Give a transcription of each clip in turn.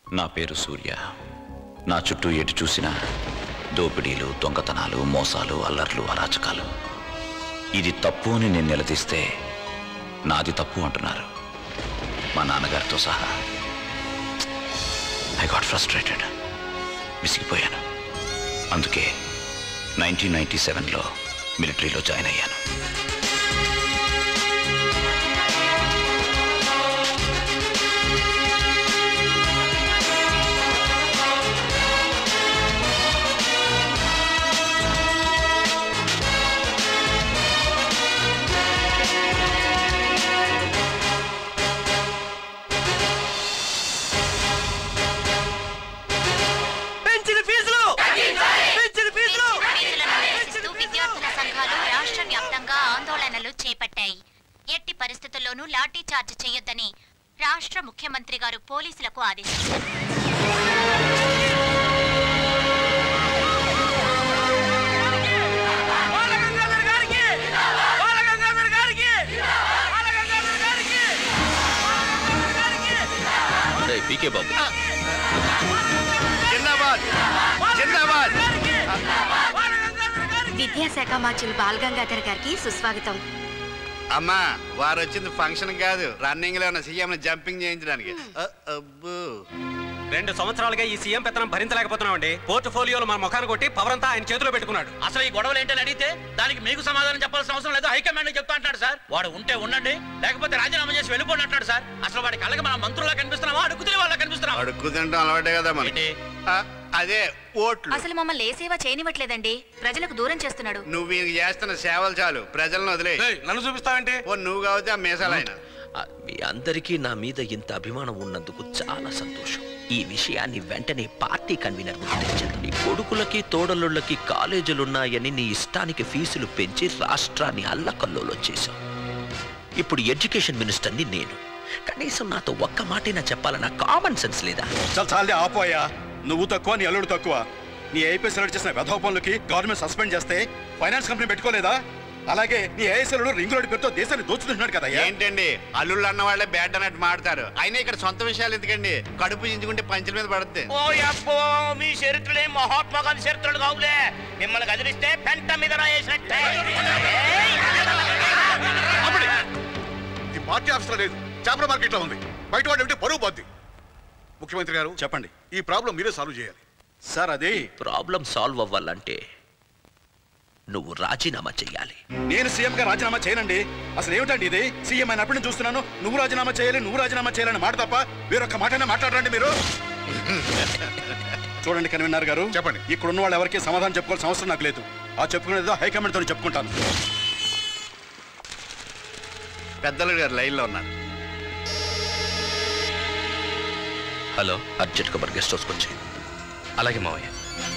నా పేరు సూర్య నా చుట్టూ ఎటు చూసినా దోపిడీలు దొంగతనాలు మోసాలు అల్లర్లు అరాచకాలు ఇది తప్పు అని నేను నిలదీస్తే నాది తప్పు అంటున్నారు మా నాన్నగారితో సహా ఐ గాట్ ఫ్రస్ట్రేటెడ్ విసిగిపోయాను అందుకే నైన్టీన్ నైన్టీ సెవెన్లో మిలిటరీలో జాయిన్ అయ్యాను పెంచిన ఫీజులు పెంచిన ఫీజులు ఫీజులను నిరసిస్తూ విద్యార్థుల సంఘాలు రాష్ట్ర వ్యాప్తంగా ఆందోళనలు చేపట్టాయి ఎట్టి పరిస్థితుల్లోనూ లాఠీ చార్జ్ చేయొద్దని రాష్ట్ర ముఖ్యమంత్రి గారు పోలీసులకు ఆదేశించారు బాలగంగాధర్ గారికి బాలగంగాధర్ గారికి బాలగంగాధర్ గారికి బాలగంగాధర్ గారికి పీకే బాబు జిందాబాద్ జిందాబాద్ బాలగంగాధర్ గారికి విద్యాశాఖ మార్చులు బాలగంగాధర్ గారికి సుస్వాగతం అమ్మా వారు వచ్చింది ఫంక్షన్ కాదు రన్నింగ్ లో ఉన్న సీఎం జంపింగ్ చేయించడానికి అ- అబ్బో రెండు సంవత్సరాలుగా ఈ సీఎం పెత్తనం భరించలేకపోతున్నామండి పోర్ట్ఫోలియోలో మన ముఖాన్ని కొట్టి పవర్ అంతా ఆయన చేతిలో పెట్టుకున్నాడు అసలు ఈ గొడవలు ఏంటని అడిగితే దానికి మీకు సమాధానం చెప్పాల్సిన అవసరం లేదు హైకమాండ్ చెప్తా అంటాడు సార్ వాడు ఉంటే ఉండండి లేకపోతే రాజీనామా చేసి వెళ్ళిపోండి అంటాడు సార్ అసలు వాడి కళ్ళకి మనం మంత్రులా కనిపిస్తున్నామా అడుగుతున్న వాళ్ళ కనిపిస్తున్నాం అడుక్కు తింటాం అలవాటే కదా మనకి ఆ, అదే ఓట్లు అసలు మమ్మల్ని ఏ సేవ చేయనివ్వట్లేదండి ప్రజలకు దూరం చేస్తున్నాడు నువ్వు ఈయనకి చేస్తున్న సేవలు చాలు ప్రజలను వదిలే నన్ను చూపిస్తావంటే ఓ నువ్వు కావచ్చు ఆ మీసాలు ఆయన ఆ, మీ అందరికీ నా మీద ఇంత అభిమానం ఉన్నందుకు చాలా సంతోషం ఈ విషయాన్ని వెంటనే పార్టీ కన్వీనర్ ముందు తెచ్చాను నీ కొడుకులకి తోడలుళ్ళకి కాలేజీలున్నాయని నీ ఇష్టానికి ఫీజులు పెంచి రాష్ట్రాన్ని అల్లకల్లోలో చేశావు ఇప్పుడు ఎడ్యుకేషన్ మినిస్టర్ని నేను కనీసం నాతో ఒక్క మాటైనా చెప్పాలన్న కామన్ సెన్స్ లేదా చాలా చాలే ఆపోయా నువ్వు తక్కువ నీ అల్లుడు తక్కువ నీ ఐపీ సెలెక్ట్ చేసిన వెధవ పనులకి గవర్నమెంట్ సస్పెండ్ చేస్తే ఫైనాన్స్ కంపెనీ పెట్టుకోలేదా అలాగే నీ ఏఎస్ఎల్ రింగ్ రోడ్ పేరుతో దేశాన్ని దోచుకుంటున్నాడు కదా ఏంటండి అల్లుళ్ళు అన్న వాళ్ళే బ్యాడ్ అన్నట్టు మాడతారు అయినా ఇక్కడ సొంత విషయాలు ఎందుకండి కడుపు చించుకుంటే పంచుల మీద పడుద్ది ఓ అబ్బో మీ చరిత్రలే మహాత్మా గాంధీ చరిత్రలు కావులే మిమ్మల్ని కదిలిస్తే పెంట మీద రాయేసినట్టే ఈ పార్టీ ఆఫీస్లో లేదు చేపల మార్కెట్లో ఉంది బయట వాడు ఏమిటి పరువు పోద్ది ముఖ్యమంత్రి గారు చెప్పండి ఈ ప్రాబ్లం మీరే సాల్వ్ చేయాలి సార్ అదే ప్రాబ్లం సాల్వ్ అవ్వాలంటే నువ్వు రాజీనామా చెయ్యాలి నేను సీఎం గా రాజీనామా చేయనండి అసలు ఏమిటండి ఇది సీఎం అయినప్పటి నుంచి చూస్తున్నాను నువ్వు రాజీనామా చేయాలి నువ్వు రాజీనామా చేయాలని మాట తప్ప వేరొక మాటనే మాట్లాడరండి మీరు చూడండి కన్వీనర్ గారు చెప్పండి ఇక్కడ ఉన్న వాళ్ళు ఎవరికి సమాధానం చెప్పుకోవాల్సిన అవసరం నాకు లేదు ఆ చెప్పుకునేదో హైకమాండ్ తో చెప్పుకుంటాను పెద్దలు గారు లైన్లో ఉన్నారు హలో అర్జెంట్ గా గెస్ట్ హౌస్కి వచ్చి అలాగే మావయ్య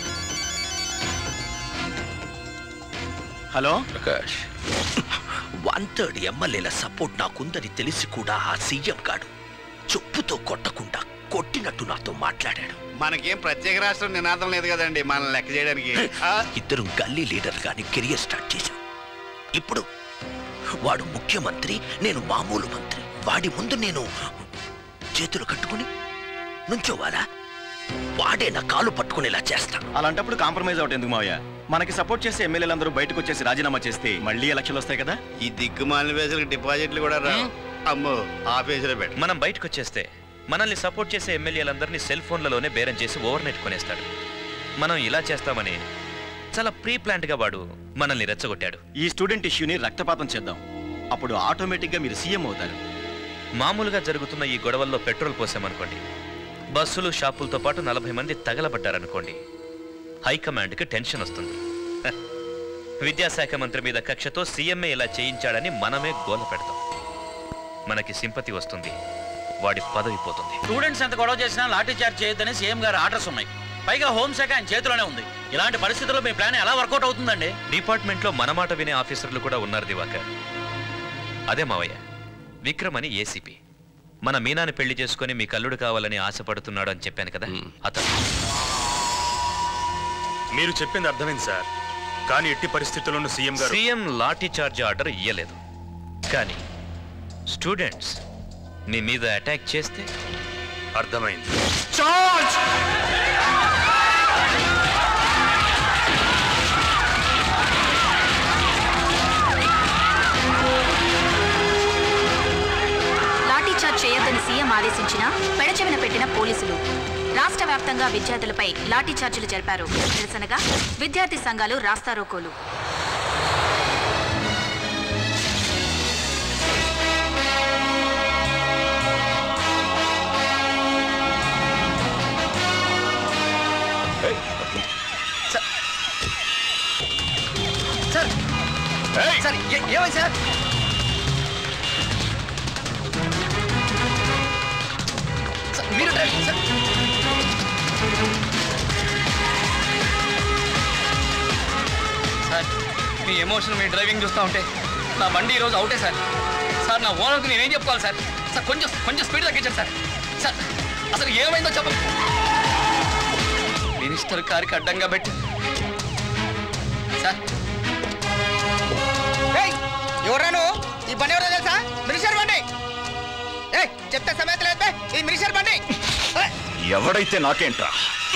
హలో ప్రకాష్ వన్ థర్డ్ ఎమ్మెల్యేల సపోర్ట్ నాకుందని తెలిసి కూడా ఆ సీఎం గాడు చెప్పుతో కొట్టకుండా కొట్టినట్టు నాతో మాట్లాడాడు మనకేం ప్రత్యేక రాష్ట్రం నినాదం లేదు కదండి మనల్ని లెక్క చేయడానికి ఆ, ఇద్దరు గల్లీ లీడర్ గాని కెరియర్ స్టార్ట్ చేశాం ఇప్పుడు వాడు ముఖ్యమంత్రి నేను మామూలు మంత్రి వాడి ముందు నేను చేతులు కట్టుకుని నుంచోవాలా వాడే నా కాలు పట్టుకునేలా చేస్తా అలాంటప్పుడు కాంప్రమైజ్ అవుట్ ఎందుకు మావయ్య మనకి సపోర్ట్ చేసే ఎమ్మెల్యేలందరూ బయటకు వచ్చేసి రాజీనామా చేస్తే మళ్ళీ ఎలక్షన్లు వస్తాయి కదా ఈ దిక్కుమాలిన ఫేసులకు డిపాజిట్లు కూడా రావు అమ్మో ఆ ఫేసులో పెట్టు మనం బయటకు వచ్చేస్తే మనల్ని సపోర్ట్ చేసే ఎమ్మెల్యేలందరినీ సెల్ ఫోన్లలోనే బేరం చేసి ఓవర్ నెట్ కొనేస్తాడు మనం ఇలా చేస్తామని చాలా ప్రీ గా వాడు మనల్ని రెచ్చగొట్టాడు ఈ స్టూడెంట్ ఇష్యూని రక్తపాతం చేద్దాం అప్పుడు ఆటోమేటిక్ గా మీరు సీఎం అవుతారు మామూలుగా జరుగుతున్న ఈ గొడవల్లో పెట్రోల్ పోసామనుకోండి బస్సులు షాపులతో పాటు నలభై మంది తగలబడ్డారనుకోండి హైకమాండ్కి టెన్షన్ వస్తుంది హ. విద్యాశాఖ మంత్రి మీద కక్షతో సీఎంఏ ఇలా చేయించాడని మనమే గోల పెడతాం మనకి సింపతి వస్తుంది వాడి పదవి పోతుంది స్టూడెంట్స్ ఎంత గొడవ చేసినా లాఠీ చార్జ్ చేయొద్దని సీఎం గారు ఆర్డర్స్ ఉన్నాయి పైగా హోంశాఖ ఆయన చేతిలోనే ఉంది ఇలాంటి పరిస్థితుల్లో మీ ప్లాన్ ఎలా వర్కౌట్ అవుతుందండి డిపార్ట్మెంట్లో మన మాట వినే ఆఫీసర్లు కూడా ఉన్నారు దివాకర్ అదే మావయ్య విక్రమ్ అని ఏసీపీ మన మీనాని పెళ్లి చేసుకుని మీ కల్లుడు కావాలని ఆశపడుతున్నాడు అని చెప్పాను కదా అతను మీరు చెప్పింది అర్థమైంది సార్ కానీ ఎట్టి పరిస్థితుల్లోనూ సీఎం గారు సీఎం లాఠీ చార్జ్ ఆర్డర్ ఇయ్యలేదు కానీ స్టూడెంట్స్ మీ మీద అటాక్ చేస్తే అర్థమైంది లాఠీచార్జ్ చేయొద్దని సీఎం ఆదేశించిన పెడచెవిన పెట్టిన పోలీసులు రాష్ట్ర వ్యాప్తంగా విద్యార్థులపై లాఠీచార్జీలు జరిపారు నిరసనగా విద్యార్థి సంఘాలు రాస్తారోకోలు సార్ సార్ ఏ- ఏమైంది సార్ సార్, మీరు డ్రైవ్- సార్. సార్ మీ ఎమోషన్ మీ డ్రైవింగ్ చూస్తూ ఉంటే నా బండి ఈరోజు అవుటే సార్ సార్ నా ఓనర్కి నేనేం చెప్పుకోవాలి సార్ సార్ కొంచెం కొంచెం స్పీడ్ తగ్గించండి సార్ సార్ అసలు ఏమైందో చెప్పండి మినిస్టర్ కారుకి అడ్డంగా పెట్టి సార్ ఎవరా నువ్వు ఈ బండి ఎవరో తెలుసా మినిషర్ బండి ఏ చెప్తే సమయత లేదు బే. ఈ మినిషర్ బండి ఎవడైతే నాకేంట్రా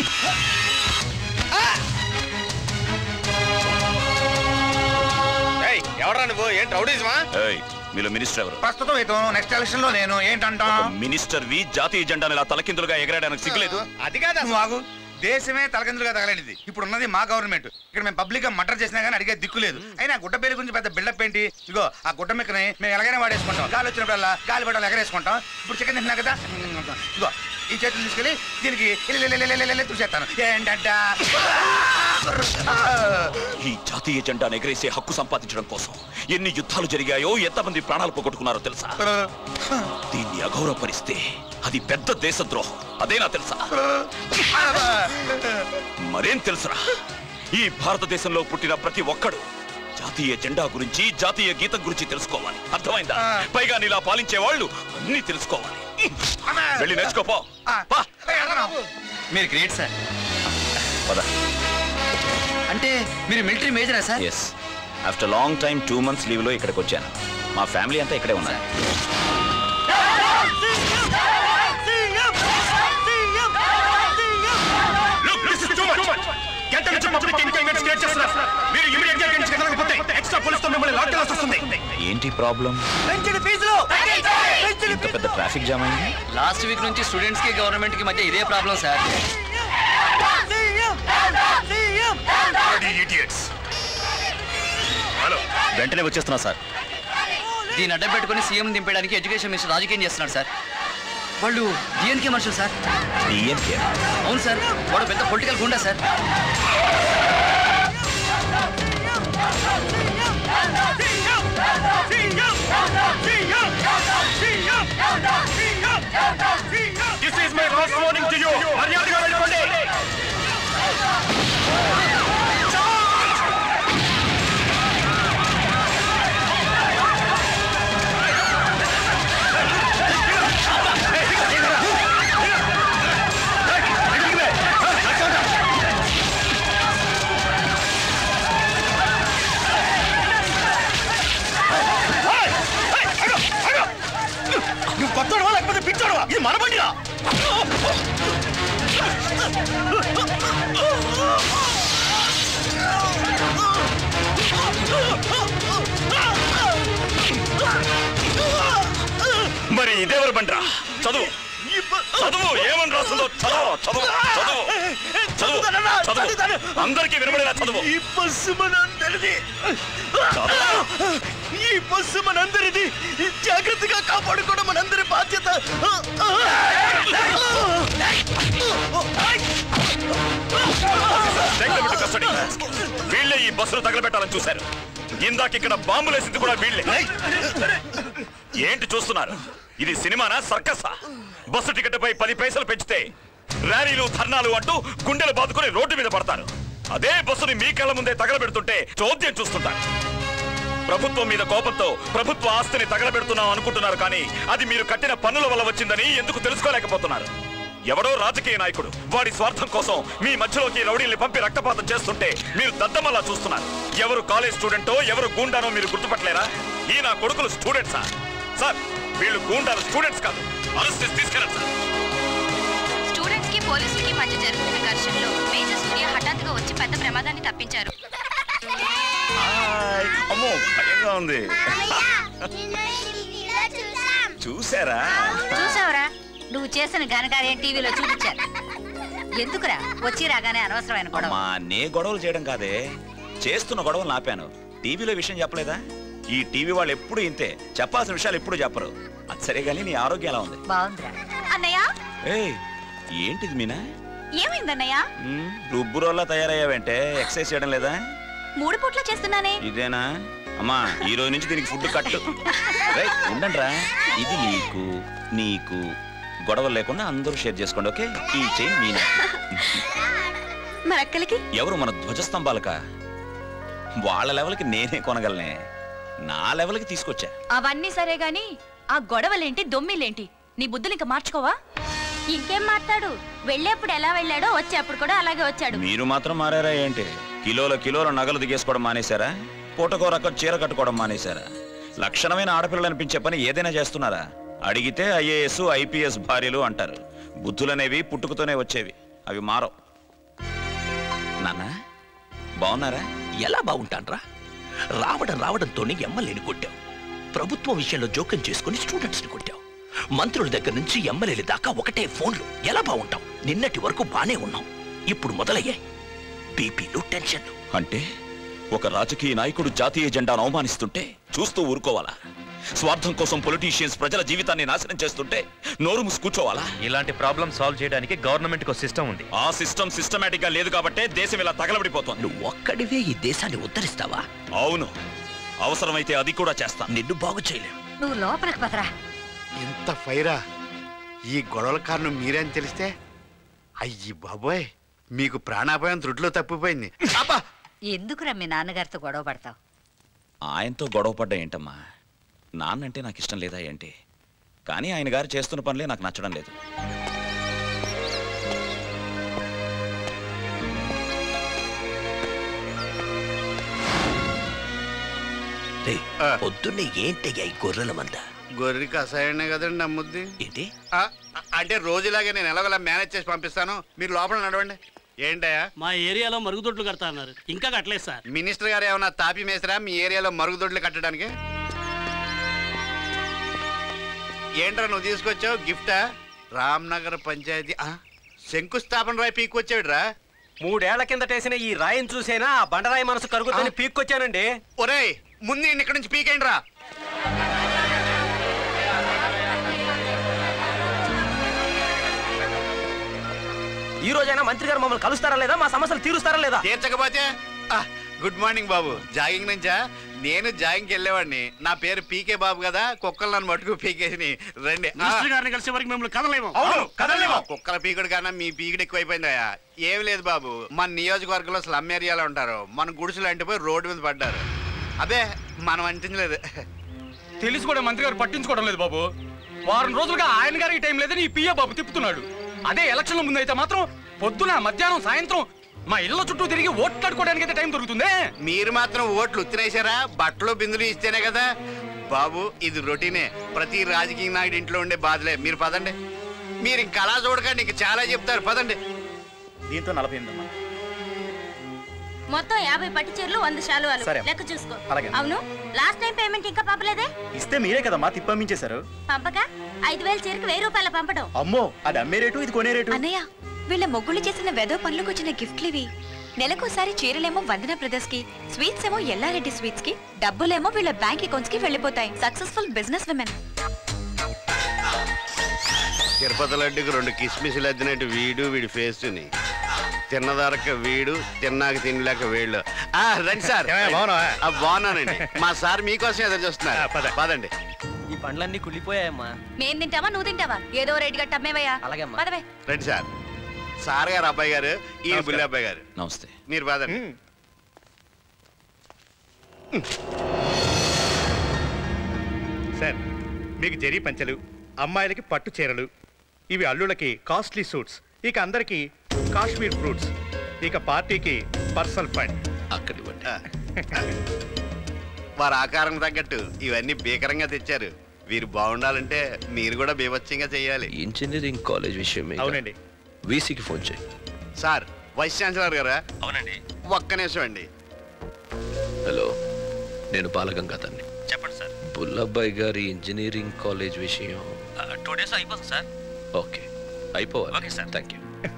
ఎవరా నువ్వు ఏంటి రౌడీజమా ఏయ్, మీలో మినిస్టర్ ఎవరు ప్రస్తుతం ఇతను నెక్స్ట్ ఎలక్షన్ లో నేను ఏంటంటా మినిస్టర్ వి జాతీయ జెండాను ఇలా తలకిందులుగా ఎగరేయడానికి సిగ్గులేదు అది కాదు నువ్వు ఆగు దేశమే తలకిందులుగా తగలనిది ఇప్పుడు ఉన్నది మా గవర్నమెంట్ ఇక్కడ మేము పబ్లిక్ గా మటర్ చేసినా కానీ అడిగే దిక్కు లేదు అయినా గుడ్డ పేరు గురించి పెద్ద బిల్డప్ ఏంటి ఇగో ఆ గుడ్డ మెక్కని మేము ఎలాగైనా వాడేసుకుంటాం గాలి వచ్చినప్పుడల్లా గాలి పడాలి ఎగరేసుకుంటాం ఇప్పుడు చికెన్ తింటున్నా కదా ఇగో ఈ చేతులు తీసుకెళ్ళి దీనికి ఇల్లు చూసేస్తాను ఏంటంట ఈ జాతీయ జెండాను ఎగరేసే హక్కు సంపాదించడం కోసం ఎన్ని యుద్ధాలు జరిగాయో ఎంతమంది ప్రాణాలు పోగొట్టుకున్నారో తెలుసా దీన్ని అగౌరవపరిస్తే అది పెద్ద దేశద్రోహం అదేనా తెలుసా మరేం తెలుసురా ఈ భారతదేశంలో పుట్టిన ప్రతి ఒక్కడు జాతీయ జెండా గురించి జాతీయ గీతం గురించి తెలుసుకోవాలి అర్థమైందా పైగా నీలా పాలించే వాళ్ళు అన్ని తెలుసుకోవాలి వెళ్ళి నేర్చుకోపో మీరు గ్రేట్ సార్ పద అంటే మీరు మిలిటరీ మేజరా sir yes after long time two months leave లో ఇక్కడికి వచ్చాను మా ఫ్యామిలీ అంతా ఇక్కడే ఉన్నారు గంట నుంచి పబ్లిక్ ఇన్కన్వీనియన్స్ క్రియేట్ చేస్తున్నారు మీరు ఇమీడియట్ గా ఇక్కడి నుంచి కదలకపోతే ఎక్స్ట్రా పోలీస్ తో మిమ్మల్ని లాక్ చేయాల్సి వస్తుంది ఏంటి ప్రాబ్లం పెంచిన ఫీజులు పెంచిన ఇంత పెద్ద ట్రాఫిక్ జామ్ అయింది లాస్ట్ వీక్ నుంచి స్టూడెంట్స్ కి గవర్నమెంట్ కి మధ్య ఇదే ప్రాబ్లం సార్ ఇడియట్స్ హలో వెంటనే వచ్చేస్తున్నా సార్ దీన్ని అడ్డం పెట్టుకుని సీఎం దింపేయడానికి ఎడ్యుకేషన్ మినిస్టర్ రాజకీయం చేస్తున్నాడు సార్ వాళ్ళు డిఎన్కే మనుషులు సార్ డిఎంకే అవును సార్ వాడు పెద్ద political goonda sir this is my first warning to you మర్యాదగా వెళ్ళిపోండి నువ్వు కొత్తోడవా లేకపోతే పిచ్చోడవా ఇది మన బండిరా మరి ఇదేవరు బండ్రా చదువు చదువు ఏమని రాస్తుందో చదువు చదువు చదువు చదువు చదువు అందరికీ వినబడేలా చదువు ఈ బస్సు మనందరిది ఈ బస్సు మనందరిది జాగ్రత్తగా కాపాడుకోవడం మనందరి బాధ్యత Take them into custody. వీళ్ళే ఈ బస్సును తగలబెట్టాలని చూశారు ఇందాక ఇక్కడ బాంబులేసింది కూడా వీళ్ళే ఏంటి చూస్తున్నారు ఇది సినిమానా సర్కసా బస్సు టికెట్ పై పది పైసలు పెంచితే ర్యాలీలు ధర్నాలు అంటూ గుండెలు బాదుకుని రోడ్డు మీద పడతారు అదే బస్సుని మీ కళ్ళ ముందే తగలబెడుతుంటే చోద్యం చూస్తుంటారు ప్రభుత్వం మీద కోపంతో ప్రభుత్వ ఆస్తిని తగలబెడుతున్నాం అనుకుంటున్నారు కానీ అది మీరు కట్టిన పన్నుల వల్ల వచ్చిందని ఎందుకు తెలుసుకోలేకపోతున్నారు ఎవడో రాజకీయ నాయకుడు వాడి స్వార్థం కోసం మీ మధ్యలోకి రౌడీల్ని పంపి రక్తపాతం చేస్తుంటే మీరు దద్దమల్లా చూస్తున్నారు ఎవరు కాలేజ్ స్టూడెంటో ఎవరు గూండానో మీరు గుర్తుపట్టలేరా ఈ నా కొడుకులు స్టూడెంట్సా సార్ వీళ్ళు గూండాలు స్టూడెంట్స్ కాదు అరెస్ట్ చేసి తీసుకెళ్ళండి సార్ పోలీసులకి మధ్య జరుగుతున్న ఘర్షణలో మేజర్ సూర్య హఠాత్తుగా వచ్చి పెద్ద ప్రమాదాన్ని తప్పించారు హాయ్. అమ్మో భయంగా ఉంది చూసారా చూసావురా నువ్వు చేసిన ఘనకార్యం టీవీలో చూపించారు ఎందుకురా వచ్చి రాగానే అనవసరమైన గొడవ అమ్మా నే గొడవలు చేయడం కాదే చేస్తున్న గొడవలు ఆపాను టీవీలో విషయం చెప్పలేదా ఈ టీవీ వాళ్ళు ఎప్పుడు ఇంతే చెప్పాల్సిన విషయాలు ఎప్పుడు చెప్పరు అది సరే కానీ నీ ఆరోగ్యం ఎలా ఉంది బాగుందిరా అన్నయ్య ఏయ్ ఏంటిది మీనా ఏమైందన్నయ్య ఉమ్, రుబ్బురోల్లా తయారయ్యావంటే ఎక్సర్సైజ్ చేయడం లేదా మూడు పూట్ల చేస్తున్నానే ఇదేనా అమ్మా ఈ రోజు నుంచి దీనికి ఫుడ్ కట్టు రేయ్, ఉండండిరా ఇది నీకు నీకు గొడవలు లేకుండా అందరూ షేర్ చేసుకోండి ఓకే ఈ చైన్ మీనా మరి అక్కలకి ఎవరు మన ధ్వజస్తంభాలక వాళ్ళ లెవెల్కి నేనే కొనగలనే నా లెవెల్కి తీసుకొచ్చా అవన్నీ సరే గాని ఆ గొడవలేంటి దొమ్మిలేంటి నీ బుద్ధులు ఇంకా మార్చుకోవా ఇంకేం మాట్లాడు వెళ్ళేప్పుడు ఎలా వెళ్ళాడో వచ్చేప్పుడు కూడా అలాగే వచ్చాడు మీరు మాత్రం మారారా ఏంటి కిలోల కిలోల నగలు దిగేసుకోవడం మానేశారా పూటకో రకం చీర కట్టుకోవడం మానేశారా లక్షణమైన ఆడపిల్లలు అనిపించే పని ఏదైనా చేస్తున్నారా అడిగితే ఐఏఎస్ ఐపీఎస్ భార్యలు అంటారు బుద్ధులనేవి పుట్టుకతోనే వచ్చేవి అవి మారవు నాన్న బాగున్నారా ఎలా బాగుంటాన్రా రావడం రావడంతోనే ఎమ్మెల్యేని కొట్టావు ప్రభుత్వం విషయంలో జోక్యం చేసుకుని స్టూడెంట్స్ ని కొట్టావు మంత్రుల దగ్గర నుంచి ఎమ్మెల్యేల దాకా ఒకటే ఫోన్లు ఎలా బాగుంటావు నిన్నటి వరకు బానే ఉన్నాం ఇప్పుడు మొదలయ్యాయి బీపీలు టెన్షన్లు అంటే ఒక రాజకీయ నాయకుడు జాతీయ జెండాను అవమానిస్తుంటే చూస్తూ ఊరుకోవాలా స్వార్థం కోసం పొలిటీషియన్స్ ప్రజల జీవితాన్ని నాశనం చేస్తుంటే నోరు మూసి కూర్చోవాలా ఇలాంటి ప్రాబ్లం సాల్వ్ చేయడానికి గవర్నమెంట్ కు సిస్టమ్ ఉంది ఆ సిస్టమ్ సిస్టమేటిక్ గా లేదు కాబట్టే దేశం ఇలా తగలబడిపోతుంది నువ్వు ఒక్కడివే ఈ దేశాన్ని ఉద్ధరిస్తావా అవును అవసరమైతే అది కూడా చేస్తాను నిన్ను బాగు చేయలేం నువ్వు లోపలికి పదరా ఇంత ఫైరా ఈ గొడవల కారణం మీరే అని తెలిస్తే అయ్యి బాబోయ్ మీకు ప్రాణాపాయం త్రుట్లో తప్పిపోయింది అబ్బా ఎందుకురా మీ నాన్నగారితో గొడవ పడతావు ఆయనతో గొడవ పడ్డా ఏంటమ్మా నాన్నంటే నాకు ఇష్టం లేదా ఏంటి కానీ ఆయన గారు చేస్తున్న పనులే నాకు నచ్చడం లేదు రే పొద్దున్నే ఏంటయ్యా ఈ గొర్రెల మంద గొర్రెకి అసహ్యనే కదండి నమ్ముద్ది ఏంటి ఆ, అంటే రోజులాగే నేను ఎలాగోలా మేనేజ్ చేసి పంపిస్తాను మీరు లోపల నడవండి ఏంటయ్యా మా ఏరియాలో మరుగుదొడ్లు కడతా అన్నారు ఇంకా కట్టలేదు సార్ మినిస్టర్ గారు ఏమన్నా తాపి మేసరా మీ ఏరియాలో మరుగుదొడ్లు కట్టడానికి ఏంట్రా నువ్వు తీసుకొచ్చావు గిఫ్టా రామ్నగర్ పంచాయతీ ఆ, శంకుస్థాపన రాయి పీక్కొచ్చాడు రా మూడేళ్ల కిందటేసిన ఈ రాయిని చూసేనా ఆ బండరాయి మనసు కరుగుతుంది పీక్కొచ్చానండి ఒరేయ్ ముందు ఈయన్ని ఇక్కడి నుంచి పీకేయండి రా ఈ రోజైనా మంత్రి గారు మమ్మల్ని కలుస్తారా లేదా మా సమస్యలు తీరుస్తారా లేదా తీర్చకపోతే ఆ, గుడ్ మార్నింగ్ బాబు జాగింగ్ నుంచా నేను జాగింగ్కి వెళ్ళేవాడిని నా పేరు పీకే బాబు కదా కుక్కలు నన్ను మటుకు పీకేసి రండి ఆ. మినిస్టర్ గారిని కలిసే వరకు మిమ్మల్ని కదలేము అవును కదలేమో కుక్కల పీకుడు కన్నా మీ పీకుడు ఎక్కువైపోయిందయ్యా ఏం లేదు బాబు మన నియోజకవర్గంలో స్లమ్ ఏరియాలో ఉంటారు మన గుడిసెలు అంటిపోయి రోడ్డు మీద పడ్డారు అదే మనం అంటించలేదు తెలిసి కూడా మంత్రి గారు పట్టించుకోవడం లేదు బాబు వారం రోజులుగా ఆయన గారికి టైం లేదని ఈ పియ్య బాబు తిప్పుతున్నాడు అదే ఎలక్షన్ల ముందు అయితే మాత్రం పొద్దున మధ్యాహ్నం సాయంత్రం మా ఇళ్ళ చుట్టూ తిరిగి ఓట్లాడుకోవడానికి అయితే టైం దొరుకుతుందే మీరు మాత్రం ఓట్లు ఉత్తినేశారా బట్టలు బిందులు ఇస్తేనే కదా బాబు ఇది రొటీనే ప్రతి రాజకీయ నాయుడు ఇంట్లో ఉండే బాధలే మీరు పదండి మీరు ఇంక అలా చూడకండి ఇంక చాలా చెప్తారు పదండి దీంతో నలభై ఎనిమిది మొత్తం యాభై పట్టు చీరలు వంద శాలువాలు సరే. లెక్క చూసుకో అలాగే. అవును లాస్ట్ టైం పేమెంట్ ఇంకా పంపలేదే ఇస్తే మీరే కదమ్మా తిప్పమించేశారు పంపక ఐదు వేల చీరకు వెయ్యి రూపాయల పంపడం అమ్మో అది అమ్మే రేటు ఇది కొనే రేటు అన్నయ్య వీళ్ళ మొగ్గులు చేసిన వెదో పనులకు వచ్చిన గిఫ్ట్లు ఇవి నెలకోసారి చీరలేమో వందన బ్రదర్స్ కి స్వీట్స్ ఏమో ఎల్లారెడ్డి స్వీట్స్ కి డబ్బులేమో వీళ్ళ బ్యాంక్ అకౌంట్స్ కి వెళ్ళిపోతాయి సక్సెస్ఫుల్ బిజినెస్ విమెన్ తిరుపతి లడ్డుకి రెండు కిస్మిస్లు అద్దినట్టు వీడు వీడి ఫేస్ని తిన్నదరక వీడు తిన్నాక తినలేక వీళ్ళు ఆ, రండి సార్ ఆ, బాగున్నానండి మా సార్ మీకోసం ఎదురు చూస్తున్నారు పదండి ఈ పండ్లన్నీ కుళ్ళిపోయాయమ్మా మేం తింటావా నువ్వు తింటావా ఏదో రేటు గట్ట అమ్మేవయ్యా అలాగే అమ్మా. పదవే రండి సార్ సార్ గారు అబ్బాయి గారు ఈ బుల్లి అబ్బాయి గారు నమస్తే మీరు పదండి సార్ మీకు జరీ పంచలు అమ్మాయిలకి పట్టు చీరలు ఇవి అల్లుళ్ళకి కాస్ట్లీ సూట్స్ ఇక అందరికి కాశ్మీర్ ఫ్రూట్స్ ఇక పార్టీకి పర్సనల్ ఫండ్ అక్కడి వారి ఆకారం తగ్గట్టు ఇవన్నీ భీకరంగా తెచ్చారు వీరు బాగుండాలంటే మీరు కూడా బీభత్సంగా చేయాలి ఇంజనీరింగ్ కాలేజ్ విషయమే అవునండి వీసీకి ఫోన్ చేయి సార్ వైస్ ఛాన్సలర్ గారా అవునండి ఒక్క నిమిషం అండి హలో నేను బాలగంగాధర్ని చెప్పండి సార్ బుల్లబ్బాయి గారి ఇంజనీరింగ్ కాలేజ్ విషయం టూ డేస్ అయిపోతుంది సార్ ఓకే అయిపోవాలి ఓకే సార్ థ్యాంక్ యూ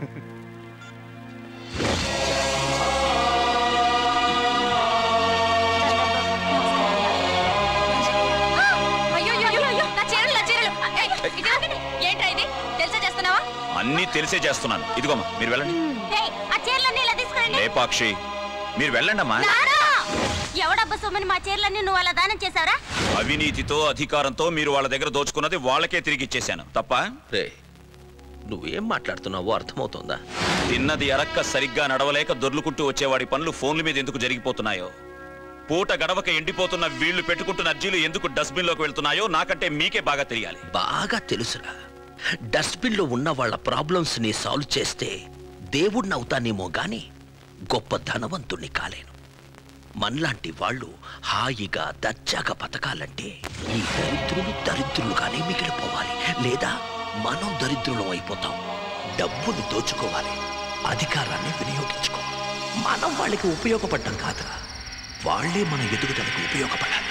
అయ్యో అయ్యో, అయ్యో అయ్యో నా చీరలు నా చీరలు ఏయ్, ఇది ఆగండి. ఏంట్రా ఇది తెలిసే చేస్తున్నావా అన్నీ తెలిసే చేస్తున్నాను ఇదిగోమ్మా మీరు వెళ్ళండి ఏయ్, ఆ చీరలన్నీ ఇలా తీసుకురండి లేపాక్షి మీరు వెళ్ళండి అమ్మా నారా! ఎవడబ్బా సొమ్మని మా చీరలన్నీ నువ్వు అలా దానం చేశావరా అవినీతితో అధికారంతో మీరు వాళ్ళ దగ్గర దోచుకున్నది వాళ్ళకే తిరిగి ఇచ్చేశాను తప్ప రే నువ్వేం మాట్లాడుతున్నావో అర్థమవుతోందా తిన్నది అరక్క సరిగ్గా నడవలేక దొర్లుకుంటూ వచ్చేవాడి పనులు ఫోన్ల మీద ఎందుకు జరిగిపోతున్నాయో పూట గడవక ఎండిపోతున్న వీళ్ళు పెట్టుకుంటున్న అర్జీలు ఎందుకు డస్ట్బిన్ లోకి వెళ్తున్నాయో నాకంటే మీకే బాగా తెలియాలి బాగా తెలుసురా డస్ట్బిన్లో ఉన్న వాళ్ళ ప్రాబ్లమ్స్ ని సాల్వ్ చేస్తే దేవుడిని అవుతానేమో గాని గొప్ప ధనవంతుణ్ణి కాలేను మనలాంటి వాళ్ళు హాయిగా దర్జాగా బతకాలంటే ఈ దరిద్రులు దరిద్రులుగానే మిగిలిపోవాలి లేదా మనం దరిద్రులం అయిపోతాం డబ్బును దోచుకోవాలి అధికారాన్ని వినియోగించుకోవాలి మనం వాళ్ళకి ఉపయోగపడటం కాదురా వాళ్ళే మన ఎదుగుదలకు ఉపయోగపడాలి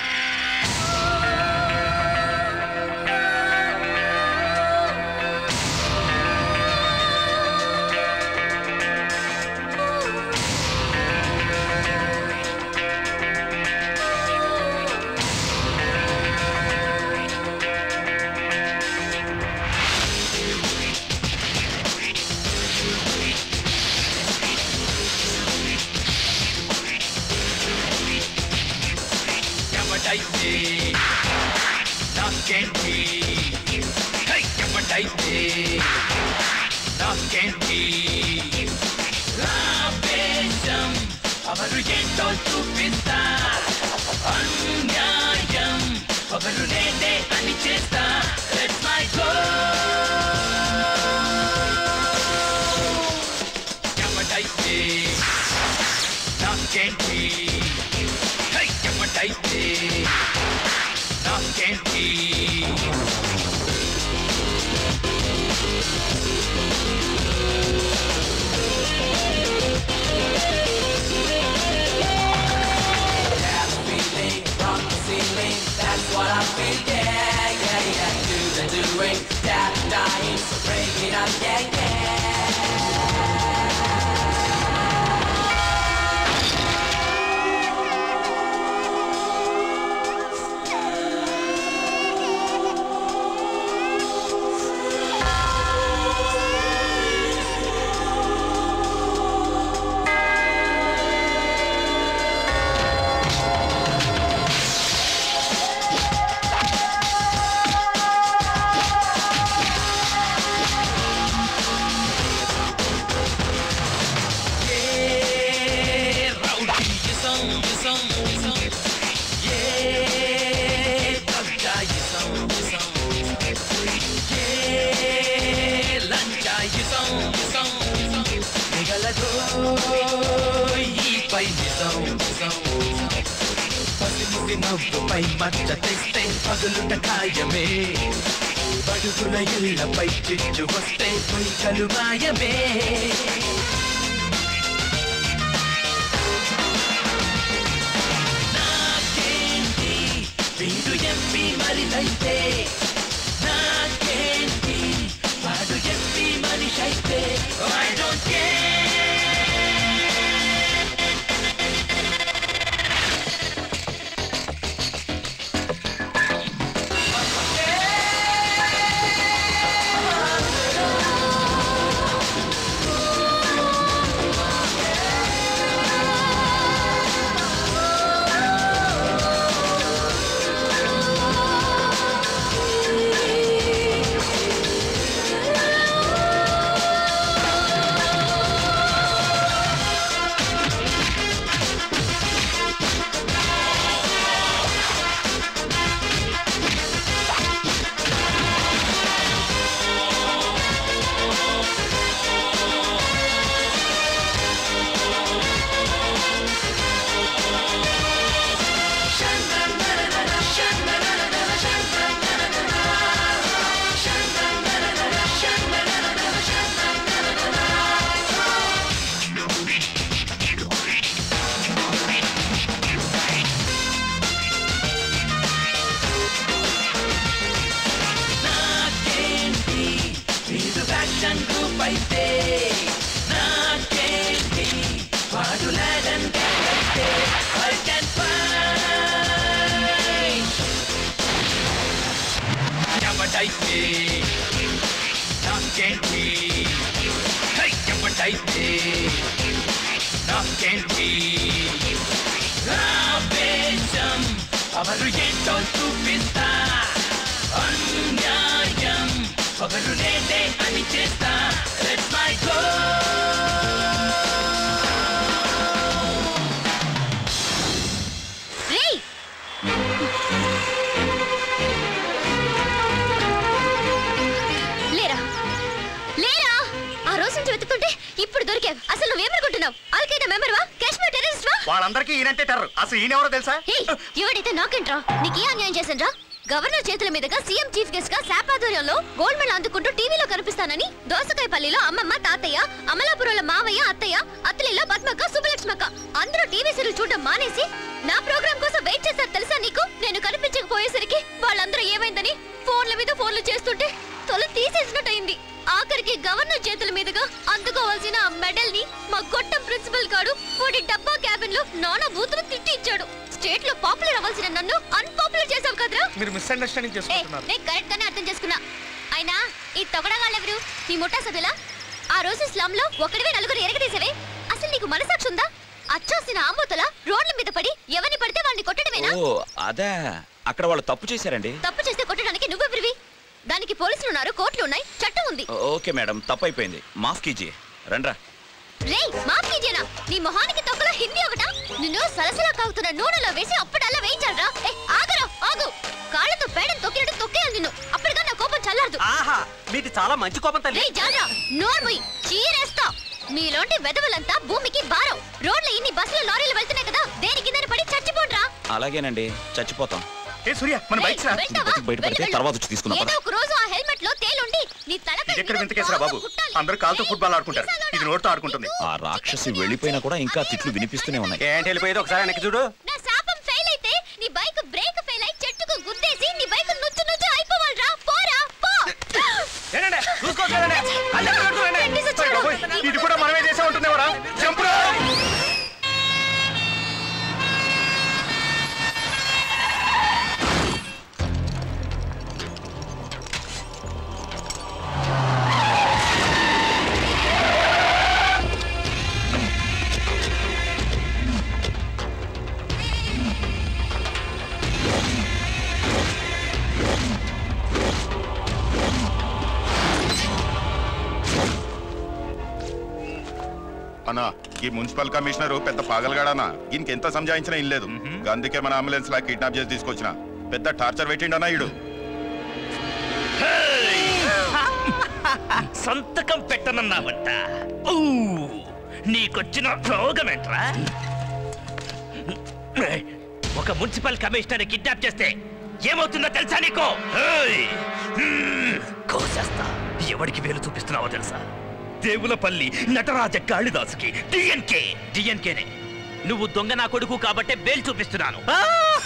ఎవడైతే నాకేంటి హై, ఎవడైతే నాకేంటి ఆవేశం అవరు ఏంటో చూపిస్తా అన్యాయం అవరు నేనే అని చేస్తా Let's my go ఎవడైతే నాకేంటి హై, ఎవడైతే నాకేంటి That's what I feel, yeah, yeah, yeah. Do the doing, that dying, so bring it up, yeah, yeah. Yeah, rowdyism, ism, ism. Yeah, doggyism, ism. Yeah, lunchayism, ism, ism. మిగలదో ఈ పై నిజం, నిజం. పసిముసి నవ్వుపై మచ్చ తెస్తే పగులుట ఖాయమే బడుగుల ఇళ్లపై చిచ్చు వస్తే పొయ్యలు మాయమే నాకేంటి వీడు ఎంపీ మరిదైతే నాకేంటి వాడు ఎంపీ మనిషి అయితే ఐ డోంట్ నాకేంటి హై, ఎప్పటైతే నాకేంటి ఆవేశం అవరు ఏంటో చూపిస్తా అన్యాయం పగలు నేనే అని చేస్తా లెట్స్ మై గో రేయ్ లేరా లేరా ఆ రోజు నుంచి వెతుకుంటే ఇప్పుడు దొరికావు అసలు నువ్వేమనుకుంటున్నావు అల్ఖైదా మెంబర్ వా కాశ్మీర్ టెర్రరిస్ట్ వా వాళ్ళందరికీ ఈయనంటే టెర్రర్ అసలు ఈయనెవరో తెలుసా ఏయ్, ఎవడైతే నాకేంట్రా నీకే అన్యాయం చేశాన్రా గవర్నర్ చేతుల మీదుగా సీఎం చీఫ్ గెస్ట్ గా శాప్ ఆధ్వర్యంలో గోల్డ్ మెడల్ అందుకుంటూ టీవీలో కనిపిస్తానని దోసకాయపల్లిలో అమ్మమ్మ తాతయ్య అమలాపురంలో మావయ్య అత్తయ్య అత్తలిలో పద్మక్క సుబ్బలక్ష్మక్క అందరూ టీవీ సీరియల్ చూడడం మానేసి నా ప్రోగ్రామ్ కోసం వెయిట్ చేశారు తెలుసా నీకు నేను కనిపించకపోయేసరికి వాళ్ళందరూ ఏమైందని ఫోన్ల మీద ఫోన్లు చేస్తుంటే తొల తీసేసినట్టయింది ఆఖరికి గవర్నర్ చేతుల మీదుగా అందుకోవాల్సిన ఆ మెడల్ ని మా గొట్టం ప్రిన్సిపల్ గాడు వాడి డబ్బా క్యాబిన్ లో నానా బూతులు తిట్టి ఇచ్చాడు స్టేట్ లో పాపులర్ అవ్వాల్సిన నన్ను అన్పాపులర్ చేసావు కదరా మీరు మిస్అండర్స్టాండింగ్ ఏ, చేసుకుంటున్నారు నేను కరెక్ట్ గానే అర్థం చేసుకున్నా అయినా ఈ తొగడగాళ్ళెవరు నీ ముఠా సభ్యులా ఆ రోజు స్లమ్ లో ఒకడివే నలుగురు ఎరగదీసేవే అసలు నీకు మనసాక్షి ఉందా అచ్చోసిన ఆంబోతల రోడ్ల మీద పడి ఎవరిని పడితే వాళ్ళని కొట్టడమేనా ఓ అదే అక్కడ వాళ్ళు తప్పు చేశారండి తప్పు చేస్తే కొట్టడానికి నువ్వెవరివి దానికి పోలీసులు ఉన్నారు కోర్టులు ఉన్నాయి చట్టం ఉంది ఓకే మేడం తప్పు అయిపోయింది మాఫ్ కీజీ రండ్రా రేయ్ మాఫ్ కీజేనా నీ మొహానికి తొక్కలో హిందీ ఒకటా నిన్ను సలసలా కాగుతున్న నూనెలో వేసి అప్పుడల్లా వేయించాలరా ఏ ఆగరా ఆగు కాళ్ళతో పేడని తొక్కినట్టు తొక్కేయాలి నిన్ను అప్పటిగా నా కోపం చల్లారదు ఆహా మీది చాలా మంచి కోపం తల్లి రేయ్ జాగ్రా నోర్ముయ్ చీరేస్తా నీలోంటి వెదవులంతా భూమికి భారం రోడ్ల ఇన్ని బస్సులు లారీలు వెళ్తున్నాయి కదా దేని కిందని పడి చచ్చిపోండ్రా అలాగేనండి చచ్చిపోతాం ఏ సూర్య మన రేయ్, బైక్స్ రా వెళ్తావా? బయటపడితే వెళ్ళు, తర్వాత వెళ్ళు. వచ్చి తీసుకుందాం ఏదో ఒక రోజు ఆ హెల్మెట్ లో తేలుండి నీ తలపై ఇది ఎక్కడ వింత కేసురా బాబు అందరూ కాలుతో ఫుట్బాల్ ఆడుకుంటారు ఇది నోటితో ఆడుకుంటుంది ఆ రాక్షసి వెళ్ళిపోయినా కూడా ఇంకా తిట్లు వినిపిస్తూనే ఉన్నాయి ఏంటి వెళ్ళిపోయేది ఒకసారి వెనక్కి చూడు నా శాపం ఫెయిల్ అయితే నీ బైక్ బ్రేక్ ఫెయిల్ అయి చెట్టుకు గుద్దేసి నీ బైక్ నుచ్చు నుచ్చు అయిపోవాలిరా పోరా పో ఏంటంటే చూసుకోవట్లేదండి అల్లె పెడుతున్నాండి. పెట్టేసి వచ్చాడు. అయ్య బాబోయ్, ఇది కూడా మనమే చేసే ఉంటుందేమోరా చంపురా అన్నా ఈ మున్సిపల్ కమిషనర్ పెద్ద పాగలగాడనా దీనికి ఎంత సంజాయించినా ఇల్లేదు అందుకే మన అంబులెన్స్ లా కిడ్నాప్ చేసి తీసుకొచ్చిన పెద్ద టార్చర్ పెట్టిండనా ఈడు సంతకం పెట్టనన్నావంట ఊ, నీకొచ్చిన రోగమేంట్రా ఒక మున్సిపల్ కమిషనర్ కిడ్నాప్ చేస్తే ఏమవుతుందో తెలుసా నీకు ఏయ్! హ్మ్, కోసేస్తా ఎవడికి వేలు చూపిస్తున్నావో తెలుసా దేవులపల్లి నటరాజ కాళిదాసుకి డిఎన్కే డిఎన్కేనే నువ్వు దొంగ నా కొడుకు కాబట్టే బేలు చూపిస్తున్నాను ఆ!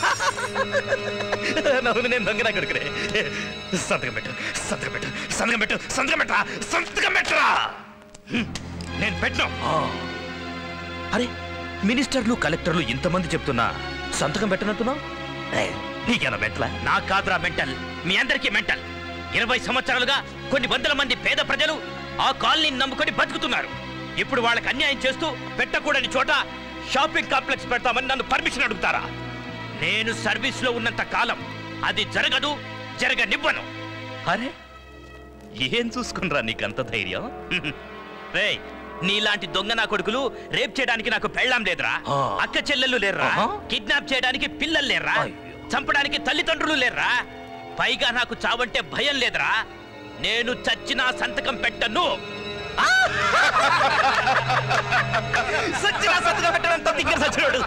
నవ్వు నేను దొంగ నా కొడుకునే సంతకం పెట్టు సంతకం పెట్టు సంతకం పెట్టు సంతకం పెట్టరా సంతకం పెట్టరా హ్మ్, నేను పెట్టను అరే మినిస్టర్లు కలెక్టర్లు ఇంతమంది చెప్తున్నా సంతకం పెట్టనంటున్నావు ఏయ్, నీకేనా మెంటలా నా కాదురా మెంటల్ మీ అందరికీ మెంటల్ ఇరవై సంవత్సరాలుగా కొన్ని వందల మంది పేద ప్రజలు ఆ కాలనీని నమ్ముకొని బతుకుతున్నారు ఇప్పుడు వాళ్ళకి అన్యాయం చేస్తూ పెట్టకూడని చోట షాపింగ్ కాంప్లెక్స్ పెడతామని నన్ను పర్మిషన్ అడుగుతారా నేను సర్వీస్ లో ఉన్నంత కాలం అది జరగదు జరగనివ్వను అరే ఏం చూసుకునరా నీకంత ధైర్యం రే నీలాంటి దొంగ నా కొడుకులు రేప్ చేయడానికి నాకు పెళ్ళాం లేదురా అక్క చెల్లెళ్ళు లేర్రా కిడ్నాప్ చేయడానికి పిల్లలు లేర్రా చంపడానికి తల్లిదండ్రులు లేర్రా పైగా నాకు చావంటే భయం లేదురా నేను చచ్చిన సంతకం పెట్టను ఆ! సచ్చిన సంతకం పెట్టడంతో తింగర సచ్చినోడు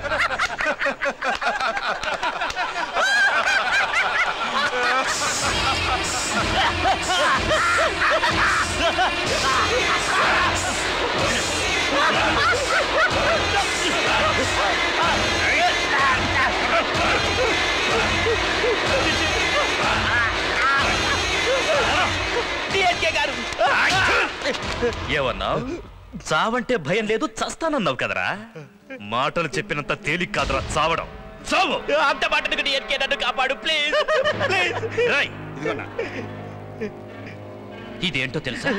డిఎన్కే గారు ఏమన్నావు చావంటే భయం లేదు చస్తానన్నావు కదరా మాటలు చెప్పినంత తేలిక కాదురా చావడం చావు అంత మాటకు డిఎన్కే నన్ను కాపాడు ప్లీజ్ ప్లీజ్ రై ఇదేంటో తెలుసా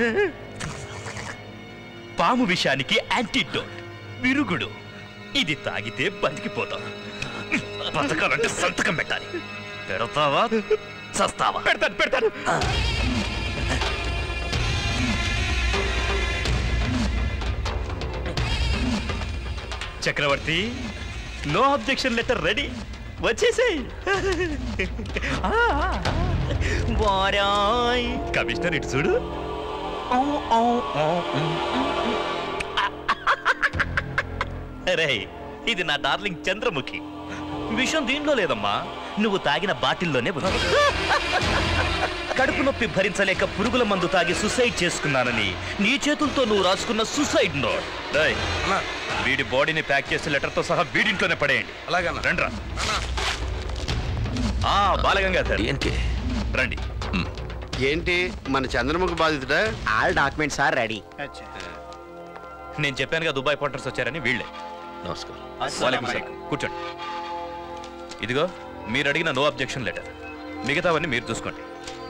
పాము విషానికి యాంటీడోట్ విరుగుడు ఇది తాగితే బతికిపోతాం బతకాలంటే సంతకం పెట్టాలి పెడతావా చస్తావా పెడతాను పెడతాను Chakravarthi no objection letter ready వచ్చేసేయ్ వారాయ్ కమిషనర్ ఇటు చూడు అరే ఇది నా డార్లింగ్ చంద్రముఖి విషయం దీంట్లో లేదమ్మా నువ్వు తాగిన బాటిల్లోనే ఉంది కడుపు నొప్పి భరించలేక పురుగుల మందు తాగి సుసైడ్ చేసుకున్నానని నీ చేతులతో నువ్వు రాసుకున్న సుసైడ్ నోట్ డేయ్, వీడి బాడీని ప్యాక్ చేసి లెటర్తో సహా వీడింట్లోనే పడేయండి అలాగే రండి ఆ బాలగంగాధర్ రండి ఏంటి మన చంద్రముఖి బాధితుడా ఆల్ డాక్యుమెంట్స్ ఆర్ రెడీ నేను చెప్పానుగా దుబాయ్ పోర్టర్స్ వచ్చారని వీళ్ళే నమస్కారం వాలేకుం సలాం. కూర్చోండి ఇదిగో మీరు అడిగిన నో అబ్జెక్షన్ లెటర్ మిగతావన్నీ మీరు చూసుకోండి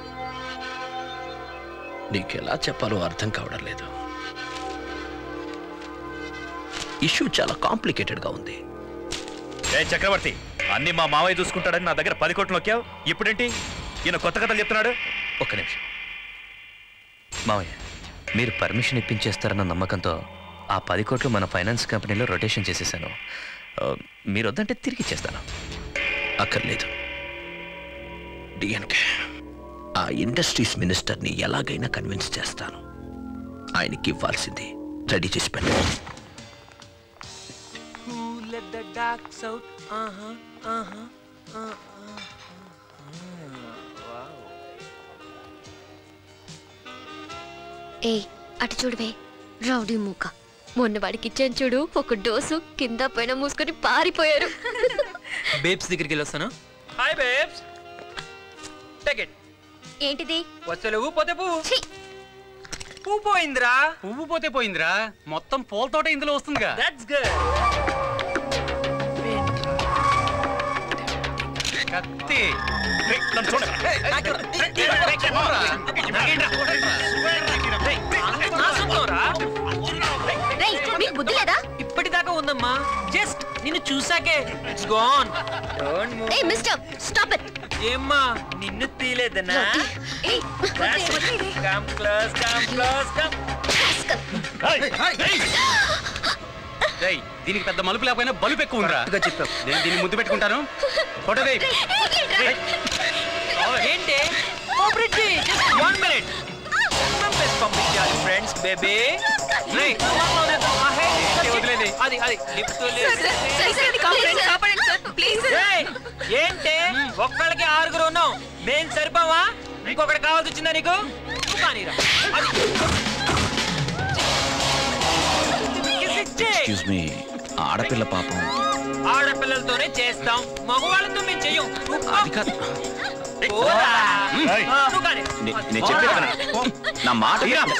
నీకు ఎలా చెప్పాలో అర్థం కావడం లేదు ఇష్యూ చాలా కాంప్లికేటెడ్గా ఉంది ఏ చక్రవర్తి అన్ని మా మావయ్య చూసుకుంటాడని నా దగ్గర పది కోట్లు నొక్కావు ఇప్పుడేంటి ఈయన కొత్త కథలు చెప్తున్నాడు ఒక్క నిమిషం మావయ్య మీరు పర్మిషన్ ఇప్పించేస్తారన్న నమ్మకంతో ఆ పది కోట్లు మన ఫైనాన్స్ కంపెనీలో రొటేషన్ చేసేసాను ఆ, మీరు వద్దంటే తిరిగి ఇచ్చేస్తాను అక్కర్లేదు డిఎన్కే ఆ ఇండస్ట్రీస్ మినిస్టర్ని ఎలాగైనా కన్విన్స్ చేస్తాను ఆయనకి ఇవ్వాల్సింది రెడీ చేసి పెట్టండి Who let the dogs out? Uh-huh, uh-huh, uh-uh. Wow. ఏ అటు చూడవే రౌడీ మూక మొన్న వాడికి ఇచ్చాను చూడు ఒక డోసు కింద పైన మూసుకొని పారిపోయారు బేబ్స్ దగ్గరికి వెళ్ళొస్తాను హాయ్ బేబ్స్ టేక్ ఇట్ ఏంటిది వస్తలే పోతే పువ్వు పువ్వు పోయిందిరా పువ్వు పోతే పోయిందిరా మొత్తం పూలతోట ఇందులో వస్తుందిగా దట్స్ గుడ్ కత్తి రేయ్, మీకు బుద్ధి లేదా ఇప్పటిదాకా ఉందమ్మా జస్ట్ నిన్ను చూసాకే it's gone a mister stop it ఏమ్మా నిన్ను తీలేదనా ఏయ్ come close come close come రేయ్, దీనికి పెద్ద మలుపు లేకపోయినా బలుపు ఎక్కువ ఉందిరా చెప్పావు నేను దీన్ని ముద్దు పెట్టుకుంటాను ఫోటో రేయ్ ఏంటి ఓ bridge just one minute place పంపించాలి ఫ్రెండ్స్ బేబీ రేయ్ వదిలేది అది అది లిఫ్ట్ ఏంటి ఒక్కళ్ళకి ఆరుగురు ఉన్నాం మేం సరిపోవా ఇంకొకటి కావాల్సి వచ్చిందా నీకు నువ్వు కానీరా అది Kiss ఇచ్చే. ఎక్స్క్యూజ్ మీ ఆడపిల్ల పాపం ఆడపిల్లలతోనే చేస్తాం మగవాళ్ళతో మేము చెయ్యం అది కాదు పోరా. ఏయ్. నువ్వు కానీ. నే- నేను చెప్పేది వినండి. నా మాట వినండి.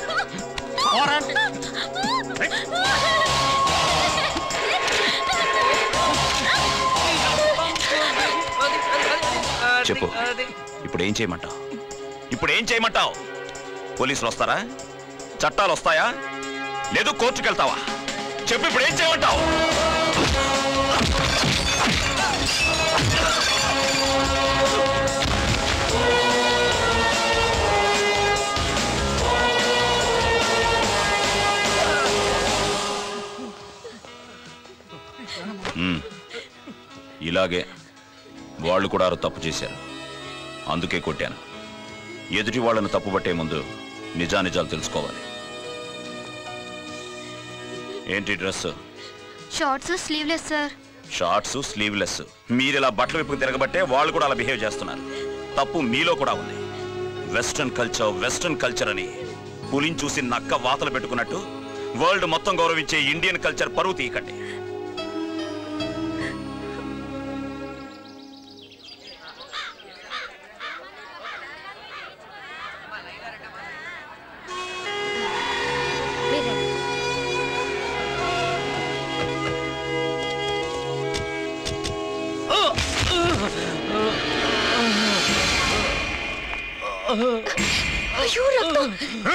చెప్పు ఇప్పుడు ఏం చేయమంటావు ఇప్పుడు ఏం చేయమంటావు పోలీసులు వస్తారా చట్టాలు వస్తాయా లేదు కోర్టుకు వెళ్తావా చెప్పు ఇప్పుడు ఏం చేయమంటావు మ్మ్. ఇలాగే వాళ్ళు కూడా తప్పు చేశారు అందుకే కొట్టాను ఎదుటి వాళ్ళను తప్పుపట్టే ముందు నిజానిజాలు తెలుసుకోవాలి ఏంటి dress shorts sleeveless sir shorts sleeveless మీరు ఇలా బట్టలు విప్పుకు తిరగబట్టే వాళ్ళు కూడా అలా బిహేవ్ చేస్తున్నారు తప్పు మీలో కూడా ఉంది వెస్ట్రన్ కల్చర్ వెస్ట్రన్ కల్చర్ అని పులిని చూసి నక్క వాతలు పెట్టుకున్నట్టు వరల్డ్ మొత్తం గౌరవించే ఇండియన్ కల్చర్ పరువు తీయకండి అయ్యో రక్తం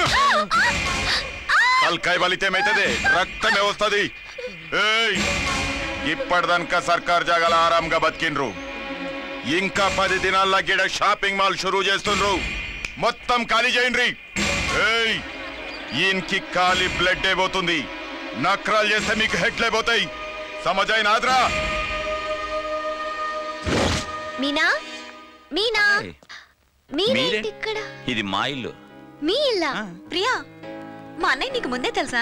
తలకాయ బలితేమైతుంది రక్తమే వస్తుంది ఏయ్ ఇప్పటిదాకా సర్కార్ జాగాల ఆరాంగా బతికిండ్రు ఇంకా పది దినాల్లో గిడ షాపింగ్ మాల్ షురూ చేస్తుండ్రు మొత్తం ఖాళీ చేయండి ఏయ్ ఈయనకి ఖాళీ బ్లడ్ అయిపోతుంది నక్రాలు చేస్తే మీకు హెడ్లే పోతాయి సమజైన ఆద్రా మీనా మీనా మీరేంటి మీరే? ఇక్కడ ఇది మా ఇల్లు మీ ఇల్లా ప్రియా మా అన్నయ్య నీకు ముందే తెలుసా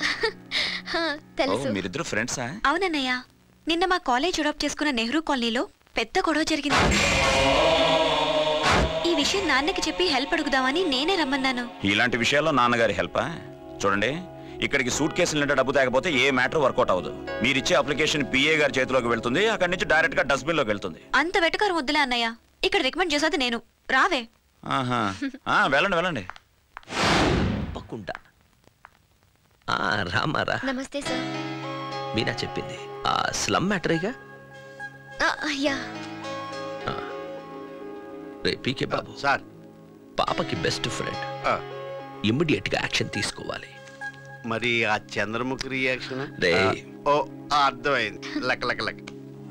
ఓ, మీరిద్దరు ఫ్రెండ్సా అవునన్నయ్య నిన్న మా కాలేజ్ అడాప్ట్ చేసుకున్న నెహ్రూ కాలనీలో పెద్ద గొడవ జరిగింది ఈ విషయం నాన్నకి చెప్పి హెల్ప్ అడుగుదామని నేనే రమ్మన్నాను ఇలాంటి విషయాల్లో నాన్నగారి హెల్పా చూడండి ఇక్కడికి సూట్ కేసులు నిండా డబ్బు తేకపోతే ఏ మ్యాటర్ వర్కౌట్ అవ్వదు మీరిచ్చే అప్లికేషన్ పిఏ గారి చేతిలోకి వెళ్తుంది అక్కడి నుంచి డైరెక్ట్ గా డస్ట్బిన్ లోకి వెళ్తుంది అంత వెటకారం వద్దులే అన్నయ్య ఇక్కడ రికమెండ్ చేసేది నేను రావే ఆహా ఆ, వెళ్ళండి వెళ్ళండి తప్పకుండా ఆ, రామారా నమస్తే సార్ మీనా చెప్పింది ఆ స్లమ్ మ్యాటరేగా ఆ, యా రే పీకే బాబు సార్ పాపకి బెస్ట్ ఫ్రెండ్ ఇమ్మీడియట్ గా యాక్షన్ తీసుకోవాలి మరి ఆ చంద్రముఖి రియాక్షన్ రే. ఓ ఆ, అర్థమైంది లెక్క లెక్క లెక్క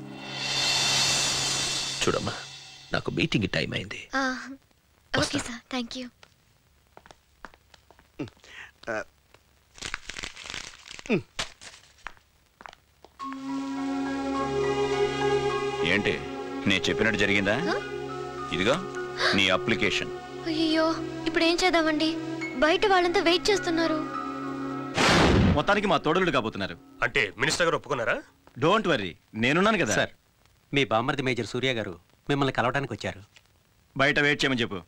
చూడమ్మా నాకు మీటింగ్ టైం అయింది ఆ, ఓకే సార్ థ్యాంక్ యూ ఏంటి నేను చెప్పినట్టు జరిగిందా ఇదిగో నీ అప్లికేషన్ అయ్యో ఇప్పుడు ఏం చేద్దామండి బయట వాళ్ళంతా వెయిట్ చేస్తున్నారు మొత్తానికి మా తోడలుడు కాబోతున్నారు అంటే మినిస్టర్ గారు ఒప్పుకున్నారా డోంట్ వర్రీ నేనున్నాను కదా సార్ మీ బామ్మర్ది మేజర్ సూర్య గారు మిమ్మల్ని కలవడానికి వచ్చారు బయట వెయిట్ చేయమని చెప్పు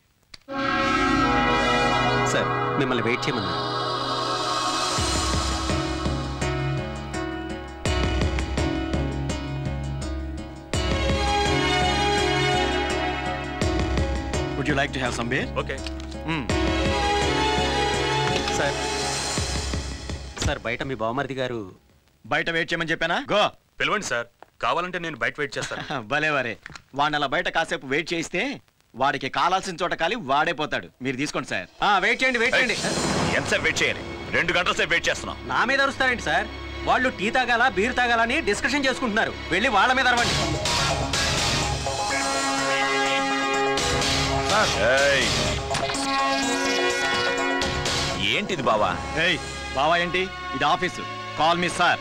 సార్ మిమ్మల్ని వెయిట్ చేయమన్నారు would you like to have some beer okay sir sir బయట మీ బామ్మర్ది గారు బయట వెయిట్ చేయమని చెప్పానా గో పిలవండి సార్ కావాలంటే నేను బయట వెయిట్ చేస్తాను భలే వరే వాడిని అలా బయట కాసేపు వెయిట్ చేయిస్తే వాడికి కాలాల్సిన చోట కాలి వాడే పోతాడు మీరు తీసుకోండి సార్ వెయిట్ చేయండి వెయిట్ చేయండి ఎంతసేపు వెయిట్ చేయాలి రెండు గంటల సేపు వెయిట్ చేస్తున్నాం నా మీద అరుస్తారేంటి సార్ వాళ్ళు టీ తాగాల బీర్ తాగాలని డిస్కషన్ చేసుకుంటున్నారు వెళ్ళి వాళ్ళ మీద అరవండి ఏయ్. ఏంటిది బావా ఏయ్ బావా ఏంటి ఇది ఆఫీసు కాల్ మీ సార్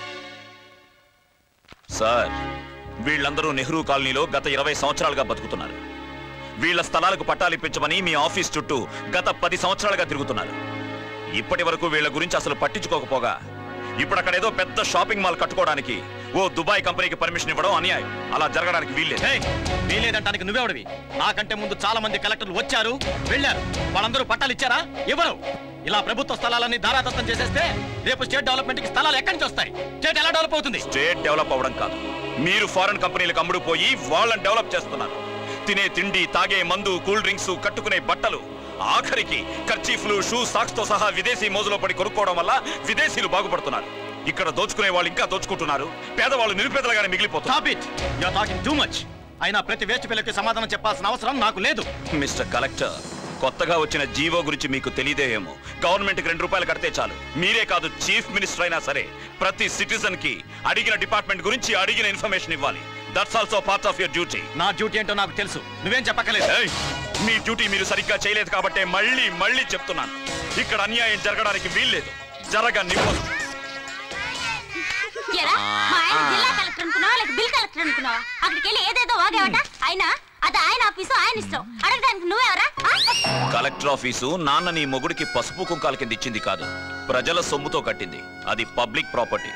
సార్ వీళ్ళందరూ నెహ్రూ కాలనీలో గత ఇరవై సంవత్సరాలుగా బతుకుతున్నారు వీళ్ళ స్థలాలకు పట్టాలిప్పించమని మీ ఆఫీస్ చుట్టూ గత పది సంవత్సరాలుగా తిరుగుతున్నారు ఇప్పటి వరకు వీళ్ళ గురించి అసలు పట్టించుకోకపోగా ఇప్పుడు అక్కడ ఏదో పెద్ద షాపింగ్ మాల్ కట్టుకోవడానికి ఓ దుబాయ్ కంపెనీకి పర్మిషన్ ఇవ్వడం అన్యాయం అలా జరగడానికి వీల్లేదు వీలేదంటానికి నువ్వెవడివి నాకంటే ముందు చాలా మంది కలెక్టర్లు వచ్చారు వెళ్ళారు వాళ్ళందరూ పట్టాలు ఇచ్చారా ఇవ్వరు ఇలా ప్రభుత్వ స్థలాలన్నీ ధారాదత్తం చేసేస్తే రేపు స్టేట్ డెవలప్మెంట్ కి స్థలాలు ఎక్కడి నుంచి వస్తాయి స్టేట్ ఎలా డెవలప్ అవుతుంది స్టేట్ డెవలప్ అవ్వడం కాదు మీరు ఫారెన్ కంపెనీలకు అమ్ముడు పోయి వాళ్ళని డెవలప్ చేస్తున్నారు తినే తిండి తాగే మందు కూల్ డ్రింక్స్ కట్టుకునే బట్టలు ఆఖరికి కర్చీఫ్లు షూ సాక్స్ తో సహా విదేశీ మోజులో పడి కొనుక్కోవడం వల్ల విదేశీయులు బాగుపడుతున్నారు ఇక్కడ దోచుకునే వాళ్ళు ఇంకా దోచుకుంటున్నారు పేదవాళ్ళు నిరుపేదలుగానే మిగిలిపోతున్నారు stop it you are talking too much అయినా ప్రతి వేస్ట్ పిల్లకి సమాధానం చెప్పాల్సిన అవసరం నాకు లేదు మిస్టర్ కలెక్టర్ కొత్తగా వచ్చిన జీవో గురించి మీకు తెలియదేమో గవర్నమెంట్ కి రెండు రూపాయలు కడితే చాలు మీరే కాదు చీఫ్ మినిస్టర్ అయినా సరే ప్రతి సిటిజన్ కి అడిగిన డిపార్ట్మెంట్ గురించి అడిగిన ఇన్ఫర్మేషన్ ఇవ్వాలి that's also part of your duty నా డ్యూటీ ఏంటో నాకు తెలుసు నువ్వేం చెప్పక్కలేదు ఏయ్, మీ డ్యూటీ మీరు సరిగ్గా చేయలేదు కాబట్టి మళ్ళీ మళ్ళీ చెప్తున్నాను ఇక్కడ అన్యాయం జరగడానికి వీల్లేదు జరగనివ్వదు ఎరా మా ఆయన జిల్లా కలెక్టర్ అనుకున్నావా లేక బిల్ కలెక్టర్ అనుకున్నావా అక్కడికి వెళ్ళి ఏదేదో వాగేవట అయినా అది ఆయన ఆఫీసు ఆయన ఇష్టం అడగడానికి నువ్వెవరా ఆ? కలెక్టర్ ఆఫీసు నాన్న నీ మొగుడికి పసుపు కుంకాల కింద ఇచ్చింది కాదు ప్రజల సొమ్ముతో కట్టింది అది పబ్లిక్ ప్రాపర్టీ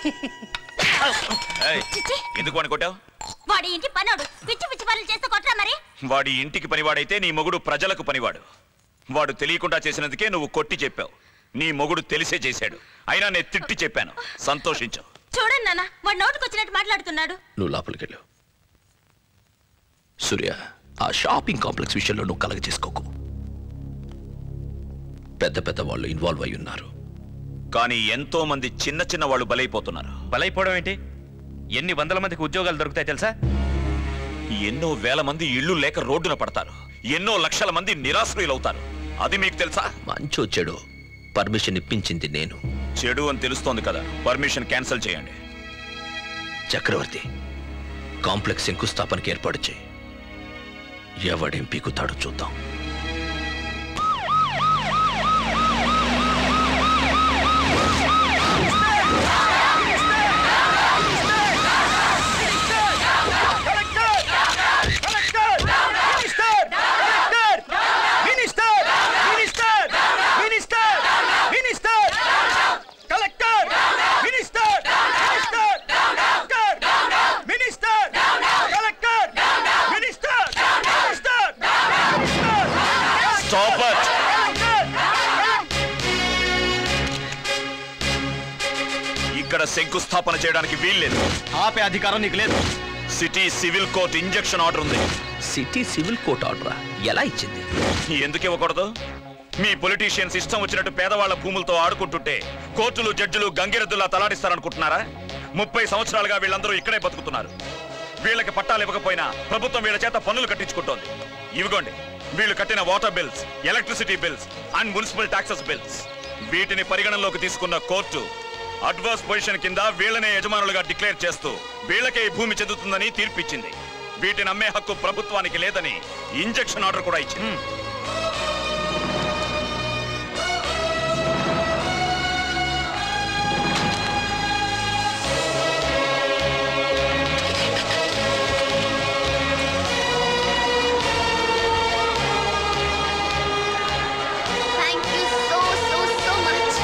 ఏయ్, ఎందుకు అని కొట్టావు వాడి ఇంటి పనోడు పిచ్చి పిచ్చి పనులు చేస్తే కొట్టరా మరి వాడి ఇంటికి పనివాడైతే నీ మొగుడు ప్రజలకు పనివాడు వాడు తెలియకుండా చేసినందుకే నువ్వు కొట్టి చెప్పావు నీ మొగుడు తెలిసే చేశాడు అయినా నేను తిట్టి చెప్పాను సంతోషించు చూడండి నాన్న వాడు నోటికి వచ్చినట్టు మాట్లాడుతున్నాడు నువ్వు లోపలికి వెళ్ళు సూర్య ఆ షాపింగ్ కాంప్లెక్స్ విషయంలో నువ్వు కలగ చేసుకోకు పెద్ద పెద్ద వాళ్ళు ఇన్వాల్వ్ అయి ఉన్నారు కానీ ఎంతో మంది చిన్న చిన్న వాళ్ళు బలైపోతున్నారు బలైపోవడం ఏంటి ఎన్ని వందల మందికి ఉద్యోగాలు దొరుకుతాయి తెలుసా ఎన్నో వేల మంది ఇళ్ళు లేక రోడ్డున పడతారు ఎన్నో లక్షల మంది నిరాశ్రయులవుతారు అది మీకు తెలుసా మంచో చెడు పర్మిషన్ ఇప్పించింది నేను చెడు అని తెలుస్తోంది కదా పర్మిషన్ క్యాన్సిల్ చేయండి చక్రవర్తి కాంప్లెక్స్ శంకుస్థాపనకి ఏర్పాటు చేయి ఎవడేం పీకుతాడో చూద్దాం Stop it! ఇక్కడ శంకుస్థాపన చేయడానికి వీల్లేదు ఆపే అధికారం నీకు లేదు city civil court injection order ఉంది సిటీ సివిల్ కోర్ట్ ఆర్డరా ఎలా ఇచ్చింది ఎందుకు ఇవ్వకూడదు మీ పొలిటీషియన్స్ ఇష్టం వచ్చినట్టు పేదవాళ్ల భూములతో ఆడుకుంటుంటే కోర్టులు జడ్జిలు గంగిరెద్దులా తలాడిస్తారనుకుంటున్నారా ముప్పై సంవత్సరాలుగా వీళ్ళందరూ ఇక్కడే బతుకుతున్నారు వీళ్ళకి పట్టాలు ఇవ్వకపోయినా ప్రభుత్వం వీళ్ళ చేత పన్నులు కట్టించుకుంటోంది ఇవిగోండి వీళ్ళు కట్టిన water bills electricity bills and municipal taxes bills వీటిని పరిగణనలోకి తీసుకున్న కోర్టు అడ్వర్స్ పొజిషన్ కింద వీళ్ళనే యజమానులుగా డిక్లేర్ చేస్తూ వీళ్ళకే ఈ భూమి చెందుతుందని తీర్పిచ్చింది వీటిని అమ్మే హక్కు ప్రభుత్వానికి లేదని ఇంజెక్షన్ ఆర్డర్ కూడా ఇచ్చింది thank you so so so much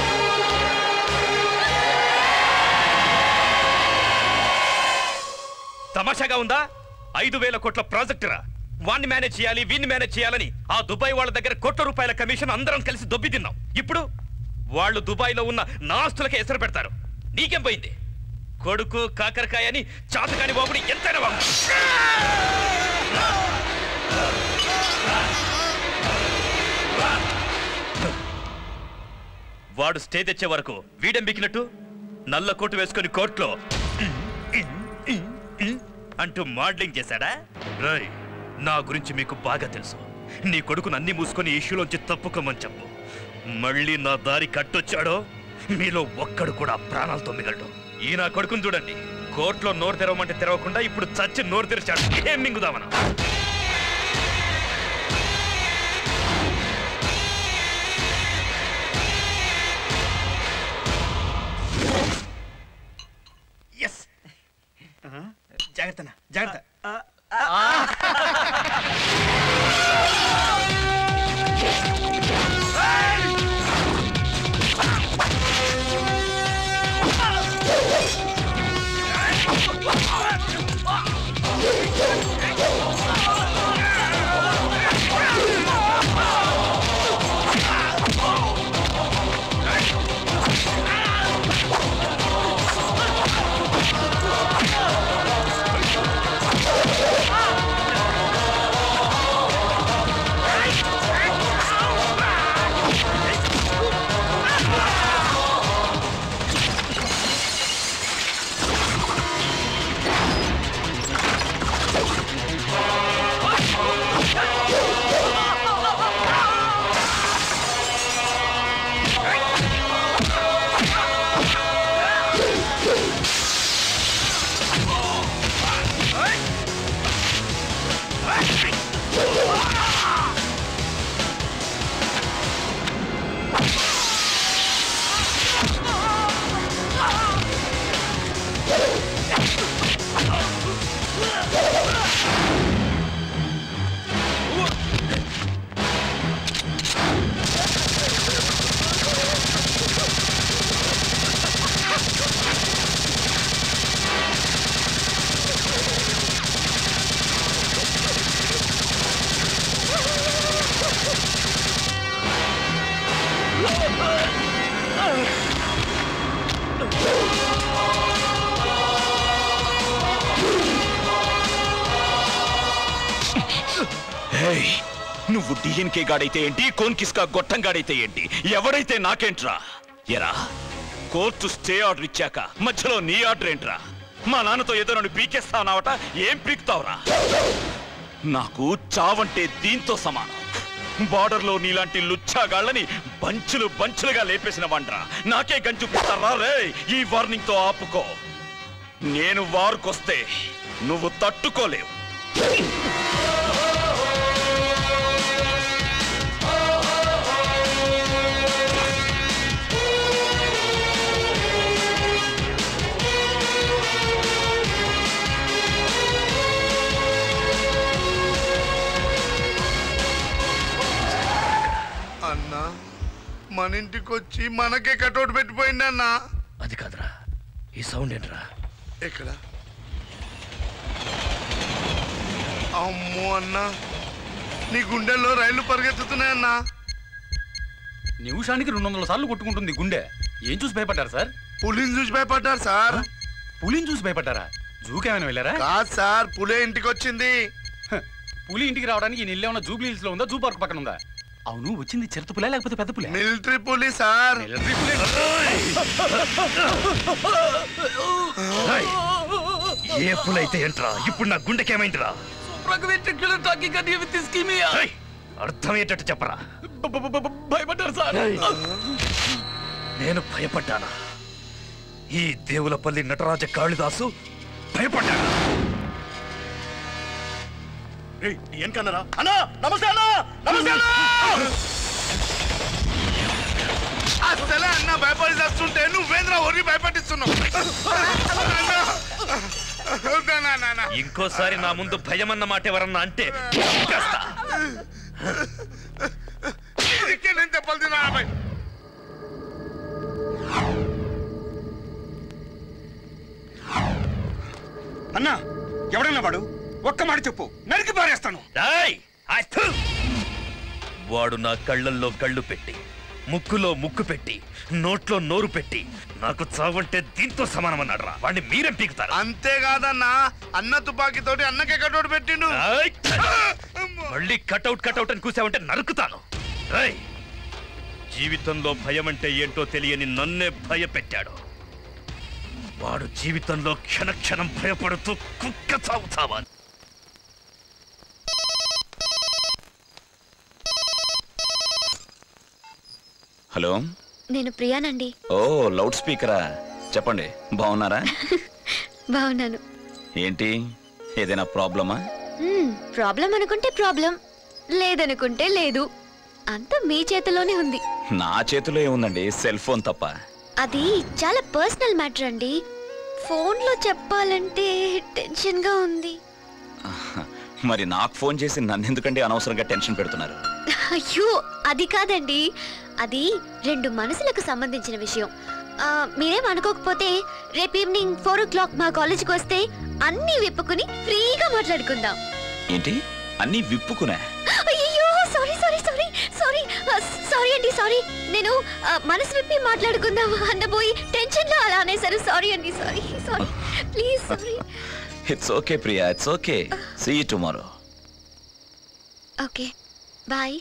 తమాషాగా ఉందా ఐదు వేల కోట్ల ప్రాజెక్టురా వాణ్ణి మేనేజ్ చేయాలి వీన్ని మేనేజ్ చేయాలని ఆ దుబాయ్ వాళ్ళ దగ్గర కోట్ల రూపాయల కమిషన్ అందరం కలిసి దొబ్బి తిన్నాం ఇప్పుడు వాళ్ళు దుబాయ్లో ఉన్న నా ఆస్తులకే ఎసరు పెడతారు నీకేం పోయింది కొడుకు కాకరకాయ అని చాతకాని బాబుని ఎంతైనా బాబు వాడు స్టే తెచ్చే వరకు వీడెం బికినట్టు నల్ల కోటు వేసుకొని కోర్టులో అంటూ మోడలింగ్ చేశాడా రై నా గురించి మీకు బాగా తెలుసు నీ కొడుకును అన్ని మూసుకొని ఈ ఇష్యూలోంచి తప్పుకోమని చెప్పు మళ్ళీ నా దారి కట్టొచ్చాడో మీలో ఒక్కడు కూడా ప్రాణాలతో మిగలడు ఈ నా కొడుకుని చూడండి కోర్టులో నోరు తెరవమంటే తెరవకుండా ఇప్పుడు చచ్చి నోరు తెరిచాడు ఏం మింగుదామనా ఎస్ జాగ్రత్త జాగ్రత్త హేయ్, నువ్వు డిఎన్కే గాడైతే ఏంటి కోన్కిస్కా గొట్టం గాడైతే ఏంటి ఎవడైతే నాకేంట్రా ఎరా కోర్టు స్టే ఆర్డర్ ఇచ్చాక మధ్యలో నీ ఆర్డర్ ఏంట్రా మా నాన్నతో ఏదో నన్ను పీకేస్తావనావట ఏం పీకుతావురా నాకు చావంటే దీంతో సమానం బార్డర్లో నీలాంటి లుచ్చాగాళ్ళని బంచులు బంచులుగా లేపేసిన వండ్రా నాకే గంజు పిస్తారా రే ఈ వార్నింగ్ తో ఆపుకో నేను వారుకొస్తే నువ్వు తట్టుకోలేవు అన్నా మన ఇంటికి వచ్చి మనకే కటౌట్ పెట్టిపోయింది అన్నా అది కాదురా ఈ సౌండ్ ఏంట్రా ఎక్కడ అమ్మో అన్నా నీ గుండెల్లో రైళ్లు పరిగెత్తుతున్నాయన్నా నిమిషానికి రెండు వందల సార్లు కొట్టుకుంటుంది గుండె ఏం చూసి భయపడ్డారు సార్ పులిని చూసి భయపడ్డారు సార్ పులిని చూసి భయపడ్డారా జూకేమైనా వెళ్ళారా కాదు సార్ పులే ఇంటికి వచ్చింది హ, పులి ఇంటికి రావడానికి ఈ ఇల్లు ఏమన్నా జూబ్లీ హిల్స్ లో ఉందా జూ పార్క్ పక్కన ఉందా అవును వచ్చింది చిరుత పులే లేకపోతే పెద్ద పులే మిలిటరీ పులి సార్ ఏ పులైతే ఏంట్రా ఇప్పుడు నా గుండెకేమైందిరా ఏయ్, అర్థమయ్యేటట్టు చెప్పరా భయపడ్డారు సార్ నేను భయపడ్డానా ఈ దేవులపల్లి నటరాజ కాళిదాసు భయపడ్డాడు ఏం కన్నరా అన్నా నమస్తే అన్నా నమస్తే అన్నా అసలే అన్న భయపడి చేస్తుంటే నువ్వేంద్ర ఒరి భయపడిస్తున్నావు అన్నా. అన్నా, అన్నా, అన్నా. ఇంకోసారి నా ముందు భయమన్న మాట ఎవరన్నా అంటే చంపేస్తా. ఇదికే నేను దెబ్బలు తిన్నా భయ్ అన్నా ఎవడన్నా వాడు ఒక్క మాట చెప్పు నరికి పారేస్తాను ఏయ్, ఆ థు! వాడు నా కళ్ళల్లో కళ్ళు పెట్టి ముక్కులో ముక్కు పెట్టి నోట్లో నోరు పెట్టి నాకు చావంటే దీంతో సమానమన్నాడు రా వాడిని మీరేం పీకుతారు అంతేకాదన్నా అన్న తుపాకీతోటి అన్నకే కటౌట్ పెట్టిండు ఏయ్! మళ్ళీ కటౌట్ కటౌట్ అని కూసావంటే నరుకుతాను ఏయ్! జీవితంలో భయం అంటే ఏంటో తెలియని నన్నే భయపెట్టాడు వాడు జీవితంలో క్షణక్షణం భయపడుతూ కుక్క చావు చావాలి హలో నేను ప్రియానండి ఓ లౌడ్ స్పీకరా చెప్పండి బాగున్నారా బాగున్నాను ఏంటి ఏదైనా ప్రాబ్లమా మ్మ్, ప్రాబ్లం అనుకుంటే ప్రాబ్లం లేదనుకుంటే లేదు అంతా మీ చేతిలోనే ఉంది నా చేతిలో ఏముందండి సెల్ ఫోన్ తప్ప అది చాలా పర్సనల్ మ్యాటర్ అండి ఫోన్లో చెప్పాలంటే టెన్షన్గా ఉంది మరి నాకు ఫోన్ చేసి నన్ను ఎందుకండి అనవసరంగా టెన్షన్ పెడుతున్నారు అయ్యో అది కాదండి అది రెండు మనసులకు సంబంధించిన విషయం ఆ, మీరేం అనుకోకపోతే రేపు ఈవినింగ్ ఫోర్ ఓ క్లాక్ మా కాలేజీకి వస్తే అన్నీ విప్పుకుని ఫ్రీగా మాట్లాడుకుందాం ఏంటి అన్నీ విప్పుకునే అయ్యో sorry sorry sorry sorry sorry అండి సారీ నేను ఆ, మనసు విప్పి మాట్లాడుకుందాం అన్నబోయి టెన్షన్ లో అలా అనేసారు సారీ అండి sorry sorry please sorry it's okay Priya it's okay see tomorrow okay bye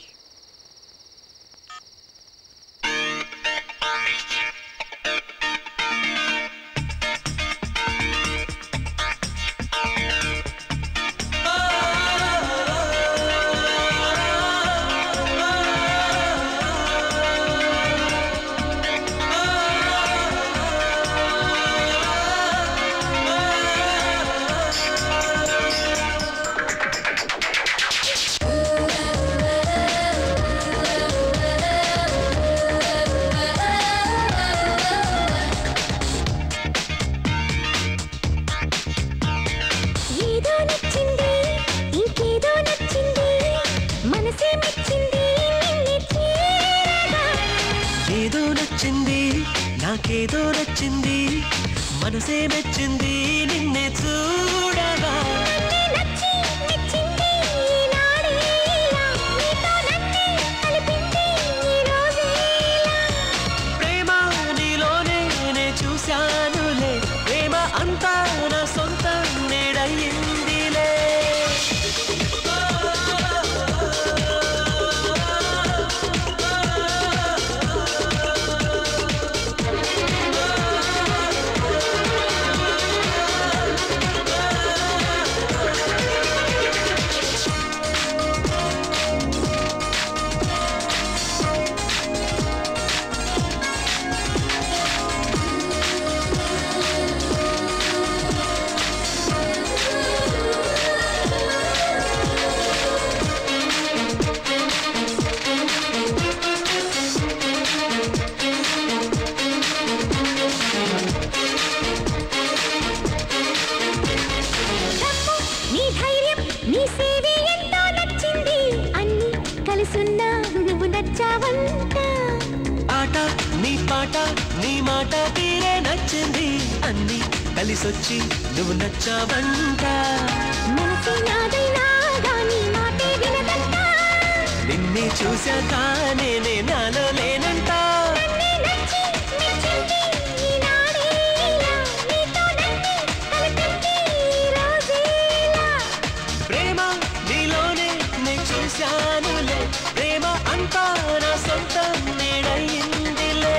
ఏదో నచ్చింది ఇంకేదో నచ్చింది మనసే మెచ్చింది నిన్నే చేరగా ఏదో నచ్చింది నాకేదో నచ్చింది మనసే మెచ్చింది నిన్నే చూడగా నచ్చి మెచ్చింది ఈనాడే ఇలా నీతో నన్నే కలిపింది ఈ రోజే ఇలా ప్రేమ నీలోనే నే చూశానులే ప్రేమ అంతా నా సొంతం నేడయిందిలే ఆ కలిసొచ్చి నువ్వు నచ్చావంట మనసు నాదైనా గాని మాటే వినదంట నిన్నే చూశాక నేనే నాలో లేనంట నన్నే నచ్చి మెచ్చింది ఈనాడే ఇలా నీతో నన్నే కలిపింది ఈ రోజే ఇలా ప్రేమ నీలోనే నే చూశానులే ప్రేమ అంతా నా సొంతం నేడయిందిలే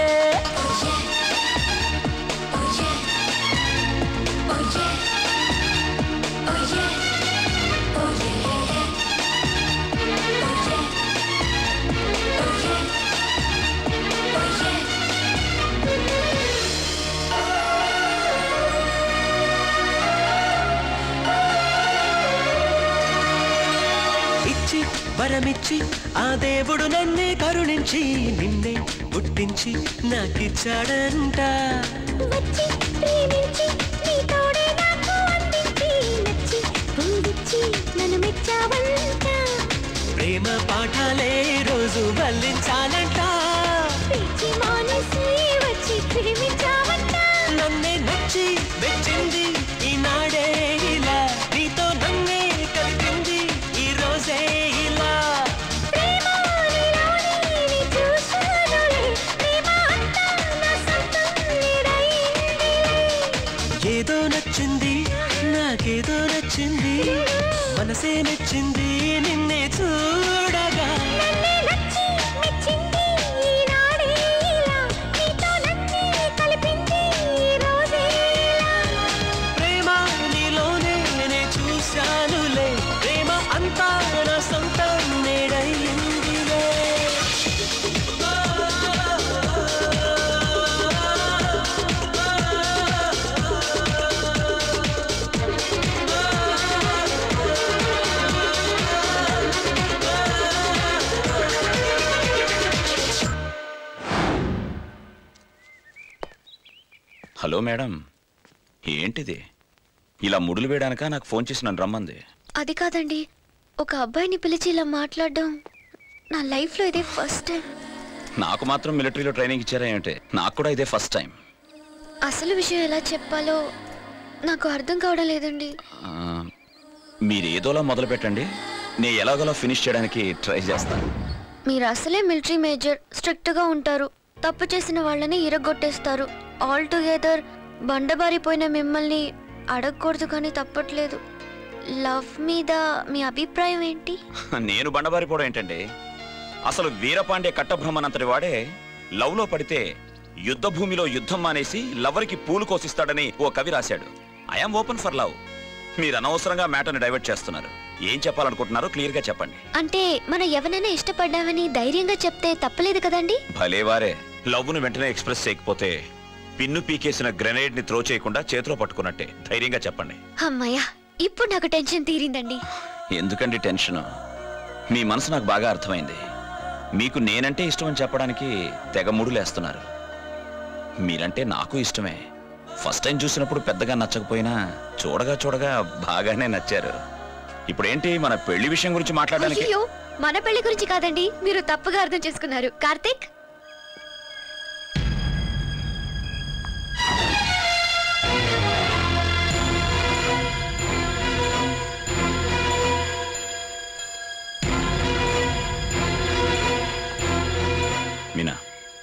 ఇచ్చి వరమిచ్చి ఆ దేవుడు నన్నే కరుణించి నిన్నే పుట్టించి నాకిచ్చాడంట వచ్చి ప్రేమించి నీ తోడే నాకు అందించి నచ్చి పూవిచ్చి నన్ను మెచ్చావంట ప్రేమ పాఠాలే రోజు వల్లించాలంట పిచ్చి మానేసి వచ్చి ప్రేమించావంట నన్నే నచ్చి వెచ్చింది ఈనాడే ఇలా నీతో నన్నే కలిపింది ఈ రోజే ఇలా ప్రేమ నీలోనే నీ చూశానులే ప్రేమ అంతా నా సొంతం నీడయిందిలే ఏదో నచ్చింది నాకేదో నచ్చింది మనసే మెచ్చింది నిన్నే చూడగా నన్నే నచ్చి మెచ్చింది ఈనాడే ఇలా నీతో నన్నే కలిపింది ఈ రోజే ఇలా ప్రేమ నీలోనే నే చూశానులే ప్రేమ అంతా నా సొంతం నేడయిందిలే హలో మేడం ఏంటిది ఇలా ముడులు వేయడానిక నాకు ఫోన్ చేసి నన్ను రమ్మంది అది కాదండి ఒక అబ్బాయిని పిలిచి ఇలా మాట్లాడడం నా లైఫ్లో ఇదే ఫస్ట్ టైం నాకు మాత్రం మిలిటరీలో ట్రైనింగ్ ఇచ్చారా ఏమిటి నాకు కూడా ఇదే ఫస్ట్ టైం అసలు విషయం ఎలా చెప్పాలో నాకు అర్థం కావడం లేదండి ఆ, మీరు ఏదోలా మొదలు పెట్టండి నేను ఎలాగోలా ఫినిష్ చేయడానికి ట్రై చేస్తాను మీరు అసలే మిలిటరీ మేజర్ స్ట్రిక్ట్గా ఉంటారు తప్పు చేసిన వాళ్ళని ఇరగొట్టేస్తారు ఆల్ టుగెదర్ బండబారిపోయిన మిమ్మల్ని అడగకూడదు కానీ తప్పట్లేదు లవ్ మీద మీ అభిప్రాయం ఏంటి నేను బండబారిపోవడం ఏంటండి అసలు వీరపాండే కట్టబ్రహ్మనంతటి వాడే లవ్లో పడితే యుద్ధ భూమిలో యుద్ధం మానేసి లవర్కి పూలు కోసిస్తాడని ఓ కవి రాశాడు ఐఎమ్ ఓపెన్ ఫర్ లవ్ మీరు అనవసరంగా మ్యాటర్ని డైవర్ట్ చేస్తున్నారు ఏం చెప్పాలనుకుంటున్నారో క్లియర్ గా చెప్పండి అంటే మనం ఎవరైనా ఇష్టపడ్డామని ధైర్యంగా చెప్తే తప్పలేదు కదండి భలేవారే లవ్ను వెంటనే ఎక్స్ప్రెస్ చేయకపోతే పిన్ను పీకేసిన గ్రెనేడ్ ని త్రో చేయకుండా చేతిలో పట్టుకున్నట్టే ధైర్యంగా చెప్పండి అమ్మయ్యా ఇప్పుడు నాకు టెన్షన్ తీరిందండి ఎందుకండి టెన్షన్ మీ మనసు నాకు బాగా అర్థమైంది మీకు నేనంటే ఇష్టం అని చెప్పడానికి తెగ ముడులేస్తున్నారు మీరంటే నాకు ఇష్టమే ఫస్ట్ టైం చూసినప్పుడు పెద్దగా నచ్చకపోయినా చూడగా చూడగా బాగానే నచ్చారు ఇప్పుడేంటి మన పెళ్లి విషయం గురించి మాట్లాడడానికి అయ్యో మన పెళ్లి గురించి కాదండి మీరు తప్పుగా అర్థం చేసుకున్నారు కార్తీక్ మీనా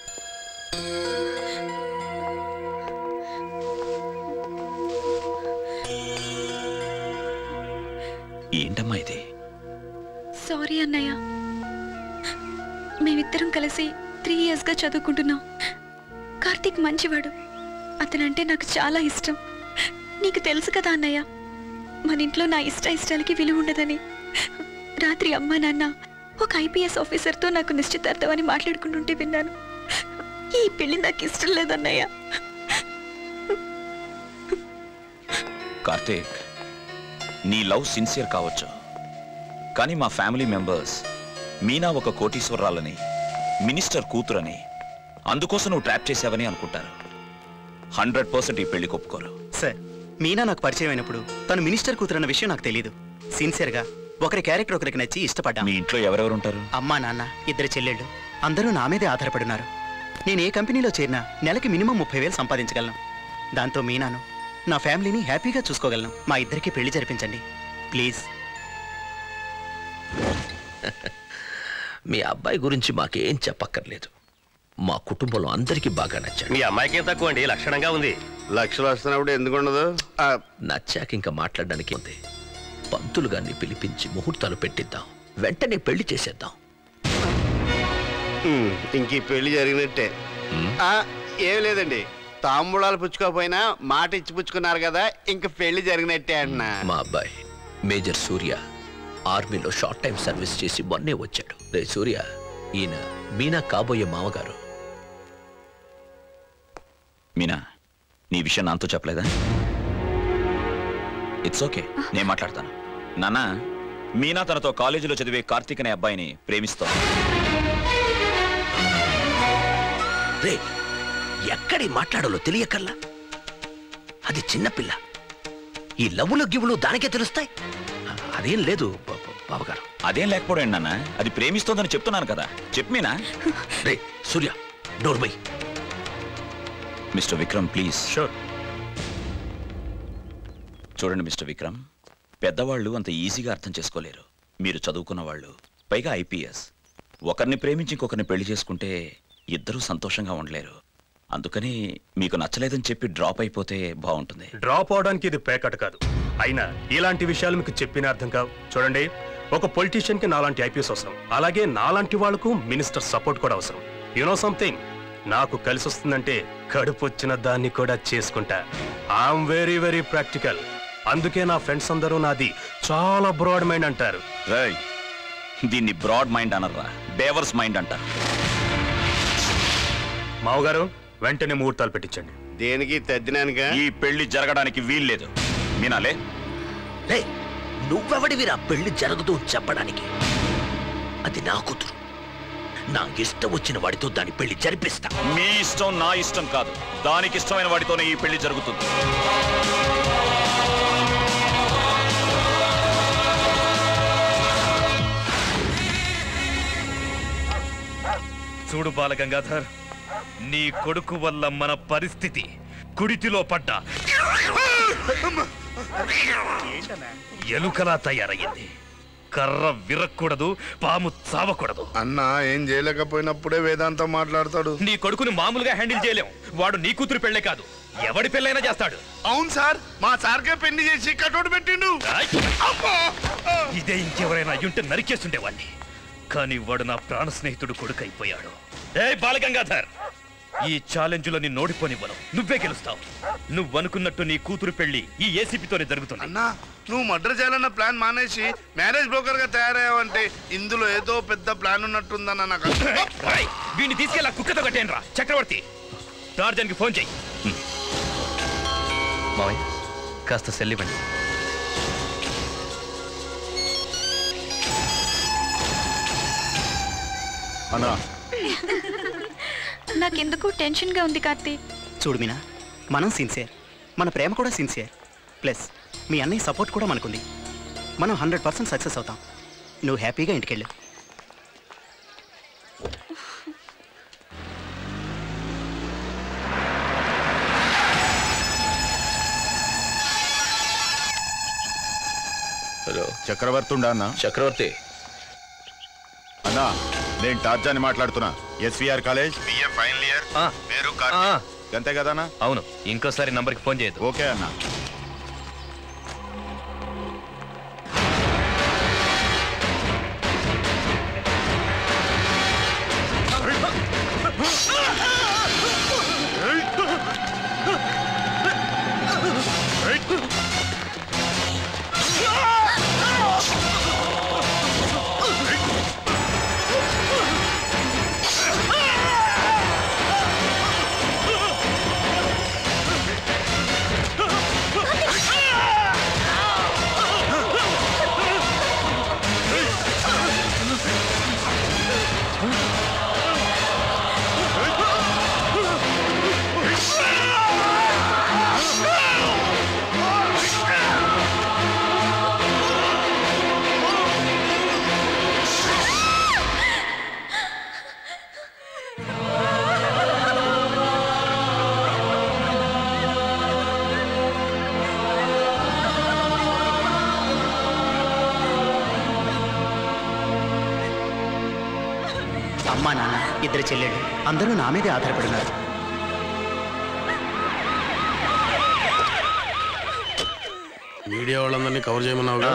ఏంటమ్మా ఇది సారీ అన్నయ్య మేమిద్దరం కలిసి త్రీ ఇయర్స్గా చదువుకుంటున్నాం కార్తీక్ మంచివాడు అతనంటే నాకు చాలా ఇష్టం నీకు తెలుసు కదా అన్నయ్య మన ఇంట్లో నా ఇష్ట ఇష్టాలకి విలువ ఉండదని రాత్రి అమ్మ నాన్న ఒక ఐపీఎస్ ఆఫీసర్తో నాకు నిశ్చితార్థం అని మాట్లాడుకుంటుంటే విన్నాను ఈ పెళ్లి నాకు ఇష్టం లేదన్నయ్య కార్తీక్ నీ లవ్ సిన్సియర్ కావచ్చు కానీ మా ఫ్యామిలీ మెంబర్స్ మీనా ఒక కోటీశ్వరరాలని మినిస్టర్ కూతురని అందుకోసం నువ్వు ట్రాప్ చేసావని అనుకుంటారు హండ్రెడ్ పర్సెంట్ ఈ పెళ్లి ఒప్పుకోరు సార్ మీనా నాకు పరిచయం అయినప్పుడు తను మినిస్టర్ కూతురన్న విషయం నాకు తెలియదు సిన్సియర్గా ఒకరి క్యారెక్టర్ ఒకరికి నచ్చి ఇష్టపడ్డా మీ ఇంట్లో ఎవరెవరు ఉంటారు అమ్మా నాన్న ఇద్దరు చెల్లెళ్ళు అందరూ నా మీదే ఆధారపడున్నారు నేను ఏ కంపెనీలో చేరినా నెలకి మినిమం ముప్పై వేలు సంపాదించగలను దాంతో మీనాను నా ఫ్యామిలీని హ్యాపీగా చూసుకోగలను మా ఇద్దరికి పెళ్లి జరిపించండి ప్లీజ్ మీ అబ్బాయి గురించి మాకేం చెప్పక్కర్లేదు మా కుటుంబంలో అందరికీ బాగా నచ్చాడు మీ అమ్మాయికి ఏం తక్కువ అండి లక్షణంగా ఉంది లక్షలు వస్తున్నప్పుడు ఎందుకు ఉండదు నచ్చాక ఇంకా మాట్లాడడానికి ఉంది పంతులు గారిని పిలిపించి ముహూర్తాలు పెట్టిద్దాం వెంటనే పెళ్లి చేసేద్దాం ఉమ్, ఇంక ఈ పెళ్లి జరిగినట్టే ఆ, ఏం లేదండి తాంబూలాలు పుచ్చుకోకపోయినా మాట ఇచ్చి పుచ్చుకున్నారు కదా ఇంక పెళ్లి జరిగినట్టే అన్నా మా అబ్బాయి మేజర్ సూర్య ఆర్మీలో షార్ట్ టైం సర్వీస్ చేసి మొన్నే వచ్చాడు రే సూర్య ఈయన మీనా కాబోయే మామగారు మీనా నీ విషయం నాతో చెప్పలేదా ఇట్స్ ఓకే నేను మాట్లాడతాను నాన్న మీనా తనతో కాలేజీలో చదివే కార్తీక్ అనే అబ్బాయిని ప్రేమిస్తోంది రే ఎక్కడి మాట్లాడాలో తెలియకల్లా అది చిన్నపిల్ల ఈ లవ్వులు గివ్వులు దానికే తెలుస్తాయి అదేం లేదు బా- బా- బావగారు అదేం లేకపోవడం నాన్న అది ప్రేమిస్తోందని చెప్తున్నాను కదా చెప్పు మీనా రే సూర్య డోర్మై మిస్టర్ విక్రమ్ ప్లీజ్ షూర్ చూడండి మిస్టర్ విక్రమ్ పెద్దవాళ్ళు అంత ఈజీగా అర్థం చేసుకోలేరు మీరు చదువుకున్న వాళ్ళు పైగా ఐపీఎస్ ఒకరిని ప్రేమించి ఇంకొకరిని పెళ్లి చేసుకుంటే ఇద్దరూ సంతోషంగా ఉండలేరు అందుకని మీకు నచ్చలేదని చెప్పి డ్రాప్ అయిపోతే బాగుంటుంది డ్రాప్ అవడానికి ఇది పేకట్ కాదు అయినా ఇలాంటి విషయాలు మీకు చెప్పిన అర్థం కావు చూడండి ఒక పొలిటీషియన్ కి నాలాంటి ఐపీఎస్ అవసరం అలాగే నాలాంటి వాళ్లకు మినిస్టర్ సపోర్ట్ కూడా అవసరం యునో సంథింగ్ నాకు కలిసి వస్తుందంటే కడుపు వచ్చిన దాన్ని కూడా చేసుకుంటా ఐఎమ్ వెరీ వెరీ ప్రాక్టికల్ అందుకే నా ఫ్రెండ్స్ అందరూ నాది చాలా బ్రాడ్ మైండ్ అంటారు రేయ్ దీన్ని బ్రాడ్ మైండ్ అనర్రా బేవర్స్ మైండ్ అంటారు మావగారు వెంటనే ముహూర్తాలు పెట్టించండి దేనికి తద్దినానుగా ఈ పెళ్లి జరగడానికి వీల్లేదు మీనాలే రే నువ్వెవడివిరా పెళ్లి జరగదు అని చెప్పడానికి అది నా కూతురు నా ఇష్టం వచ్చిన వాడితో దాని పెళ్లి జరిపిస్తా మీ ఇష్టం నా ఇష్టం కాదు దానికి ఇష్టమైన వాడితోనే ఈ పెళ్లి జరుగుతుంది చూడు బాలగంగాధర్ నీ కొడుకు వల్ల మన పరిస్థితి కుడితిలో పడ్డ ఎలుకలా తయారయ్యింది కర్ర విరక్కూడదు పాము చావకూడదు అన్న ఏం చేయలేకపోయినప్పుడే వేదాంతం మాట్లాడతాడు నీ కొడుకుని మామూలుగా హ్యాండిల్ చేయలేం వాడు నీ కూతురు పెళ్ళే కాదు ఎవడి పెళ్ళైనా చేస్తాడు అవును సార్ మా సార్కే పెళ్లి చేసి కటౌట్ పెట్టిండు ఇదే ఇంకెవరైనా అయ్యుంటే నరికేస్తుండేవాణ్ణి కానీ వాడు నా ప్రాణ స్నేహితుడు కొడుకు అయిపోయాడు ఏ బాలగంగాధర్ ఈ ఛాలెంజ్ లో నీ ఓడిపోనివ్వను నువ్వే గెలుస్తావు నువ్వు అనుకున్నట్టు నీ కూతురు పెళ్లి ఈ ఏసీపీతోనే జరుగుతుంది అన్నా నువ్వు మర్డర్ చేయాలన్న ప్లాన్ మానేసి మ్యారేజ్ బ్రోకర్ గా తయారయ్యావంటే ఇందులో ఏదో పెద్ద ప్లాన్ ఉన్నట్టుందన్న నాకు రాయ్, వీడిని తీసుకెళ్ళా కుక్కతో కట్టేయండి రా చక్రవర్తి టార్జన్కి ఫోన్ చెయ్యి మావయ్య కాస్త సెల్ ఇవ్వండి అన్నా నాకెందుకు టెన్షన్గా ఉంది కార్తీక్ చూడు మీనా మనం సిన్సియర్ మన ప్రేమ కూడా సిన్సియర్ ప్లస్ మీ అన్నయ్య సపోర్ట్ కూడా మనకుంది మనం హండ్రెడ్ పర్సెంట్ సక్సెస్ అవుతాం నువ్వు హ్యాపీగా ఇంటికెళ్ళు హలో చక్రవర్తి ఉండా అన్న చక్రవర్తి అన్నా నేను టార్జాని మాట్లాడుతున్నా SVR college BA final year పేరు కార్తీక్. అంతే కదన్నా అవును ఇంకోసారి నంబర్కి ఫోన్ చేయదు ఓకే అన్న Ah! అమ్మా నాన్న ఇద్దరు చెల్లెళ్ళు అందరూ నా మీదే ఆధారపడినారు మీడియా వాళ్ళందరినీ కవర్ చేయమన్నావుగా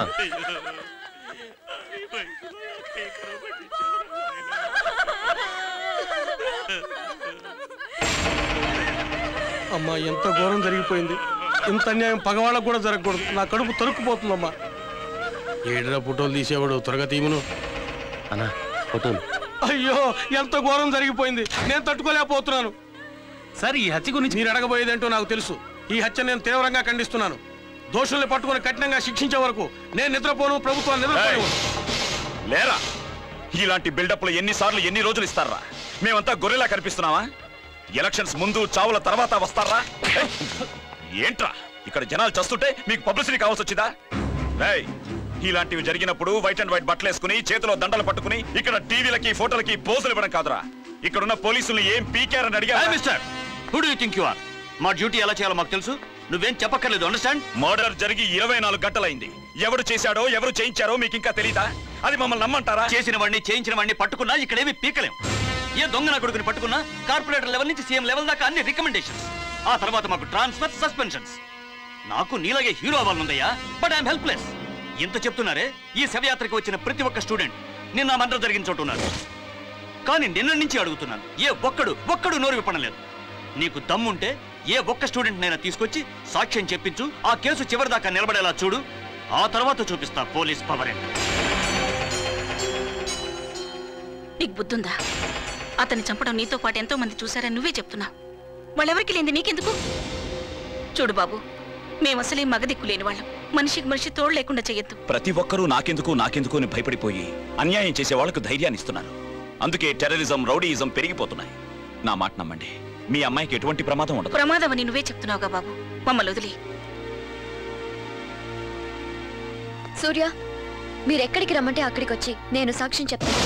అమ్మా ఎంత ఘోరం జరిగిపోయింది ఇంత అన్యాయం పగవాళ్ళకు కూడా జరగకూడదు నా కడుపు తరుక్కుపోతుందమ్మా ఏడిరా ఫోటోలు తీసేవాడు త్వరగా తీమును అన్నా ఫోటోలు అయ్యో ఎంత ఘోరం జరిగిపోయింది నేను తట్టుకోలేకపోతున్నాను సరే ఈ హత్య గురించి మీరు అడగబోయేదేంటో నాకు తెలుసు ఈ హత్య నేను తీవ్రంగా ఖండిస్తున్నాను దోషుల్ని పట్టుకుని కఠినంగా శిక్షించే వరకు నేను నిద్రపోను ప్రభుత్వాన్ని నిద్రపోను లేరా ఇలాంటి బిల్డప్లు ఎన్నిసార్లు ఎన్ని రోజులు ఇస్తారా మేమంతా గొర్రెలా కనిపిస్తున్నావా ఎలక్షన్స్ ముందు చావుల తర్వాత వస్తారా ఏయ్! ఏంట్రా ఇక్కడ జనాలు చస్తుంటే మీకు పబ్లిసిటీ కావాల్సి వచ్చిందా ఏయ్! ఇలాంటివి జరిగినప్పుడు వైట్ అండ్ వైట్ బట్టలు వేసుకుని చేతిలో దండలు పట్టుకుని ఇక్కడ టీవీలకి ఫోటోలకి పోజులు ఇవ్వడం కాదురా ఇక్కడున్న పోలీసులు ఏం పీకారని అడిగా mister who do think you are మా డ్యూటీ ఎలా చేయాలో మాకు తెలుసు నువ్వేం చెప్పక్కర్లేదు అండర్స్టాండ్ మర్డర్ జరిగి ఇరవై నాలుగు గంటలైంది ఎవరు చేశాడో ఎవరు చేయించారో మీకు ఇంకా తెలీదా అది మమ్మల్ని నమ్మంటారా చేసిన వాడిని చేయించిన వాడిని పట్టుకున్నా ఇక్కడేమి పీకలేం ఏ దొంగ నా కొడుకుని పట్టుకున్నా కార్పొరేటర్ లెవెల్ నుంచి సీఎం లెవెల్ దాకా అన్ని రికమెండేషన్స్ ఆ తర్వాత మాకు ట్రాన్స్ఫర్ సస్పెన్షన్స్ నాకు నీలాగే హీరో అవ్వాలనుందయ్యా బట్ ఐఎమ్ హెల్ప్లెస్ ఇంత చెప్తున్నారే ఈ శవయాత్రకు వచ్చిన ప్రతి ఒక్క స్టూడెంట్ నిన్న మంత్రం జరిగిన చోటు ఉన్నారు కానీ నిన్న నుంచి అడుగుతున్నాను ఏ ఒక్కడు ఒక్కడు నోరు విప్పనలేదు నీకు దమ్ముంటే ఏ ఒక్క స్టూడెంట్ నైనా తీసుకొచ్చి సాక్ష్యం చెప్పించు ఆ కేసు చివరిదాకా నిలబడేలా చూడు ఆ తర్వాత చూపిస్తా పోలీస్ పవర్ ఏంటో నీకు బుద్ధుందా అతన్ని చంపడం నీతో పాటు ఎంతో మంది చూశారని నువ్వే చెప్తున్నావు వాళ్ళెవరికి లేని నీకెందుకు చూడు బాబు మేము అసలే మగదిక్కు లేని వాళ్ళం మనిషికి మనిషి తోడు లేకుండా చెయ్యొద్దు ప్రతి ఒక్కరూ నాకెందుకు నాకెందుకు అని భయపడిపోయి అన్యాయం చేసే వాళ్ళకు ధైర్యాన్ని ఇస్తున్నారు అందుకే టెర్రరిజం రౌడీయిజం పెరిగిపోతున్నాయి నా మాట నమ్మండి మీ అమ్మాయికి ఎటువంటి ప్రమాదం ఉండదు ప్రమాదం అని నువ్వే చెప్తున్నావుగా బాబు మమ్మల్ని వదిలి సూర్య మీరు ఎక్కడికి రమ్మంటే అక్కడికి వచ్చి నేను సాక్ష్యం చెప్తాను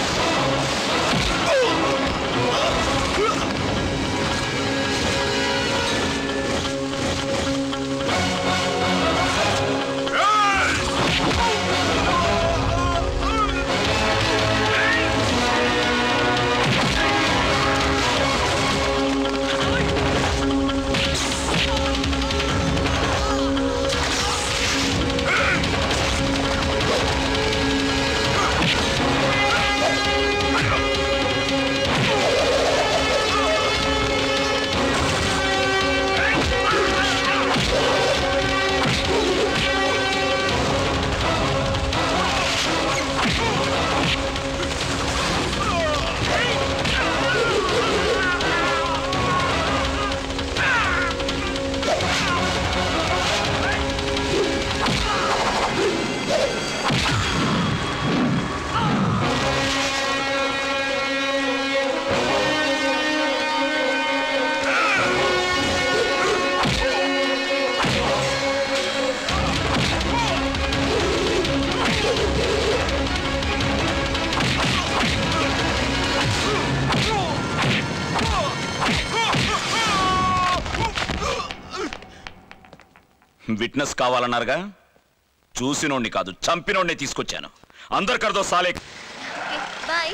విట్నెస్ కావాలన్నారుగా చూసినోడిని కాదు చంపినోడిని తీసుకొచ్చాను అందరికర్దో సాలే బాయ్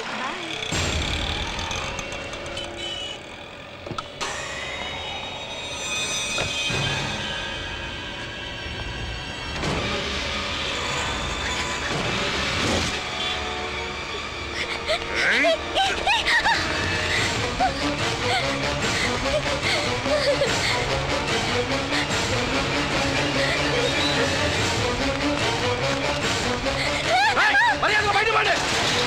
మర్యాదగా బయట పడే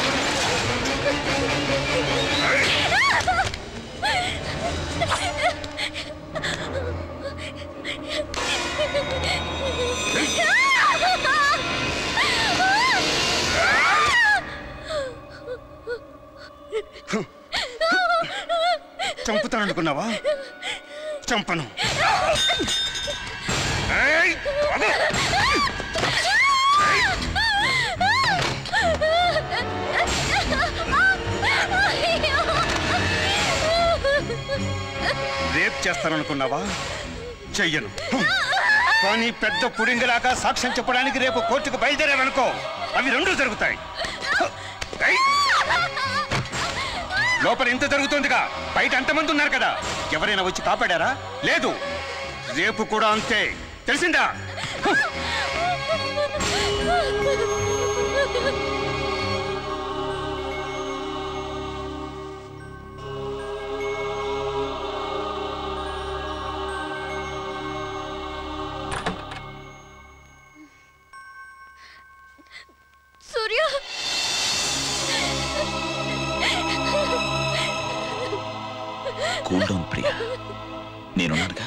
చంపుతాననుకున్నావా చంపను రేప్ చేస్తాననుకున్నావా చెయ్యను కానీ పెద్ద పుడింగలాగా సాక్ష్యం చెప్పడానికి రేపు కోర్టుకు బయలుదేరావనుకో అవి రెండూ జరుగుతాయి ఏయ్! లోపల ఇంత జరుగుతుందిగా బయట ఎంతమంది ఉన్నారు కదా ఎవరైనా వచ్చి కాపాడారా లేదు రేపు కూడా అంతే తెలిసిందా సూర్య కూల్ డౌన్ ప్రియా నేనున్నానుగా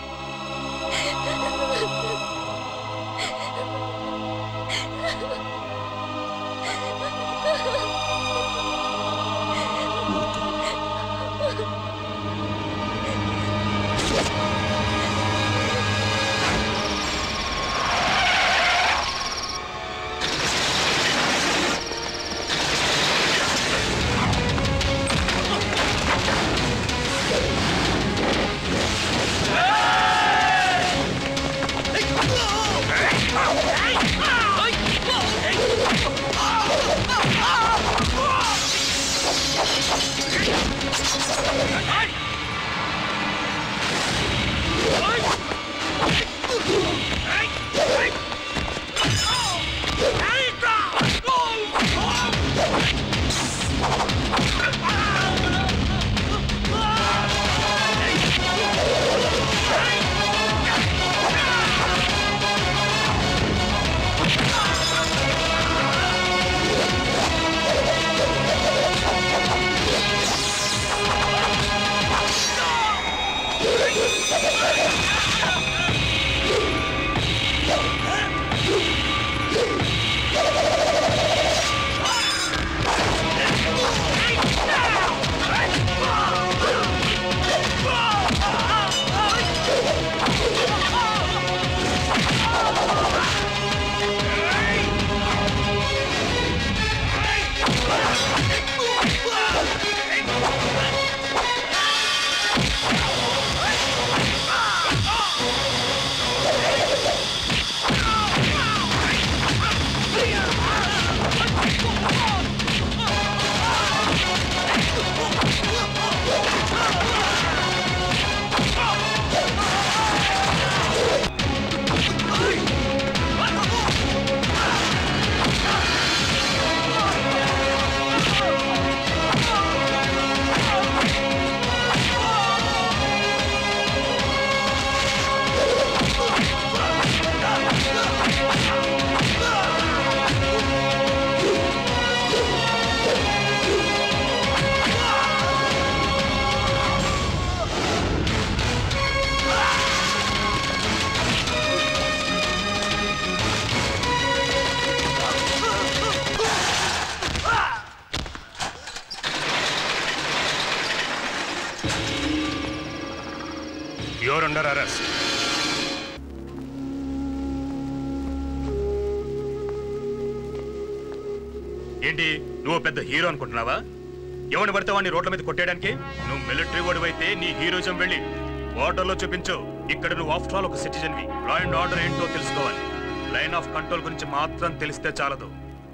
యువర్ అండర్ అరెస్ట్ ఏంటి నువ్వు పెద్ద హీరో అనుకుంటున్నావా ఎవరిని పడితే వాడిని రోడ్ల మీద కొట్టేయడానికి నువ్వు మిలిటరీ వాడివైతే నీ హీరోజం వెళ్ళి వాటర్లో చూపించు ఇక్కడ నువ్వు ఆఫ్టర్ ఆల్ ఒక సిటిజన్వి లా అండ్ ఆర్డర్ ఏంటో తెలుసుకోవాలి లైన్ ఆఫ్ కంట్రోల్ గురించి మాత్రం తెలిస్తే చాలదు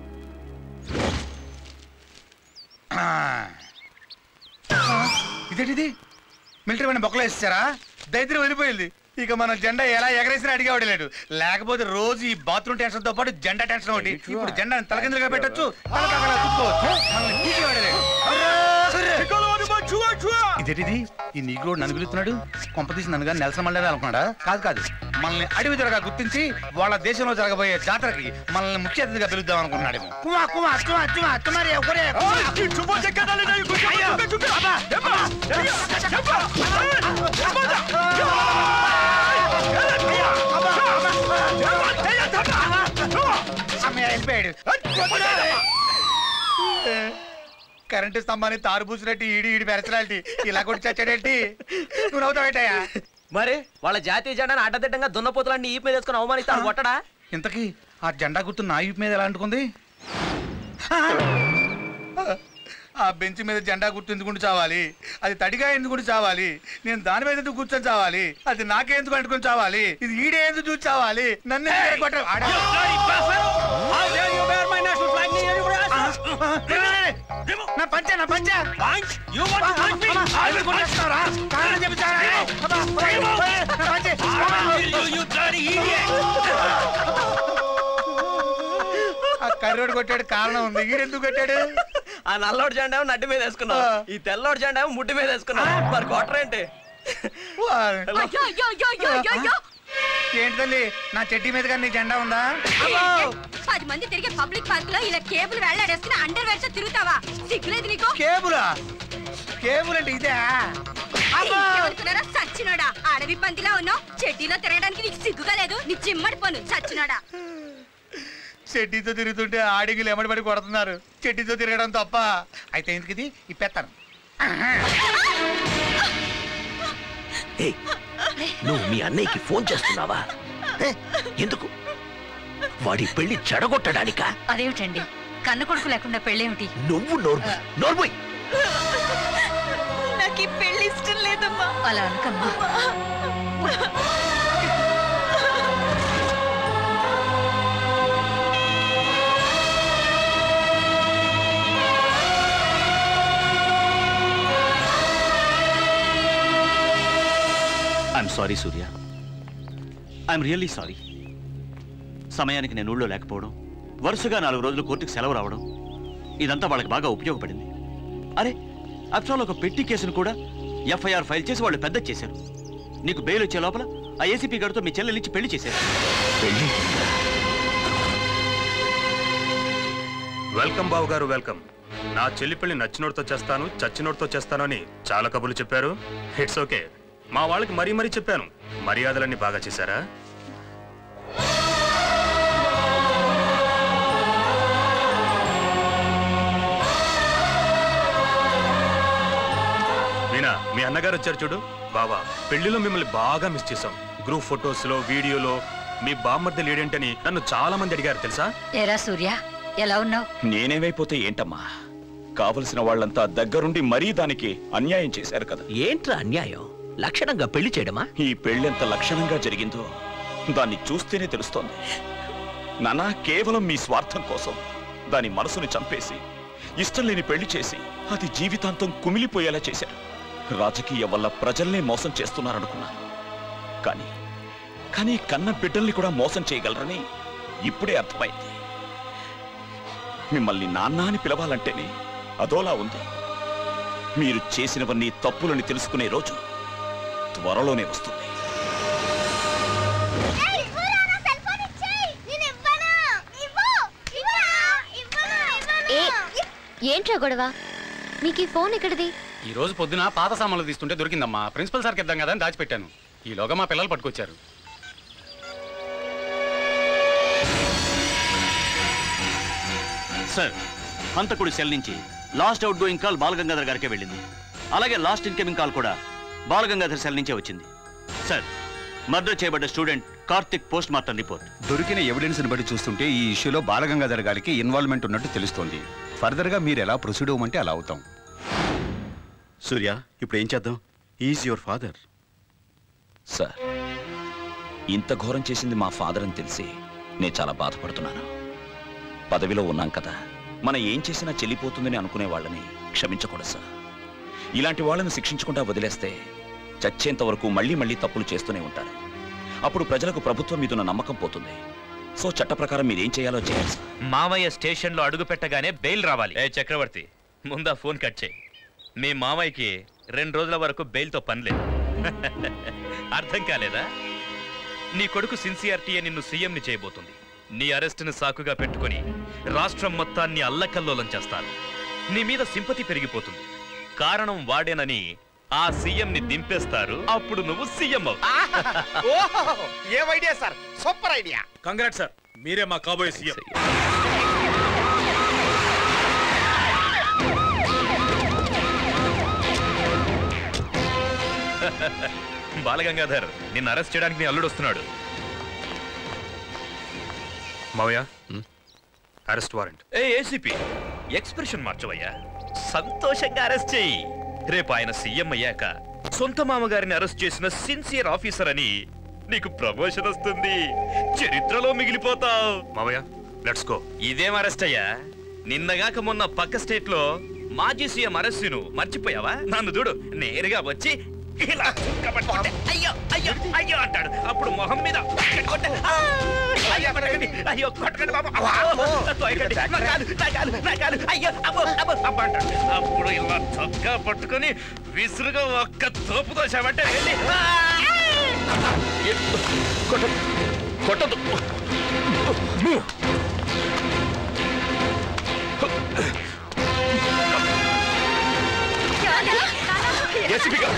ఇదేంటిది మిలిటరీ వాడిని బొక్కలు వేసేసారా దరిద్రం వెళ్ళిపోయింది ఇక మన జెండా ఎలా ఎగరేసినా అడిగేవాడు లేడు లేకపోతే రోజు ఈ బాత్రూమ్ టెన్షన్ తో పాటు జెండా టెన్షన్ ఒకటి ఇప్పుడు జెండా తలకిందులుగా పెట్టొచ్చు తల కాకలా చుట్టుకోవచ్చు మనల్ని పీకేవాడే లేడు. ఇదేంటిది ఈ నీగ్రోడ్ నన్ను పిలుస్తున్నాడు కొంపతీసి నన్ను కానీ నెలసన్ మండలి అనుకున్నాడా కాదు కాదు మనల్ని అడవి దొరగా గుర్తించి వాళ్ళ దేశంలో జరగబోయే జాతరకి మనల్ని ముఖ్య అతిథిగా పిలుద్దాం అనుకున్నాడు కుమా కుమా చుమా చుమా చుమారి ఒకరే అయ్యో అబ్బా, అబ్బా, అమ్మయ్య, వెళ్ళిపోయాడు కరెంటు స్తంభాన్ని తారు పూసినట్టు ఈడి ఈడి పెరచలాంటి ఇలా కొట్టి చచ్చాడేంటి నువ్వు నవ్వుతావేటయ్యా మరి వాళ్ళ జాతీయ జెండాను అడ్డదిడ్డంగా దున్నపోతులన్నీ ఈ మీద వేసుకుని అవమానిస్తాను కొట్టడా ఇంతకీ ఆ జెండా గుర్తు నా ఈపు మీద ఎలా అంటుకుంది ఆ బెంచ్ మీద జెండా గుర్తు ఎందుకు చావాలి అది తడిగా ఎందుకు చావాలి నేను దాని మీద ఎందుకు కూర్చొని చావాలి అది నాకే ఎందుకు అంటుకొని చావాలి ఇది ఈడే ఎందుకు చూసి చావాలి నన్ను ఎందుకు ఎరగొట్టావు? ఆడ- నా పంచ నా పంచ you want to punch me I కొట్టేస్తారా కారణం చెప్తారా నా పంచ యు బ్లడీ ఆ కర్రోడు కొట్టాడు కారణం ఉంది ఈడెందుకు కొట్టాడు ఆ నల్లోడు జెండా ఏమో నడ్డి మీద వేసుకున్నావు ఈ తెల్లోడు జెండా ఏమో ముడ్డి మీద వేసుకున్నావు మరి కొట్టరేంటి అయ్యో అయ్యో అయ్యో అయ్యో అయ్యో అయ్యో ఏంటి తల్లి నా చెట్టి మీద కానీ నీ జెండా ఉందా పది మంది తిరిగే పబ్లిక్ పార్క్ లో ఇలా కేబుల్ వెళ్ళాడేసుకుని అండర్ వేర్స్ తిరుగుతావా సిగ్గులేదు నీకు కేబులా కేబుల్ అంటే ఇదే ఎవరుకున్నారా సచ్చినోడా అడవి పందిలా ఉన్నావు చెడ్డీలో తిరగడానికి నీకు సిగ్గుగా లేదు నీ చిమ్మడి పను సచ్చినోడా చెట్టితో తిరుగుతుంటే ఆడిగిలు ఎమ్మడి పడి కొడుతున్నారు చెట్టితో తిరగడం తప్ప అయితే ఎందుకు ఇది ఇప్పేస్తాను ఏయ్, నువ్వు మీ అన్నయ్యకి ఫోన్ చేస్తున్నావా ఏ, ఎందుకు వాడి పెళ్లి చెడగొట్టడానికా అదేమిటండి కన్న కొడుకు లేకుండా పెళ్ళేమిటి నువ్వు నోర్ము నోర్మోయ్ నాకు ఈ పెళ్లి ఇష్టం లేదమ్మా అలా అనకమ్మా I'm sorry Surya I'm really sorry సమయానికి నేను ఊళ్ళో లేకపోవడం వరుసగా నాలుగు రోజులు కోర్టుకు సెలవు రావడం ఇదంతా వాళ్ళకి బాగా ఉపయోగపడింది అరే అఫ్టర్ ఒక పెట్టి కేసును కూడా ఎఫ్ఐఆర్ ఫైల్ చేసి వాళ్ళు పెద్ద చేశారు నీకు బెయిల్ వచ్చే లోపల ఆ ఏసీపీ గారితో మీ చెల్లెలిచ్చి పెళ్లి చేశారు పెళ్లి వెల్కమ్ బాబు గారు వెల్కమ్ నా చెల్లి పెళ్లి నచ్చినోడితో చేస్తాను చచ్చినోడితో చేస్తాను అని చాలా కబుర్లు చెప్పారు ఇట్స్ ఓకే మా వాళ్ళకి మరీ మరీ చెప్పాను మర్యాదలన్నీ బాగా చేశారా మీనా మీ అన్నగారు వచ్చారు చూడు బావా పెళ్లిలో మిమ్మల్ని బాగా మిస్ చేశాం గ్రూప్ ఫొటోస్ లో వీడియోలో మీ బామ్మర్ది లేడేంటని నన్ను చాలా మంది అడిగారు తెలుసా ఏరా సూర్య ఎలా ఉన్నావు నేనేమైపోతే ఏంటమ్మా కావలసిన వాళ్ళంతా దగ్గరుండి మరీ దానికి అన్యాయం చేశారు కదా ఏంట్రా అన్యాయం లక్షణంగా పెళ్లి చేయడమా ఈ పెళ్ళెంత లక్షణంగా జరిగిందో దాన్ని చూస్తేనే తెలుస్తోంది నానా కేవలం మీ స్వార్థం కోసం దాని మనసుని చంపేసి ఇష్టం లేని పెళ్లి చేసి అది జీవితాంతం కుమిలిపోయేలా చేశారు రాజకీయం వల్ల ప్రజల్నే మోసం చేస్తున్నారనుకున్నాను కానీ కానీ కన్న బిడ్డల్ని కూడా మోసం చేయగలరని ఇప్పుడే అర్థమైంది మిమ్మల్ని నాన్న అని పిలవాలంటేనే అదోలా ఉంది మీరు చేసినవన్నీ తప్పులని తెలుసుకునే రోజు త్వరలోనే వస్తుంది ఏ ఏంట్రా గొడవ మీకు ఈ ఫోన్ ఎక్కడిది ఈ రోజు పొద్దున పాత సామాన్లు తీస్తుంటే దొరికిందమ్మా ప్రిన్సిపల్ సార్కి ఇద్దాం కదా అని దాచిపెట్టాను ఈలోగా మా పిల్లలు పట్టుకొచ్చారు సార్ హంతకుడి సెల్ నుంచి last outgoing call Balagangadhar గారికే వెళ్ళింది అలాగే లాస్ట్ ఇన్కమింగ్ కాల్ కూడా బాలగంగాధర్ సెల్ నుంచే వచ్చింది సార్ మర్డర్ చేయబడ్డ student Karthik post mortem report దొరికిన ఎవిడెన్స్ బట్టి చూస్తుంటే ఈ ఇష్యూలో బాలగంగాధర్ గారికి ఇన్వాల్వ్మెంట్ ఉన్నట్టు తెలుస్తోంది ఫర్దర్ గా మీరు ఎలా ప్రొసీడ్ అవ్వమంటే అలా అవుతాం సూర్య ఇప్పుడు ఏం చేద్దాం ఈజ్ యువర్ ఫాదర్ సార్ ఇంత ఘోరం చేసింది మా ఫాదర్ అని తెలిసి నేను చాలా బాధపడుతున్నాను పదవిలో ఉన్నాం కదా మనం ఏం చేసినా చెల్లిపోతుందని అనుకునే వాళ్ళని క్షమించకూడదు సార్ ఇలాంటి వాళ్ళని శిక్షించకుండా వదిలేస్తే చచ్చేంత వరకు మళ్ళీ మళ్ళీ తప్పులు చేస్తూనే ఉంటారు అప్పుడు ప్రజలకు ప్రభుత్వం మీదున్న నమ్మకం పోతుంది సో చట్ట ప్రకారం మీరేం చేయాలో చేయాలి సార్ మామయ్య స్టేషన్లో అడుగు పెట్టగానే బెయిల్ రావాలి ఏ చక్రవర్తి ముందా ఫోన్ కట్ చేయి మీ మామయ్యకి రెండు రోజుల వరకు బెయిల్తో పని లేదు అర్థం కాలేదా నీ కొడుకు సిన్సియారిటీయే నిన్ను సీఎంని చేయబోతుంది నీ అరెస్టును సాకుగా పెట్టుకొని రాష్ట్రం మొత్తాన్ని అల్లకల్లోలం చేస్తారు నీ మీద సింపతి పెరిగిపోతుంది కారణం వాడేనని ఆ సీఎంని దింపేస్తారు అప్పుడు నువ్వు సీఎం అవుతావు a idea sir super idea congrat sir మీరే మా కాబోయే సీఎం బాలగంగాధర్ నిన్ను అరెస్ట్ చేయడానికి నీ అల్లుడు వస్తున్నాడు మావయ్య అరెస్ట్ వారెంట్ ఏ ఏసీపీ ఎక్స్ప్రెషన్ మార్చవయ్యా సంతోషంగా అరెస్ట్ చేయి రేపు ఆయన సీఎం అయ్యాక సొంత మామగారిని అరెస్ట్ చేసిన సిన్సియర్ ఆఫీసర్ అని నీకు ప్రమోషన్ వస్తుంది చరిత్రలో మిగిలిపోతావు మావయ్య లెట్స్ గో ఇదేం అరెస్ట్ అయ్యా నిన్నగాక మొన్న పక్క స్టేట్ లో మాజీ సీఎం అరెస్ట్ నువ్వు మర్చిపోయావా నన్ను చూడు నేరుగా వచ్చి ఇలా చుక్క పట్టుకుంటే అయ్యో అయ్యో అయ్యో అంటాడు అప్పుడు మొహం మీద ఇక్కడ కొట్టే, "ఆ, అయ్యో కొట్టకండి అయ్యో కొట్టకండి బాబు అవ్వ, అవ్వ, తోయకండి. నా కాలు, నా కాలు, నా కాలు, అయ్యో అబ్బో అబ్బో అబ్బో అంటాడు అప్పుడు ఇలా చొక్కా పట్టుకొని విసురుగా ఒక్క తోపు దోశామంటే వెళ్ళి "ఆ!" ఏ, కొట్టదు కొట్టదు ఏసీపీగా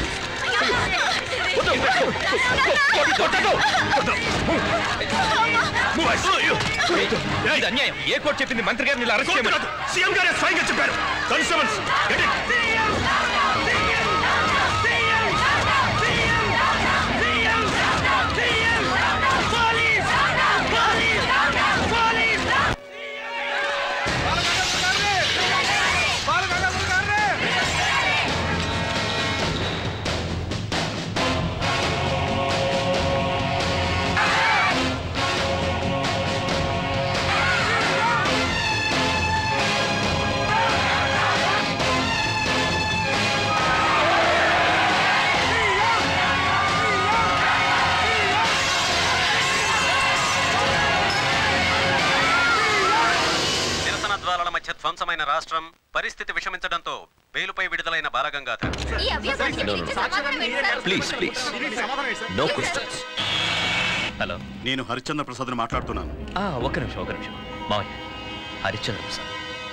ఇది అన్యాయం ఏ కోర్టు చెప్పింది మంత్రి గారిని ఇలా అరెస్ట్ చేయమని సీఎం గారే స్వయంగా చెప్పారు కానిస్టేబుల్స్ నిరసన జ్వాలల మధ్య ధ్వంసమైన రాష్ట్రం పరిస్థితి విషమించడంతో బెయిలుపై విడుదలైన బాలగంగాధర్ ఈ అభ్యాసానికి No, no, మించి no. సమాధానం ఏంటి sir? Please please no questions hello నేను హరిశ్చంద్ర ప్రసాద్ని మాట్లాడుతున్నాను ఒక్క నిమిషం ఒక్క నిమిషం మావయ్య హరిశ్చంద్ర ప్రసాద్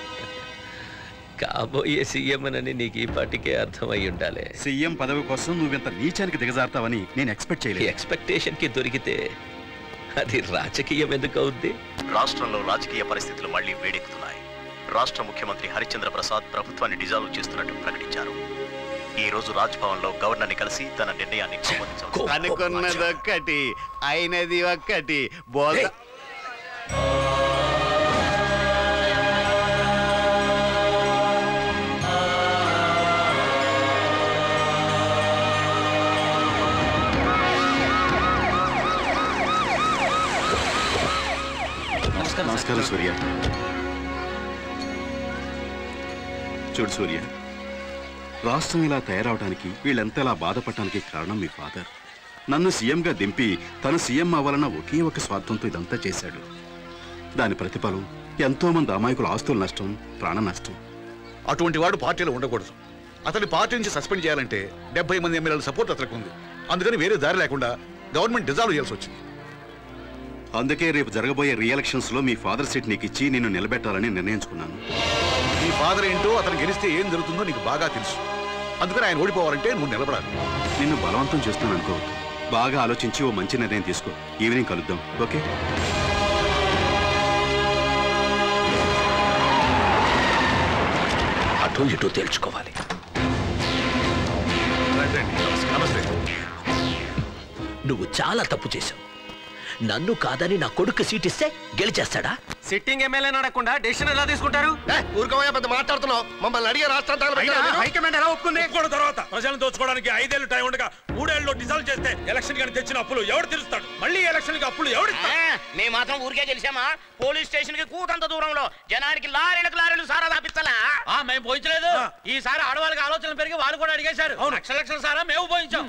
కాబోయే సీఎం అని నీకు ఈ పాటికే అర్థమై ఉండాలి సీఎం పదవి కోసం నువ్వింత నీచానికి దిగజారుతావని నేను ఎక్స్పెక్ట్ ఈ చేయలేదు ఎక్స్పెక్టేషన్ కి దొరికితే అది రాజకీయం ఎందుకు అవుద్ది రాష్ట్రంలో రాజకీయ పరిస్థితులు మళ్లీ వేడెక్కుతున్నాయి రాష్ట్ర ముఖ్యమంత్రి హరిచంద్ర ప్రసాద్ ప్రభుత్వాన్ని డిజాల్వ్ చేస్తున్నట్టు ప్రకటించారు ఈ రోజు రాజ్భవన్ లో గవర్నర్ ని కలిసి తన నిర్ణయాన్ని ఆమోదించారు అనుకున్నదొక్కటి అయినది ఒక్కటి బోల్ నమస్కారం సూర్య చూడు సూర్య రాష్ట్రం ఇలా తయారవడానికి వీళ్ళంతా ఇలా బాధపడటానికి కారణం మీ ఫాదర్ నన్ను సీఎంగా దింపి తను సీఎం అవ్వాలన్న ఒకే ఒక స్వార్థంతో ఇదంతా చేశాడు దాని ప్రతిఫలం ఎంతో మంది అమాయకుల ఆస్తుల నష్టం ప్రాణ నష్టం అటువంటి వాడు పార్టీలో ఉండకూడదు అతని పార్టీ నుంచి సస్పెండ్ చేయాలంటే డెబ్బై మంది ఎమ్మెల్యేల సపోర్ట్ అతనికి ఉంది అందుకని వేరే దారి లేకుండా గవర్నమెంట్ డిజాల్వ్ చేయాల్సి వచ్చింది అందుకే రేపు జరగబోయే రీఎలక్షన్స్ లో మీ ఫాదర్ సీట్ నీకు ఇచ్చి నిన్ను నిలబెట్టాలని నిర్ణయించుకున్నాను నీ ఫాదర్ ఏంటో అతను గెలిస్తే ఏం జరుగుతుందో నీకు బాగా తెలుసు అందుకని ఆయన ఓడిపోవాలంటే నువ్వు నిలబడాలి నిన్ను బలవంతం చేస్తున్నాను అనుకో బాగా ఆలోచించి ఓ మంచి నిర్ణయం తీసుకో ఈవినింగ్ కలుద్దాం ఓకే అటు ఇటు తేల్చుకోవాలి నమస్తే నువ్వు చాలా తప్పు చేశావు నన్ను కాదని నా కొడుకు సీట్ ఇస్తే గెలిచేస్తాడా సిట్టింగ్ ఎమ్మెల్యే అడగకుండా డెసిషన్ ఎలా తీసుకుంటారు ఊరుకోమయ్యా పెద్ద మాట్లాడుతున్నావు మమ్మల్ని అడిగే రాష్ట్రం హైకమాండ్ ఎలా ఒప్పుకుంది కూడా తర్వాత ప్రజలను దోచుకోవడానికి ఐదేళ్లు టైం ఉండగా మూడేళ్ళు డిజాల్వ్ చేస్తే ఎలక్షన్ కానీ తెచ్చిన అప్పులు ఎవడు తీరుస్తాడు మళ్ళీ ఎలక్షన్ కి అప్పులు ఎవడు మేము మాత్రం ఊరికే గెలిచామా పోలీస్ స్టేషన్ కి కూతంత దూరంలో జనానికి లారీలకు లారీలు సారా దాపిస్తలా మేము పోయించలేదు ఈసారి ఆడవాళ్ళకి ఆలోచన పెరిగి వాళ్ళు కూడా అడిగేశారు లక్ష లక్షల సారా మేము పోయించాం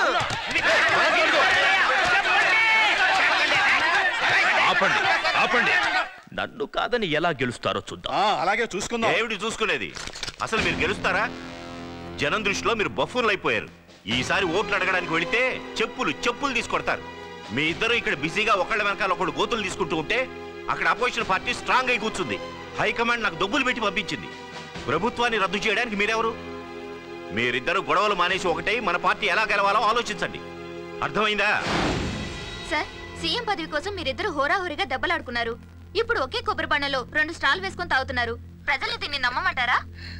ఆపండి ఆపండి నన్ను కాదని ఎలా గెలుస్తారో చూద్దాం అలాగే చూసుకుందాం ఏమిటి చూసుకునేది అసలు మీరు గెలుస్తారా జనం దృష్టిలో మీరు బఫూన్లు అయిపోయారు ఈసారి ఓట్లు అడగడానికి వెళితే చెప్పులు చెప్పులు తీసుకొడతారు మీ ఇద్దరు ఇక్కడ బిజీగా ఒకళ్ళ వెనకాల ఒకళ్ళు గోతులు తీసుకుంటూ ఉంటే అక్కడ అపోజిషన్ పార్టీ స్ట్రాంగ్ అయి కూర్చుంది హైకమాండ్ నాకు డబ్బులు పెట్టి పంపించింది ప్రభుత్వాన్ని రద్దు చేయడానికి మీరెవరు మీరిద్దరు గొడవలు మానేసి ఒకటై మన పార్టీ ఎలా గెలవాలో ఆలోచించండి అర్థమైందా సార్ సీఎం పదవి కోసం మీరిద్దరు హోరాహోరీగా దెబ్బలాడుకున్నారు ఇప్పుడు ఒకే కొబ్బరి బండలో రెండు స్టాల్ వేసుకొని తాగుతున్నారు ప్రజలు దీన్ని నమ్మమంటారా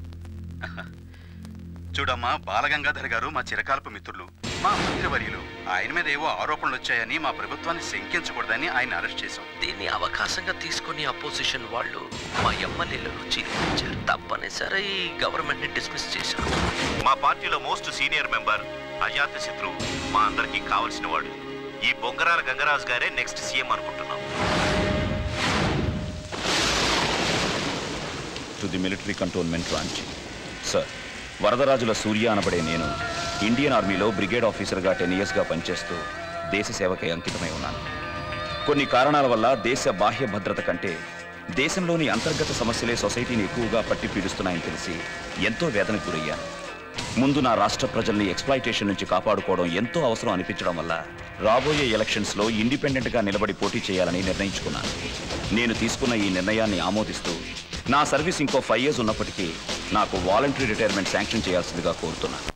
చూడమ్మా బాలగంగాధర్ గారు మా చిరకాలపు మిత్రులు మా మంత్రివర్యులు ఆయన మీద ఏవో ఆరోపణలు వచ్చాయని మా ప్రభుత్వాన్ని శంకించకూడదని ఆయన అరెస్ట్ చేశాం దీన్ని అవకాశంగా తీసుకుని అపోజిషన్ వాళ్ళు మా ఎమ్మెల్యేలను చీలించారు తప్పనిసరి గవర్నమెంట్ ని డిస్మిస్ చేశారు మా పార్టీలో మోస్ట్ సీనియర్ మెంబర్ అజాత శత్రు మా అందరికీ కావలసిన వాడు ఈ బొంగరాల గంగరాజు గారే నెక్స్ట్ సీఎం అనుకుంటున్నాం to the military cantonment ranch sir Varadarajula Surya అనబడే నేను ఇండియన్ ఆర్మీలో బ్రిగేడ్ ఆఫీసర్గా టెన్ ఇయర్స్గా పనిచేస్తూ దేశ సేవకై అంకితమై ఉన్నాను కొన్ని కారణాల వల్ల దేశ బాహ్య భద్రత కంటే దేశంలోని అంతర్గత సమస్యలే సొసైటీని ఎక్కువగా పట్టి పీడిస్తున్నాయని తెలిసి ఎంతో వేదనకు గురయ్యాను ముందు నా రాష్ట్ర ప్రజల్ని ఎక్స్ప్లాయిటేషన్ నుంచి కాపాడుకోవడం ఎంతో అవసరం అనిపించడం వల్ల రాబోయే ఎలక్షన్స్లో ఇండిపెండెంట్గా నిలబడి పోటీ చేయాలని నిర్ణయించుకున్నాను నేను తీసుకున్న ఈ నిర్ణయాన్ని ఆమోదిస్తూ నా సర్వీస్ ఇంకో ఫైవ్ ఇయర్స్ ఉన్నప్పటికీ నాకు వాలంటరీ రిటైర్మెంట్ శాంక్షన్ చేయాల్సిందిగా కోరుతున్నాను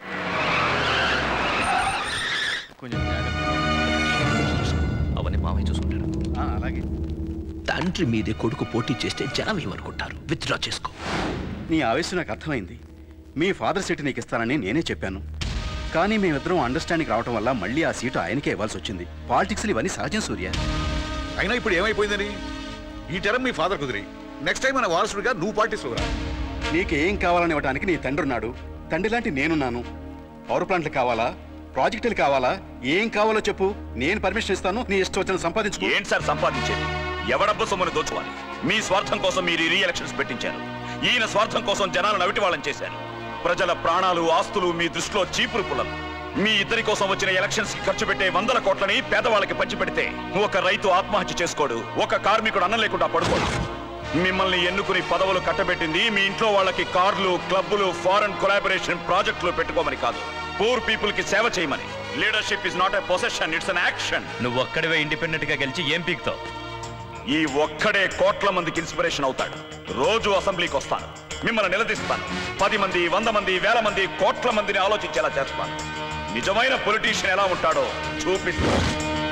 అవన్నీ మామయ్య చూసుకుంటారు అలాగే తండ్రి మీదే కొడుకు పోటీ చేస్తే జనం ఏమనుకుంటారు విత్డ్రా చేసుకో నీ ఆవేశం నాకు అర్థమైంది మీ ఫాదర్ సీట్ నీకు ఇస్తానని నేనే చెప్పాను కానీ మేమిద్దరం అండర్స్టాండింగ్ రావడం వల్ల మళ్ళీ ఆ సీటు ఆయనకే ఇవ్వాల్సి వచ్చింది పాలిటిక్స్లు ఇవన్నీ సహజం సూర్య అయినా ఇప్పుడు ఏమైపోయిందని ఈ టర్మ్ మీ ఫాదర్ కుదిరి నెక్స్ట్ టైం మన వారసుడిగా నువ్వు పార్టీస్లో రా నీకు ఏం కావాలని ఇవ్వడానికి నీ తండ్రి ఉన్నాడు తండ్రి లాంటి నేనున్నాను పవర్ ప్లాంట్లు కావాలా ప్రాజెక్టులు కావాలా ఏం కావాలో చెప్పు నేను పర్మిషన్ ఇస్తాను నీ ఇష్టం వచ్చిన సంపాదించుకో ఏంటి సార్ సంపాదించేది ఎవడబ్బ సొమ్మును దోచుకోవాలి మీ స్వార్థం కోసం మీరు రీ ఎలక్షన్స్ పెట్టించారు ఈయన స్వార్థం కోసం జనాలు నవిటి వాళ్ళని చేశారు ప్రజల ప్రాణాలు ఆస్తులు మీ దృష్టిలో చీపురు పుల్లలు మీ ఇద్దరి కోసం వచ్చిన ఎలక్షన్స్ కి ఖర్చు పెట్టే వందల కోట్లని పేదవాళ్ళకి పంచిపెడితే ఒక రైతు ఆత్మహత్య చేసుకోడు ఒక కార్మికుడు అన్నం లేకుండా పడుకోడు మిమ్మల్ని ఎన్నుకుని పదవులు కట్టబెట్టింది మీ ఇంట్లో వాళ్ళకి కార్లు క్లబ్బులు ఫారెన్ కొలాబరేషన్ ప్రాజెక్టులు పెట్టుకోమని కాదు పూర్ పీపుల్ కి సేవ చేయమని leadership is not a possession it's an action నువ్వు ఒక్కడివే ఇండిపెండెంట్ గా గెలిచి ఏం పీక్తావు ఈ ఒక్కడే కోట్ల మందికి ఇన్స్పిరేషన్ అవుతాడు రోజు అసెంబ్లీకి వస్తాను మిమ్మల్ని నిలదీస్తాను పది మంది వంద మంది వేల మంది కోట్ల మందిని ఆలోచించేలా చేస్తాను నిజమైన పొలిటీషియన్ ఎలా ఉంటాడో చూపిస్తాను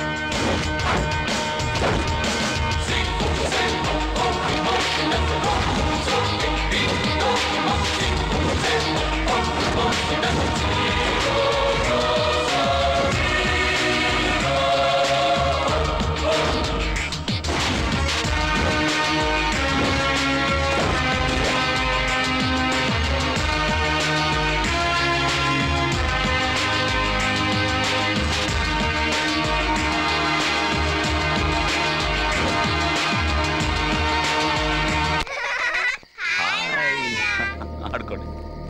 ఆడుకోండి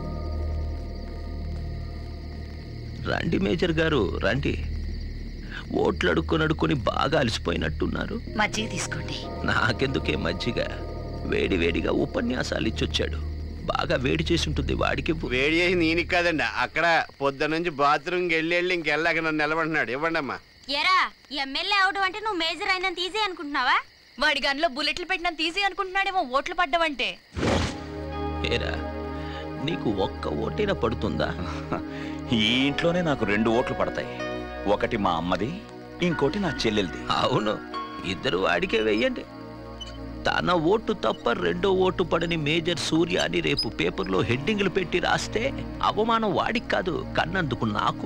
రండి మేజర్ గారు రండి ఓట్లు అడుక్కొని అడుక్కొని బాగా అలసిపోయినట్టున్నారు మజ్జిగ తీసుకోండి నాకెందుకే మజ్జిగ వేడి వేడిగా ఉపన్యాసాలు ఇచ్చొచ్చాడు బాగా వేడి చేసి ఉంటుంది వాడికి వేడి చేసి నేనికి కాదండి అక్కడ పొద్దున్న నుంచి బాత్రూమ్కి వెళ్ళి వెళ్ళి ఇంకెళ్ళాక నన్ను నిలబడినాడు ఇవ్వండి అమ్మా ఎరా ఎమ్మెల్యే అవడం అంటే నువ్వు మేజర్ అయినంత ఈజీ అనుకుంటున్నావా వాడి గన్లో బుల్లెట్లు పెట్టినంత ఈజీ అనుకుంటున్నాడేమో ఓట్లు పడ్డవంటే ఏరా నీకు ఒక్క ఓటేనా పడుతుందా ఈ ఇంట్లోనే నాకు రెండు ఓట్లు పడతాయి ఒకటి మా అమ్మది ఇంకోటి నా చెల్లెలది అవును ఇద్దరు వాడికే వెయ్యండి తన ఓటు తప్ప రెండో ఓటు పడని మేజర్ సూర్య అని రేపు పేపర్లో హెడ్డింగ్లు పెట్టి రాస్తే అవమానం వాడికి కాదు కన్నందుకు నాకు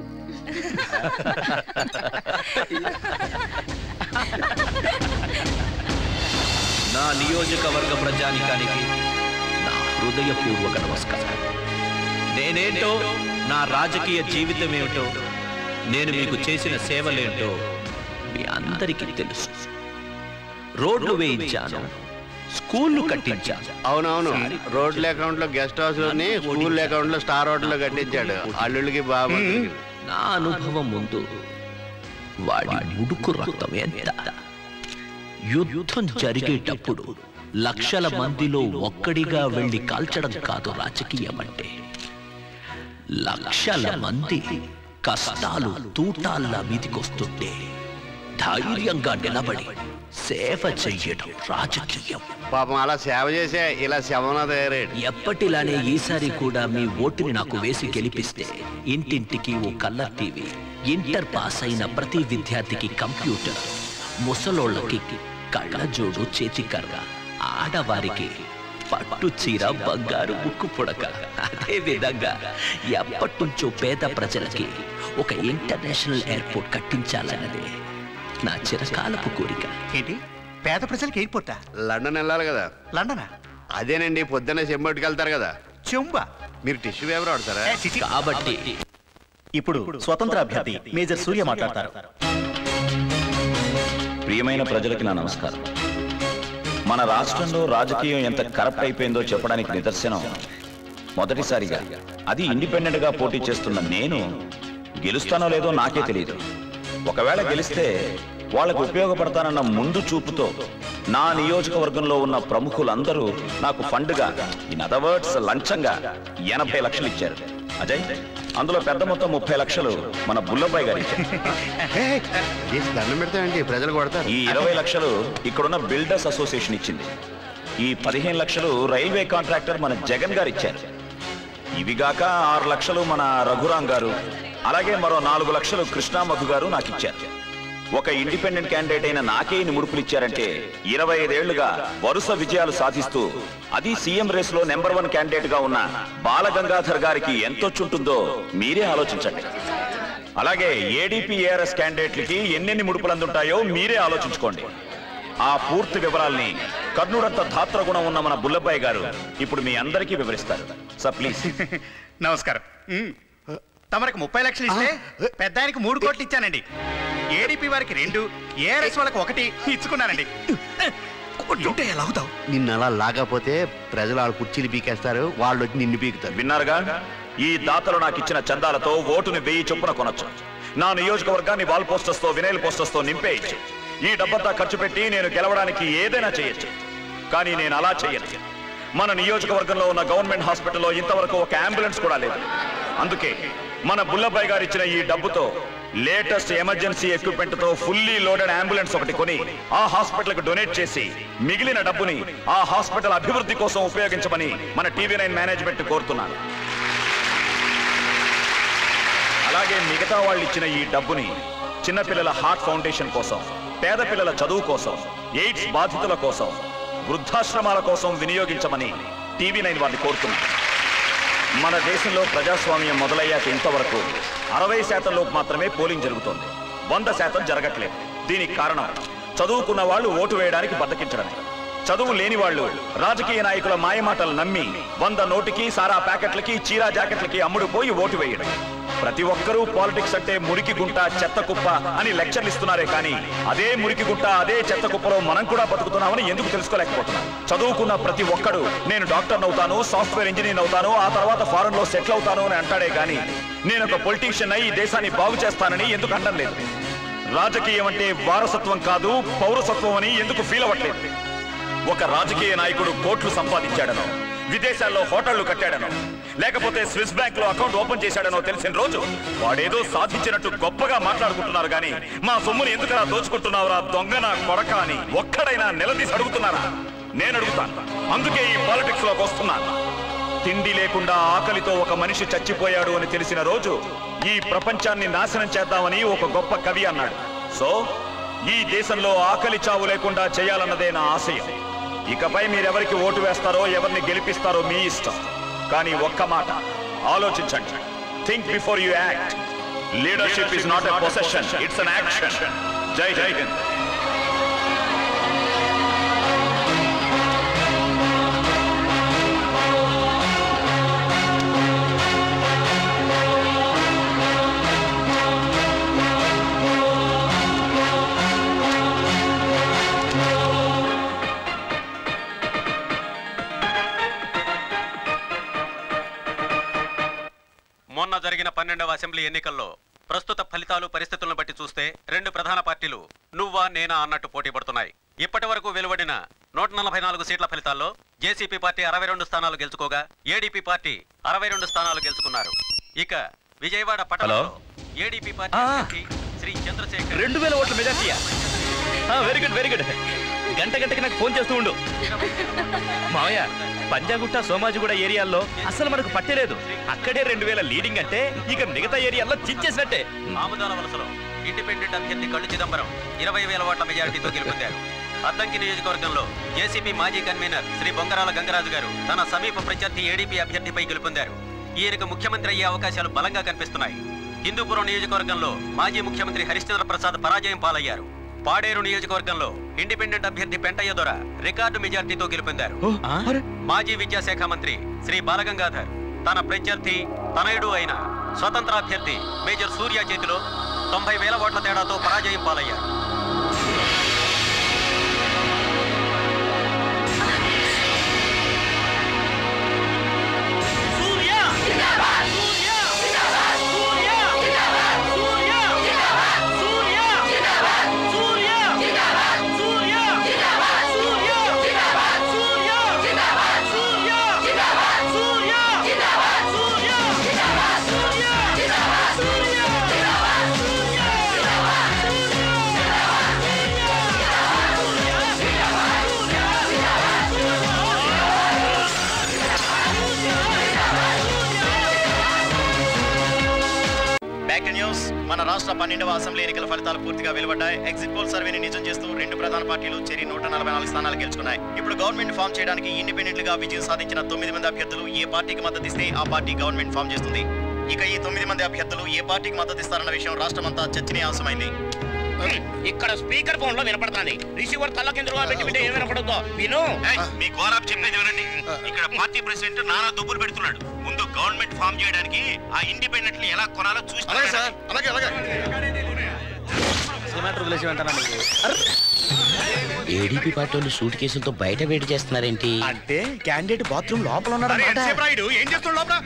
నా నియోజకవర్గ ప్రజానికానికి నా హృదయపూర్వక నమస్కారం నేనేంటో నా రాజకీయ జీవితం ఏమిటో నేను మీకు చేసిన సేవలేంటో మీ అందరికీ తెలుసు రోడ్లు వేయించాను స్కూళ్ళు కట్టించాను అవునవును రోడ్ల అకౌంట్ లో గెస్ట్ హౌస్ లోని స్కూల్ అకౌంట్ లో స్టార్ హోటల్ లో కట్టించాడు అల్లుడికి బాబు నా అనుభవం ముందు వాడి ముడుకు రక్తం ఎంత యుద్ధం జరిగేటప్పుడు లక్షల మందిలో ఒక్కడిగా వెళ్ళి కాల్చడం కాదు రాజకీయం అంటే లక్షల మంది కష్టాలు తూటాల్లా మీదికొస్తుంటే ధైర్యంగా నిలబడి సేవ చెయ్యడం రాజకీయం పాపం అలా సేవ చేసే ఇలా శవన తయారయ్యాడు ఎప్పటిలానే ఈసారి కూడా మీ ఓటుని నాకు వేసి గెలిపిస్తే ఇంటింటికి ఓ కలర్ టీవీ ఇంటర్ పాస్ అయిన ప్రతి విద్యార్థికి కంప్యూటర్ ముసలోళ్ళకి కళ్ళజోడు చేతికర్ర ఆడవారికి పట్టు చీర బంగారు ముక్కు పుడక అదే విధంగా ఎప్పటి నుంచో పేద ప్రజలకి ఒక ఇంటర్నేషనల్ ఎయిర్పోర్ట్ కట్టించాలన్నదే నా చిరకాలపు కోరిక ఏంటి పేద ప్రజలకి ఎయిర్పోర్టా లండన్ వెళ్ళాలి కదా లండనా అదేనండి పొద్దున్నే చెంబట్టుకు వెళ్తారు కదా చెంబ మీరు టిష్యూ పేపర్ వాడతారా కాబట్టి ఇప్పుడు స్వతంత్ర అభ్యర్థి మేజర్ సూర్య మాట్లాడతారు ప్రియమైన ప్రజలకి నా నమస్కారం మన రాష్ట్రంలో రాజకీయం ఎంత కరప్ట్ అయిపోయిందో చెప్పడానికి నిదర్శనం మొదటిసారిగా అది ఇండిపెండెంట్ గా పోటీ చేస్తున్న నేను గెలుస్తానో లేదో నాకే తెలియదు ఒకవేళ గెలిస్తే వాళ్ళకు ఉపయోగపడతానన్న ముందు చూపుతో నా నియోజకవర్గంలో ఉన్న ప్రముఖులందరూ నాకు ఫండ్గా ఇన్ అదర్ వర్డ్స్ లంచంగా ఎనభై లక్షలు ఇచ్చారు అజయ్ అందులో పెద్ద మొత్తం ముప్పై లక్షలు మన బుల్లబాయ్ గారు ఇచ్చారు చేసి దండం పెడతామండి ప్రజలు కొడతారు ఈ ఇరవై లక్షలు ఇక్కడున్న బిల్డర్స్ అసోసియేషన్ ఇచ్చింది ఈ పదిహేను లక్షలు రైల్వే కాంట్రాక్టర్ మన జగన్ గారు ఇచ్చారు ఇవిగాక ఆరు లక్షలు మన రఘురాం గారు అలాగే మరో నాలుగు లక్షలు కృష్ణా మధు గారు నాకు ఇచ్చారు ఒక ఇండిపెండెంట్ క్యాండిడేట్ అయిన నాకే ఇన్ని ముడుపులు ఇచ్చారంటే ఇరవై ఐదేళ్లుగా వరుస విజయాలు సాధిస్తూ అది సీఎం రేస్ లో నెంబర్ వన్ క్యాండిడేట్ గా ఉన్న బాలగంగాధర్ గారికి ఎంతొచ్చుంటుందో మీరే ఆలోచించండి అలాగే ఏడీపీ ఏఆర్ఎస్ క్యాండిడేట్లకి ఎన్నెన్ని ముడుపులు అందుంటాయో మీరే ఆలోచించుకోండి ఆ పూర్తి వివరాల్ని కర్ణుడంత ధాత్రగుణం ఉన్న మన బుల్లబ్బాయి గారు ఇప్పుడు మీ అందరికీ వివరిస్తారు సార్ ప్లీజ్ నమస్కారం ఉమ్. తమరికి ముప్పై లక్షలు ఇస్తే పెద్ద ఆయనకి మూడు కోట్లు ఇచ్చానండి ఏడీపీ వారికి రెండు ఏఆర్ఎస్ వాళ్ళకి ఒకటి ఇచ్చుకున్నానండి ఉంటే ఎలా అవుతావు నిన్ను అలా లాగపోతే ప్రజలు వాళ్ళ కుర్చీలు పీకేస్తారు వాళ్ళు వచ్చి నిన్ను పీకుతారు విన్నారుగా ఈ దాతలు నాకు ఇచ్చిన చందాలతో ఓటుని వెయ్యి చొప్పున కొనొచ్చు నా నియోజకవర్గాన్ని వాల్ పోస్టర్స్ తో వినైల్ పోస్టర్స్ తో నింపేయచ్చు ఈ డబ్బంతా ఖర్చు పెట్టి నేను గెలవడానికి ఏదైనా చేయొచ్చు కానీ నేను అలా చేయను మన నియోజకవర్గంలో ఉన్న గవర్నమెంట్ హాస్పిటల్లో ఇంతవరకు ఒక అంబులెన్స్ కూడా లేదు అందుకే మన బుల్లబాయ్ గారు ఇచ్చిన ఈ డబ్బుతో లేటెస్ట్ ఎమర్జెన్సీ ఎక్విప్మెంట్ తో ఫుల్లీ లోడెడ్ అంబులెన్స్ ఒకటి కొని ఆ హాస్పిటల్ కు డొనేట్ చేసి మిగిలిన డబ్బుని ఆ హాస్పిటల్ అభివృద్ధి కోసం ఉపయోగించమని మన టీవీ నైన్ మేనేజ్మెంట్ కోరుతున్నాను అలాగే మిగతా వాళ్ళు ఇచ్చిన ఈ డబ్బుని చిన్నపిల్లల హార్ట్ ఫౌండేషన్ కోసం పేద పిల్లల చదువు కోసం ఎయిడ్స్ బాధితుల కోసం వృద్ధాశ్రమాల కోసం వినియోగించమని టీవీ నైన్ వారిని కోరుతున్నాను మన దేశంలో ప్రజాస్వామ్యం మొదలయ్యాక ఇంతవరకు అరవై శాతం లోపు మాత్రమే పోలింగ్ జరుగుతోంది వంద శాతం జరగట్లేదు దీనికి కారణం చదువుకున్న వాళ్ళు ఓటు వేయడానికి బద్దకించడమే చదువు లేని వాళ్ళు రాజకీయ నాయకుల మాయమాటలు నమ్మి వంద నోటికి సారా ప్యాకెట్లకి చీరా జాకెట్లకి అమ్ముడుపోయి ఓటు వేయడం ప్రతి ఒక్కరూ పాలిటిక్స్ అంటే మురికి గుంట చెత్త కుప్ప అని లెక్చర్లు ఇస్తున్నారే కానీ అదే మురికి గుంట అదే చెత్త కుప్పలో మనం కూడా బతుకుతున్నామని ఎందుకు తెలుసుకోలేకపోతున్నాం చదువుకున్న ప్రతి ఒక్కడు నేను డాక్టర్ అవుతాను సాఫ్ట్వేర్ ఇంజనీర్ అవుతాను ఆ తర్వాత ఫారెన్ లో సెటిల్ అవుతాను అని అంటాడే కానీ నేను ఒక పొలిటీషియన్ అయి ఈ దేశాన్ని బాగు చేస్తానని ఎందుకు అనడం లేదు రాజకీయం అంటే వారసత్వం కాదు పౌరసత్వం అని ఎందుకు ఫీల్ అవ్వట్లేదు ఒక రాజకీయ నాయకుడు కోట్లు సంపాదించాడనో విదేశాల్లో హోటళ్లు కట్టాడనో లేకపోతే స్విస్ బ్యాంక్ లో అకౌంట్ ఓపెన్ చేశాడనో తెలిసిన రోజు వాడేదో సాధించినట్టు గొప్పగా మాట్లాడుకుంటున్నారు కానీ మా సొమ్ముని ఎందుకలా దోచుకుంటున్నావురా దొంగ నా కొడక అని ఒక్కడైనా నిలదీసి అడుగుతున్నారా నేను అడుగుతాను అందుకే ఈ పాలిటిక్స్ లోకి వస్తున్నాను తిండి లేకుండా ఆకలితో ఒక మనిషి చచ్చిపోయాడు అని తెలిసిన రోజు ఈ ప్రపంచాన్ని నాశనం చేద్దామని ఒక గొప్ప కవి అన్నాడు సో ఈ దేశంలో ఆకలి చావు లేకుండా చేయాలన్నదే నా ఆశయం ఇకపై మీరెవరికి ఓటు వేస్తారో ఎవరిని గెలిపిస్తారో మీ ఇష్టం కానీ ఒక్క మాట ఆలోచించండి think before you act leadership is not a possession it's an action jai jai Hind మొన్న జరిగిన పన్నెండవ అసెంబ్లీ ఎన్నికల్లో ప్రస్తుత ఫలితాలు పరిస్థితులను బట్టి చూస్తే రెండు ప్రధాన పార్టీలు నువ్వా నేనా అన్నట్టు పోటీ పడుతున్నాయి ఇప్పటి వరకు వెలువడిన నూట నలభై నాలుగు సీట్ల ఫలితాల్లో జేసీపీ పార్టీ అరవై రెండు స్థానాలు గెలుచుకోగా ఏడీపీ పార్టీ అరవై రెండు స్థానాలు గెలుచుకున్నారు ఇక విజయవాడ పట్టణంలో ఏడీపీ పార్టీ అభ్యర్థి శ్రీ చంద్రశేఖర్ రెండు వేల ఓట్ల మెజార్టీయా వెరీ గుడ్ వెరీ గుడ్ గంట గంటకి నాకు ఫోన్ చేస్తూ ఉండు మావయ్య పంజాగుట్ట సోమాజిగూడ ఏరియాల్లో అసలు మనకు పట్టలేదు అక్కడే రెండు వేల లీడింగ్ అంటే ఇక మిగతా ఏరియాల్లో చించేసినట్టే ఆముదాల వలసలో ఇండిపెండెంట్ అభ్యర్థి కళ్ళు చిదంబరం ఇరవై వేల ఓట్ల మెజారిటీతో గెలుపొందారు అద్దంకి నియోజకవర్గంలో జేసీపీ మాజీ కన్వీనర్ శ్రీ బొంగరాల గంగరాజు గారు తన సమీప ప్రత్యర్థి ఏడీపీ అభ్యర్థిపై గెలుపొందారు ఈయనకు ముఖ్యమంత్రి అయ్యే అవకాశాలు బలంగా కనిపిస్తున్నాయి హిందూపురం నియోజకవర్గంలో మాజీ ముఖ్యమంత్రి హరిశ్చంద్ర ప్రసాద్ పరాజయం పాలయ్యారు పాడేరు నియోజకవర్గంలో ఇండిపెండెంట్ అభ్యర్థి పెంటయ్య దొర రికార్డు మెజార్టీతో గెలుపొందారు మాజీ విద్యాశాఖ మంత్రి శ్రీ బాలగంగాధర్ తన ప్రత్యర్థి తనయుడు అయిన స్వతంత్ర అభ్యర్థి మేజర్ సూర్య చేతిలో తొంభై వేల ఓట్ల తేడాతో పరాజయం పాలయ్యారు సూర్య రాష్ట్ర పన్నెండవ అసెంబ్లీ ఎన్నికల ఫలితాలు పూర్తిగా వెలువడ్డాయి ఎగ్జిట్ పోల్ సర్వేని నిజం చేస్తూ రెండు ప్రధాన పార్టీలు చేరి నూట నలభై నాలుగు స్థానాలు గెలుచుకున్నాయి ఇప్పుడు గవర్నమెంట్ ఫామ్ చేయడానికి ఇండిపెండెంట్ గా విజయం సాధించిన తొమ్మిది మంది అభ్యర్థులు ఏ పార్టీకి మద్దతు ఇస్తే ఆ పార్టీ గవర్నమెంట్ ఫామ్ చేస్తుంది ఇక ఈ తొమ్మిది మంది అభ్యర్థులు ఏ పార్టీకి మద్దతు ఇస్తారన్న విషయం రాష్ట్రమంతా చర్చనీయాంశమైంది ఇక్కడ స్పీకర్ ఫోన్ లో వినపడుతుంది రిసీవర్ తల్లకిందులుగా పెట్టి పెట్టి ఏం వినపడద్దు విను మీ గోరాబ్ చెప్పేది వినండి ఇక్కడ పార్టీ ప్రెసిడెంట్ నానా దుబ్బులు పెడుతున్నాడు ముందు గవర్నమెంట్ ఫామ్ చేయడానికి ఆ ఇండిపెండెంట్ ని ఎలా కొనాలో చూసి అలాగే సార్ అలాగే అలాగే ఏడీపీ పార్టీ వాళ్ళు సూట్ కేసులతో బయట వెయిట్ చేస్తున్నారేంటి అంటే క్యాండిడేట్ బాత్రూమ్ లోపల ఉన్నాడు రాయుడు ఏం చేస్తున్నాడు లోపల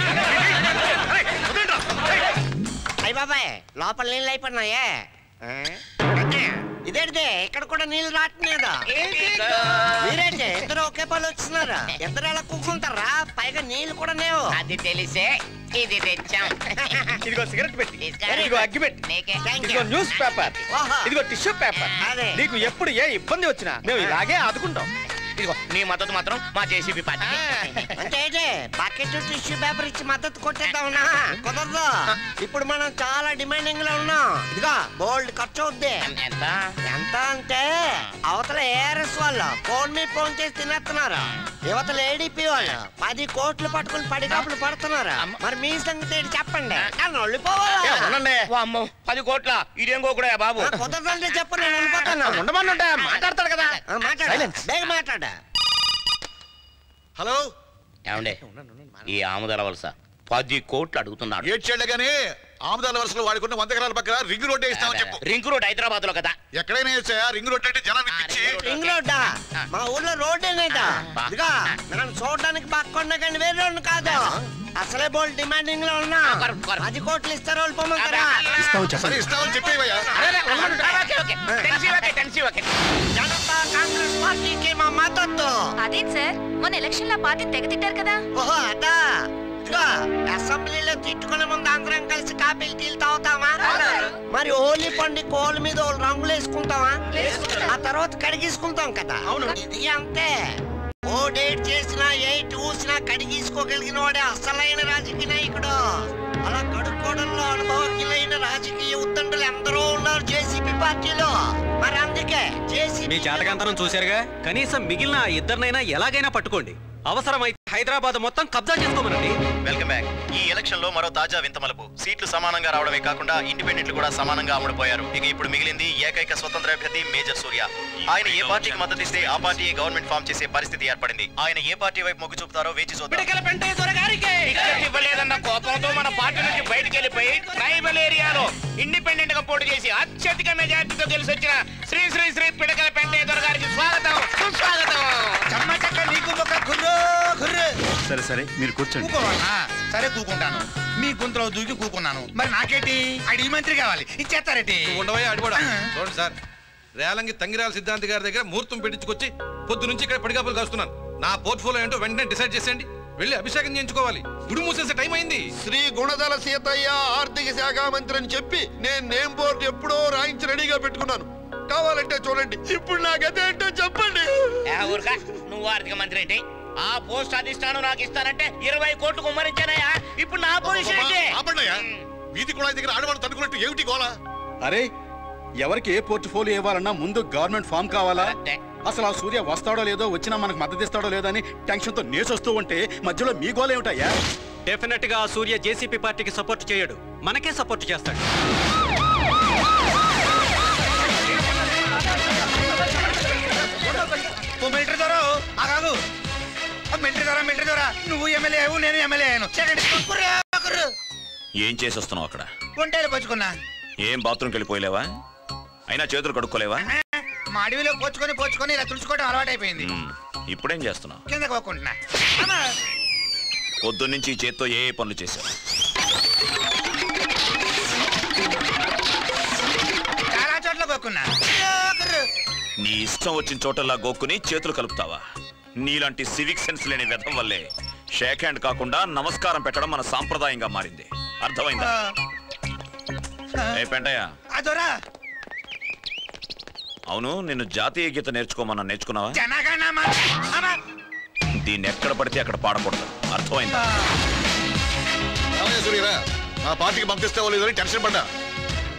అయ్య బాబాయ్ లోపల నీళ్ళు అయిపోయినాయే ఆ? ఇదేంటిదే ఇక్కడ కూడా నీళ్ళు రావట్లేదు మీరేంటి ఇద్దరు ఒకే పని వచ్చినారా ఇద్దరు ఎలా కూకుంటారా పైగా నీళ్ళు కూడా లేవు అది తెలిసే ఇది తెచ్చాం ఇదిగో సిగరెట్ పెట్టి తీసుకో. ఇదిగో అగ్గి పెట్టి నీకే. ఇదిగో న్యూస్ పేపర్ ఓహో. ఇదిగో టిష్యూ పేపర్ అదే. నీకు ఎప్పుడు ఏ ఇబ్బంది వచ్చినా మేము ఇలాగే ఆదుకుంటాం ఇదిగో నీ మద్దతు మాత్రం మా జేసీబీ పార్టీ అంటే ఏంటి బకెట్ టిష్యూ పేపర్ ఇచ్చి మద్దతు కొట్టేద్దామన్నా కుదరదు ఇప్పుడు మనం చాలా డిమాండింగ్ లో ఉన్నాం ఇదిగో బోల్డ్ ఖర్చు అవుద్ది ఎంత ఎంత అంటే అవతల ఏఆర్ఎస్ వాళ్ళు ఫోన్ మీద ఫోన్ చేసి తినేస్తున్నారు యువతల ఏడీపీ వాళ్ళు పది కోట్లు పట్టుకుని పడిగాపులు పడుతున్నారు మరి మీ సంగతి ఏంటి చెప్పండి నన్ను వెళ్ళిపోవాలి అమ్మో పది కోట్ల ఇదేం కూడా బాబు కుదరదంటే చెప్పు నేను వెళ్ళిపోతాను ఉండమని మాట్లాడతాడు కదా ఆ, మాట్లాడు బేగ మాట్లాడ హలో ఏమండే ఈ ఆముదల వలస పది కోట్లు అడుగుతున్నాడు ఏడ్చేళ్లే గానీ ఆముదాల వరుసలో వాడుకున్న వంద ఎకరాల పక్కన రింగ్ రోడ్ వేస్తామని చెప్పు రింగ్ రోడ్ హైదరాబాద్ లో కదా ఎక్కడైనా వేసాయా రింగ్ రోడ్ అంటే జనాన్ని పిచ్చి రింగ్ రోడ్డా మా ఊర్లో రోడ్ అనేదా ఇదిగా మనం చూడడానికి బాగున్నా కానీ వేరే రోడ్డు కాదు అసలే బోల్ డిమాండింగ్ లో ఉన్నా పది కోట్లు ఇస్తారు వాళ్ళు పొమ్మంటారా సరే ఇస్తామని చెప్పేవయ్యా జనతా కాంగ్రెస్ పార్టీకి మా మద్దతు అదేం సార్ మొన్న ఎలక్షన్ లో పార్టీ తెగ తిట్టారు కదా ఓహో అదా ఇదిగో అసెంబ్లీలో తిట్టుకునే ముందు అందరం కలిసి కాపీలు టీలు తాగుతామా మరి హోలీ పండుగ కోళ్ళ మీద ఓ రంగులు వేసుకుంటామా ఆ తర్వాత కడిగేసుకుంటాం కదా అవును ఇది అంతే ఓ డేట్ చేసినా ఎయిట్ ఊసినా కడిగేసుకోగలిగిన వాడే అసలైన రాజకీయ నాయకుడు అలా కడుక్కోవడంలో అనుభవజ్ఞులైన రాజకీయ ఉత్తండులు ఎందరో ఉన్నారు జేసీపీ పార్టీలో మరి అందుకే జేసీపీ మీ చేతకంతరం చూశారుగా కనీసం మిగిలిన ఆ ఇద్దరినైనా ఎలాగైనా పట్టుకోండి అవసరమైతే హైదరాబాద్ మొత్తం కబ్జా చేసుకోమనండి వెల్కమ్ బ్యాక్ ఈ ఎలక్షన్ లో మరో తాజా వింత మలుపు సీట్లు సమానంగా రావడమే కాకుండా ఇండిపెండెంట్లు కూడా సమానంగా అమ్ముడుపోయారు ఇక ఇప్పుడు మిగిలింది ఏకైక స్వతంత్ర అభ్యర్థి మేజర్ సూర్య ఆయన ఏ పార్టీకి మద్దతు ఇస్తే ఆ పార్టీ గవర్నమెంట్ ఫామ్ చేసే పరిస్థితి ఏర్పడింది ఆయన ఏ పార్టీ వైపు మొగ్గు చూపుతారో వేచి చూద్దాం టికెట్ ఇవ్వలేదన్న కోపంతో మన పార్టీ నుంచి బయటికి వెళ్ళిపోయి ట్రైబల్ ఏరియాలో ఇండిపెండెంట్ గా పోటీ చేసి అత్యధిక మెజార్టీతో గెలిచి వచ్చిన శ్రీ శ్రీ శ్రీ పిడకల పెంటేశ్వర గారికి స్వాగతం సుస్వాగతం చమ్మచక్క నీకు ఒక కుర్రో కుర్రు సరే సరే మీరు కూర్చోండి కూకోవాలా సరే కూకుంటాను మీ గుంతలో దూకి కూకున్నాను మరి నాకేంటి అడిగి మంత్రి కావాలి ఇచ్చేస్తారేటి ఉండవయ్య అడిగోడా చూడండి సార్ రేలంగి తంగిరాల సిద్ధాంతి గారి దగ్గర ముహూర్తం పెట్టించుకొచ్చి పొద్దు నుంచి ఇక్కడ పడిగాపులు కాస్తున్నాను నా పోర్ట్ఫోలియో ఏంటో వెంటనే డిసైడ్ చేసేయండి వెళ్ళి అభిషేకం చేయించుకోవాలి గుడి మూసేసే టైం అయింది శ్రీ గుణదల సీతయ్య ఆర్థిక శాఖ మంత్రి అని చెప్పి నేను నేమ్ బోర్డు ఎప్పుడో రాయించి రెడీగా పెట్టుకున్నాను కావాలంటే చూడండి ఇప్పుడు నా గత ఏంటో చెప్పండి ఏ ఊరుకా నువ్వు ఆర్థిక మంత్రి ఏంటి ఆ పోస్ట్ అధిష్టానం నాకు ఇస్తానంటే ఇరవై కోట్లు కుమ్మరించానయ్యా ఇప్పుడు నా పొజిషన్ ఏంటి ఆపండియా వీధి కూడా దగ్గర ఆడవాళ్ళు తనుకున్నట్టు ఏమిటి గోలా అరే ఎవరికి ఏ పోర్ట్ఫోలియో ఇవ్వాలన్నా ముందు గవర్నమెంట్ ఫామ్ కావాలా అసలు ఆ సూర్య వస్తాడో లేదో వచ్చినా మనకు మద్దతు ఇస్తాడో లేదో అని టెన్షన్ తో నేసొస్తూ ఉంటే మధ్యలో మీ గోల్ ఏమిటయ్యా డెఫినెట్ గా ఆ సూర్య జేసీపీ పార్టీకి సపోర్ట్ చేయడు మనకే సపోర్ట్ చేస్తాడు ఓ మిలిటరీ దొరా ఆగాగు మిలిటరీ దొరా మిలిటరీ దొరా నువ్వు ఎమ్మెల్యే అయ్యావు నేను ఎమ్మెల్యే అయ్యాను చెప్పండి కుర్రా, కుర్రు. ఏం చేసి వస్తున్నావు అక్కడ ఒంటేలు పచ్చుకున్నా ఏం బాత్రూమ్కి వెళ్ళిపోయలేవా అయినా చేతులు కడుక్కోలేవా మా అడవిలో పోచుకొని పోచుకొని ఇలా తుడుచుకోవడం అలవాటైపోయింది మ్మ్. ఇప్పుడేం చేస్తున్నావు కింద పోకుంటున్నా పొద్దున్నుంచి ఈ చేత్తో ఏ ఏ పనులు చేశావు చాలా చోట్ల పోకున్నా నీ ఇష్టం వచ్చిన చోటల్లా గోక్కుని చేతులు కలుపుతావా నీలాంటి సివిక్ సెన్స్ లేని వ్యధం వల్లే షేక్ హ్యాండ్ కాకుండా నమస్కారం పెట్టడం మన సాంప్రదాయంగా మారింది అర్థమైందా ఏ పెంటయ్య అదొరా అవును నిన్ను జాతీయ గీత నేర్చుకోమన్నా నేర్చుకున్నావా జనగణమన అమ దీన్ని ఎక్కడ పడితే అక్కడ పాడకూడదు అర్థమైందా రామయ్య సూర్యరా నా పార్టీకి పంపిస్తావో లేదో అని టెన్షన్ పడ్డా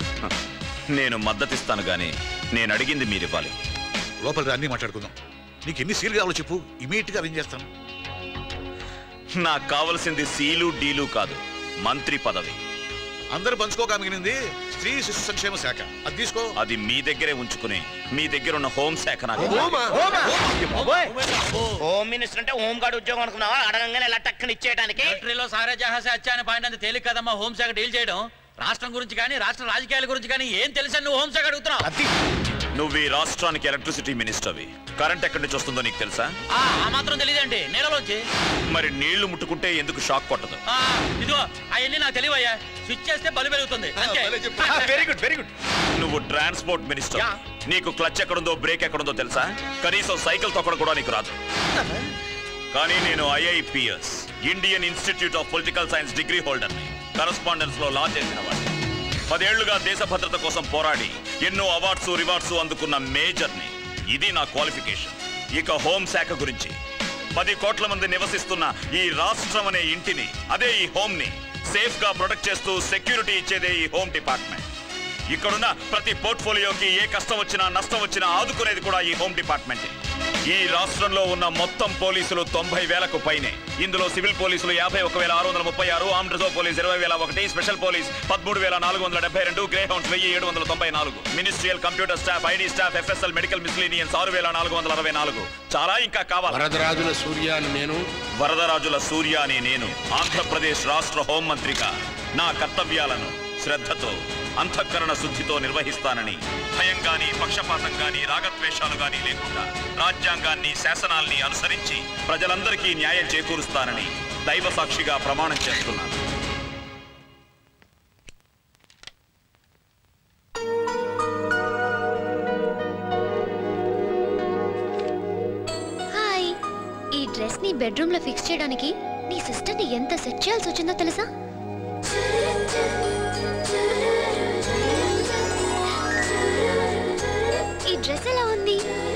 నేను మద్దతిస్తాను గాని నేను అడిగింది మీరు ఇవ్వాలి లోపల రా, అన్నీ మాట్లాడుకుందాం నీకు ఎన్ని సీలు కావాలో చెప్పు ఇమీడియట్ గా అరేంజ్ చేస్తాను నాకు కావలసింది సీలు డీలు కాదు మంత్రి పదవి అందరు పంచుకోగా మిగిలింది స్త్రీ శిశు సంక్షేమ శాఖ అది తీసుకో అది మీ దగ్గరే ఉంచుకుని మీ దగ్గర ఉన్న హోం శాఖ నాకు హోమ్ మినిస్టర్ అంటే హోమ్ గార్డ్ ఉద్యోగం అనుకున్నావా అడగంగానే ఇలా టక్కని ఇచ్చేయడానికి మిలిటరీలో సారే జహాసే అచ్చాని పాయింట్ అంత తేలిక కదమ్మా హోంశాఖ డీల్ చేయడం రాష్ట్రం గురించి కానీ రాష్ట్ర రాజకీయాల గురించి కానీ ఏం తెలుసా నువ్వు హోంశాఖ అడుగుతున్నావు నువ్వు ఈ రాష్ట్రానికి ఎలక్ట్రిసిటీ మినిస్టర్వి కరెంట్ ఎక్కడి నుంచి వస్తుందో నీకు తెలుసా ఆ ఆ మాత్రం తెలియదండి నేలలోంచి మరి నీళ్లు ముట్టుకుంటే ఎందుకు షాక్ కొట్టదు ఆ, ఇదిగో అవన్నీ నాకు తెలివయ్యా స్విచ్ చేస్తే బలు పెరుగుతుంది అంతే వెరీ గుడ్ వెరీ గుడ్ నువ్వు ట్రాన్స్పోర్ట్ మినిస్టర్ నీకు క్లచ్ ఎక్కడుందో బ్రేక్ ఎక్కడుందో తెలుసా కనీసం సైకిల్ తొక్కడం కూడా నీకు రాదు కానీ నేను IIPS Indian institute of political science degree హోల్డర్ని కరస్పాండెన్స్ లో లా చేసిన వాడిని పదేళ్లుగా దేశ భద్రత కోసం పోరాడి ఎన్నో అవార్డ్స్ రివార్డ్స్ అందుకున్న మేజర్ని ఇది నా క్వాలిఫికేషన్ ఇక హోం శాఖ గురించి పది కోట్ల మంది నివసిస్తున్న ఈ రాష్ట్రం అనే ఇంటిని అదే ఈ హోమ్ ని సేఫ్ గా ప్రొటెక్ట్ చేస్తూ సెక్యూరిటీ ఇచ్చేదే ఈ హోమ్ డిపార్ట్మెంట్ ఇక్కడున్న ప్రతి పోర్ట్ఫోలియోకి ఏ కష్టం వచ్చినా నష్టం వచ్చినా ఆదుకునేది కూడా ఈ హోమ్ డిపార్ట్మెంట్ ఈ రాష్ట్రంలో ఉన్న మొత్తం పోలీసులు తొంభై వేలకు పైనే ఇందులో సివిల్ పోలీసులు యాభై ఒక వేల ఆరు వందల ముప్పై ఆరు ఆర్మ్ రిజర్వ్ పోలీస్ ఇరవై వేల ఒకటి స్పెషల్ పోలీస్ పదమూడు వేల నాలుగు వందల డెబ్బై రెండు గ్రే హౌండ్స్ వెయ్యి ఏడు వందల తొంభై నాలుగు ministerial computer staff ID staff FSL medical miscellaneous ఆరు వేల నాలుగు వందల అరవై నాలుగు చాలా ఇంకా కావాలి వరదరాజుల సూర్య అని నేను వరదరాజుల సూర్య అనే నేను ఆంధ్రప్రదేశ్ రాష్ట్ర హోంమంత్రిగా నా కర్తవ్యాలను శ్రద్ధతో అంతఃకరణ శుద్ధితో నిర్వహిస్తానని భయం గాని పక్షపాతం గాని రాగద్వేషాలు గాని లేకుండా రాజ్యాంగాన్ని శాసనాల్ని అనుసరించి ప్రజలందరికీ న్యాయం చేకూరుస్తానని దైవ సాక్షిగా ప్రమాణం చేస్తున్నాను హాయ్ ఈ డ్రెస్ ని బెడ్రూమ్ లో ఫిక్స్ చేయడానికి నీ సిస్టర్ ని ఎంత సెట్ చేయాల్సి వచ్చిందో తెలుసా ఈ డ్రెస్ ఎలా ఉంది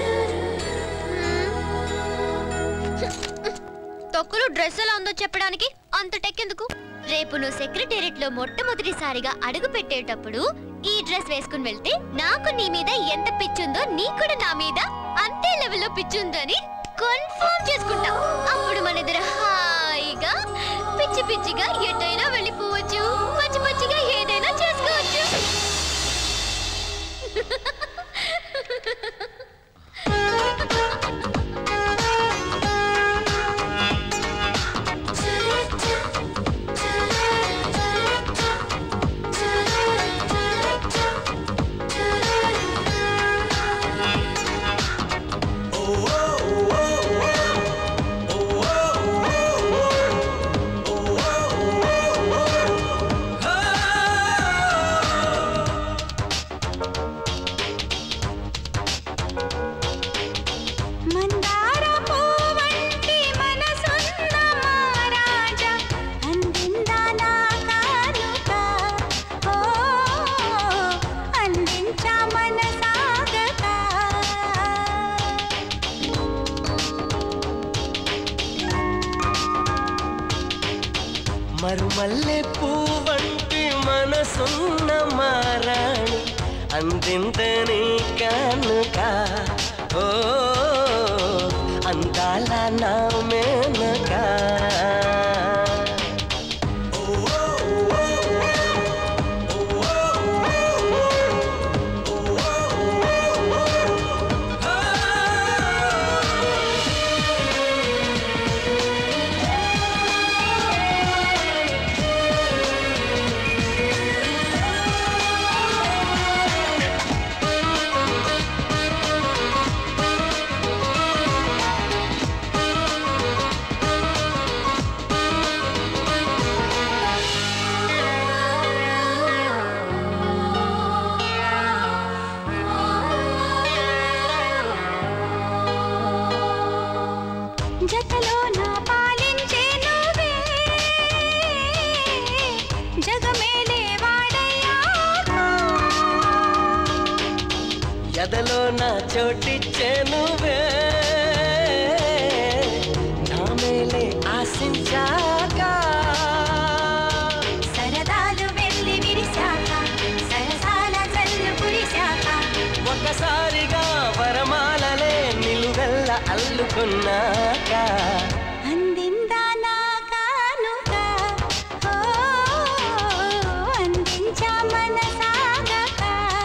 తొక్కులు డ్రెస్ ఎలా ఉందో చెప్పడానికి అంత టెక్కెందుకు రేపు నువ్వు సెక్రటేరియట్ లో మొట్టమొదటిసారిగా అడుగు పెట్టేటప్పుడు ఈ డ్రెస్ వేసుకుని వెళ్తే నాకు నీ మీద ఎంత పిచ్చుందో నీ కూడా నా మీద అంతే లెవెల్లో పిచ్చుందో అని కన్ఫర్మ్ చేసుకుంటా అప్పుడు మన ఇద్దరు హాయిగా పిచ్చి పిచ్చిగా ఎటైనా వెళ్ళిపోవచ్చు పచ్చి పచ్చిగా ఏదైనా చేసుకోవచ్చు మందార పూవంటి మనసున్న మహారాజా అందిందా నా కానుక ఓ అందించా మనసాగక మరుమల్లె పువ్వంటి మనసున్న మారాణి అందిందని కానుక ఓ అందాల నా మేనక ఓ అల్లుకున్నాక అందిందా నా కానుక ఓ అందించా మనసాగక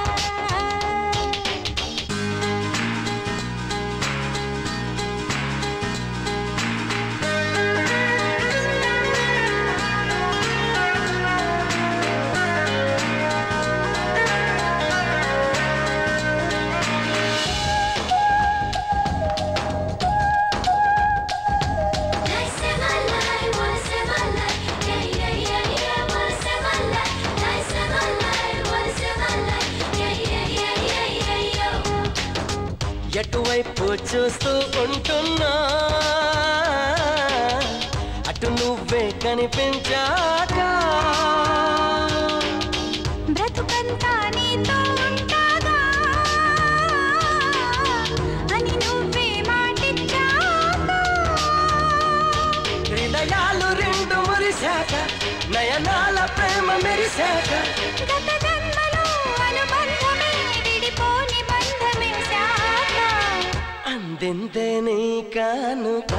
ఎటువైపు చూస్తూ ఉంటున్నా అటు నువ్వే కనిపించాక బ్రతుకంతా నీతో ఉంటాగా అని నువ్వే మాటిచ్చాక హృదయాలు రెండు మురిశాక నయనాల ప్రేమ మెరిశాక గత జన్మలో అనుబంధమే విడిపోని బంధమే శాఖ అందిందే నీ కానుక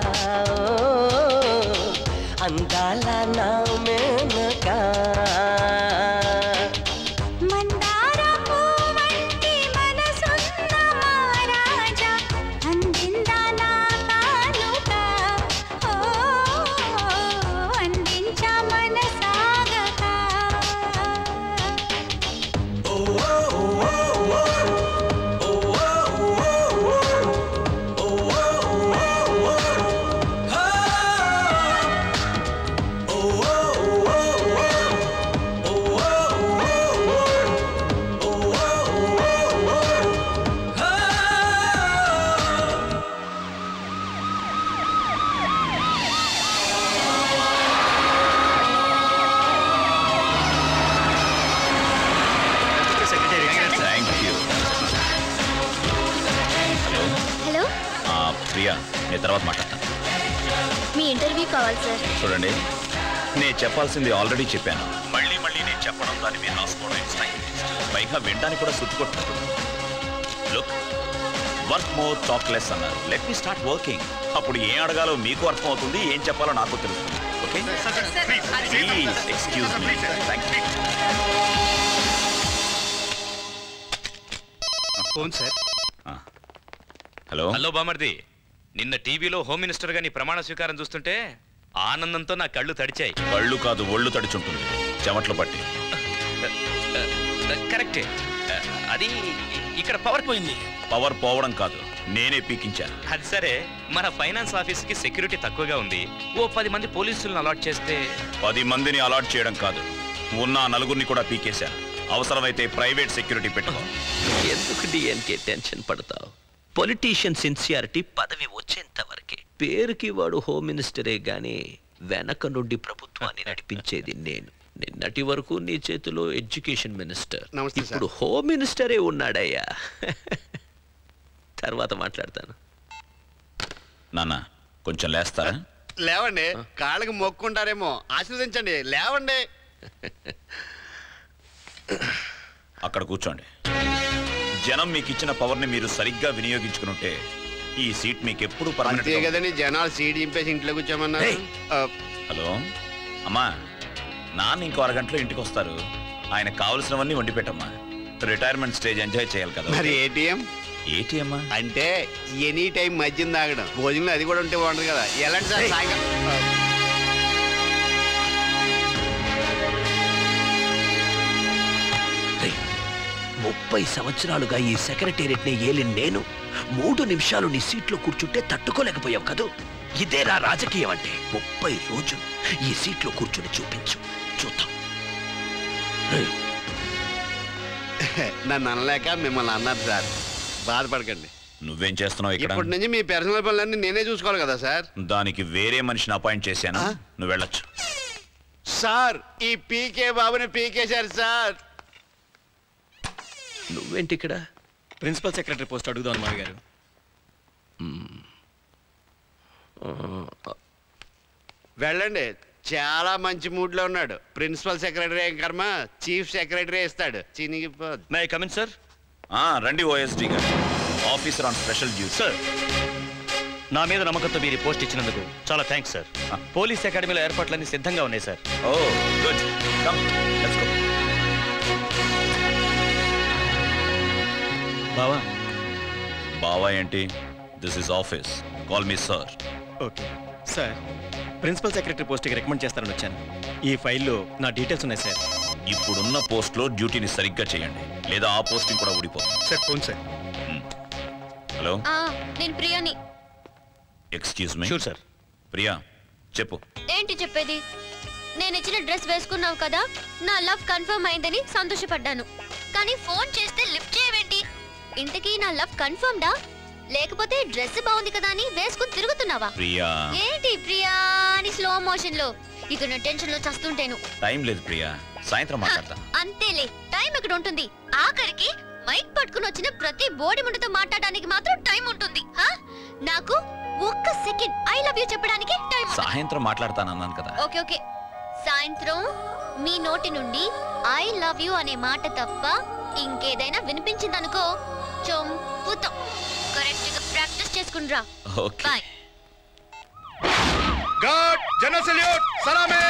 అందాల నా మేనక మందార పువ్వంటి మనసున్న మహారాజా అందిందా నా కానుక ఓ అందించా మనసాగక థ్యాంక్ యూ హలో హలో ఆ, ప్రియా నేను తర్వాత మాట్లాడతాను మీ ఇంటర్వ్యూ కావాలి సార్ చూడండి నేను చెప్పాల్సింది ఆల్రెడీ చెప్పాను మళ్ళీ మళ్ళీ నేను చెప్పడం దాన్ని మీరు రాసుకోవడం ఇట్స్ టైం పైగా వినడానికి కూడా సుత్తుకొట్టుకుంటుంది look work more talk less అన్నారు లెట్ మీ స్టార్ట్ వర్కింగ్ అప్పుడు ఏం అడగాలో మీకు అర్థం అవుతుంది ఏం చెప్పాలో నాకు తెలుస్తుంది okay please excuse me thank you phone sir hello hello బామర్ది నిన్న టీవీలో హోమ్ మినిస్టర్ గా నీ ప్రమాణ స్వీకారం చూస్తుంటే ఆనందంతో నా కళ్ళు తడిచాయి కళ్ళు కాదు ఒళ్ళు తడిచుంటుంది చెమట్లు పట్టి కరెక్టే అది ఇక్కడ పవర్ పోయింది పవర్ పోవడం కాదు నేనే పీకించాను అది సరే మన ఫైనాన్స్ ఆఫీస్ కి సెక్యూరిటీ తక్కువగా ఉంది ఓ పది మంది పోలీసులను అలాట్ చేస్తే పది మందిని అలాట్ చేయడం కాదు ఉన్న ఆ నలుగురిని కూడా పీకేశాను అవసరమైతే ప్రైవేట్ సెక్యూరిటీ పెట్టుకో ఎందుకు డిఎన్కే టెన్షన్ పడతావు పొలిటీషియన్ సిన్సియారిటీ పదవి వచ్చేంత వరకే పేరుకి వాడు హోమ్ మినిస్టరే గాని వెనక నుండి ప్రభుత్వాన్ని నడిపించేది నేను నిన్నటి వరకు నీ చేతిలో ఎడ్యుకేషన్ మినిస్టర్ నమస్తే, ఇప్పుడు హోమ్ మినిస్టరే ఉన్నాడయ్యా తర్వాత మాట్లాడతాను నాన్న కొంచెం లేస్తారా లేవండి కాళ్ళకి మొక్కుంటారేమో ఆశీర్వదించండి లేవండి అక్కడ కూర్చోండి జనం మీకు ఇచ్చిన పవర్ని మీరు సరిగ్గా వినియోగించుకునుంటే ఈ సీట్ మీకు ఎప్పుడు అంతే కదండి జనాలు సీడ్ చింపేసి ఇంట్లో కూర్చోమన్నారు ఆ, హలో అమ్మా నాన్న ఇంకో అరగంటలో ఇంటికి వస్తారు ఆయన కావలసినవన్నీ వండి పెట్టమ్మా రిటైర్మెంట్ స్టేజ్ ఎంజాయ్ చేయాలి కదా మరి ఏటీఎం ఏటీఎం అంటే ఎనీ టైం మద్యం తాగడం భోజనంలో అది కూడా ఉంటే బాగుంటుంది కదా ఎలాంటి సార్ ఏయ్. సాయంకాలం ఆ, రేయ్, ముప్పై సంవత్సరాలుగా ఈ సెక్రటేరియట్ ని ఏలి నేను మూడు నిమిషాలు నీ సీట్లో కూర్చుంటే తట్టుకోలేకపోయావు కదూ ఇదేరా రాజకీయం అంటే ముప్పై రోజులు ఈ సీట్లో కూర్చుని చూపించు చూద్దాం రేయ్, నన్ను అనలేక మిమ్మల్ని అన్నారు సార్ బాధపడకండి నువ్వేం చేస్తున్నావు ఇక్కడ ఇప్పటి నుంచి మీ పర్సనల్ పనులన్నీ నేనే చూసుకోవాలి కదా సార్ దానికి వేరే మనిషిని అపాయింట్ చేశాను నువ్వు వెళ్ళొచ్చు సార్ ఈ పీకే బాబుని పీకేశారు సార్ నువ్వేంటి ఇక్కడ ప్రిన్సిపల్ సెక్రటరీ పోస్ట్ అడుగుదాం మావి గారు వెళ్ళండి చాలా మంచి మూడ్ లో ఉన్నాడు ప్రిన్సిపల్ సెక్రటరీ ఏం కర్మ చీఫ్ సెక్రటరీ ఇస్తాడు చినిగిపోద్ది మే కమిన్ సార్ రండి ఓఎస్డి గారు officer on special duty sir నా మీద నమ్మకంతో మీరు ఈ పోస్ట్ ఇచ్చినందుకు చాలా థ్యాంక్స్ సార్ పోలీస్ అకాడమీలో ఏర్పాట్లన్నీ సిద్ధంగా ఉన్నాయి sir oh good come let's go బావా బావా ఏంటి this is office call me sir okay sir principal secretary పోస్ట్కి రికమెండ్ చేస్తారని వచ్చాను ఈ ఫైల్లో నా డీటెయిల్స్ ఉన్నాయి సార్ ఇప్పుడున్న పోస్ట్లో డ్యూటీని సరిగ్గా చేయండి లేదా ఆ పోస్టింగ్ కూడా ఊడిపోతుంది సార్ ఫోన్ సార్ హలో ఆ, నేను ప్రియాని excuse me sure sir Priya చెప్పు ఏంటి చెప్పేది నేను ఇచ్చిన డ్రెస్ వేసుకున్నావు కదా నా లవ్ కన్ఫర్మ్ అయిందని సంతోషపడ్డాను కానీ ఫోన్ చేస్తే లిఫ్ట్ చేయవేంటి ఇంతకీ నా లవ్ కన్ఫర్మ్డా లేకపోతే డ్రెస్ బాగుంది కదా అని వేసుకుని తిరుగుతున్నావా ప్రియా ఏంటి ప్రియా అని స్లో మోషన్ లో ఇక నా టెన్షన్ లో చస్తుంటేను టైం లేదు ప్రియా సాయంత్రం మాట్లాడతా అంతేలే టైం ఎక్కడ ఉంటుంది ఆఖరికి మైక్ పట్టుకుని వచ్చిన ప్రతి బోడి ముందుతో మాట్లాడడానికి మాత్రం టైం ఉంటుంది హా? నాకు ఒక్క సెకండ్ ఐ లవ్ యూ చెప్పడానికి టైం ఉంటుంది. సాయంత్రం మాట్లాడతానన్నాను కదా ఓకే ఓకే సాయంత్రం మీ నోటి నుండి ఐ లవ్ యూ అనే మాట తప్ప ఇంకేదైనా వినిపించిందనుకో చంపుతాం కరెక్ట్ గా ప్రాక్టీస్ చేసుకుండ్రా okay bye guard general salute సలామే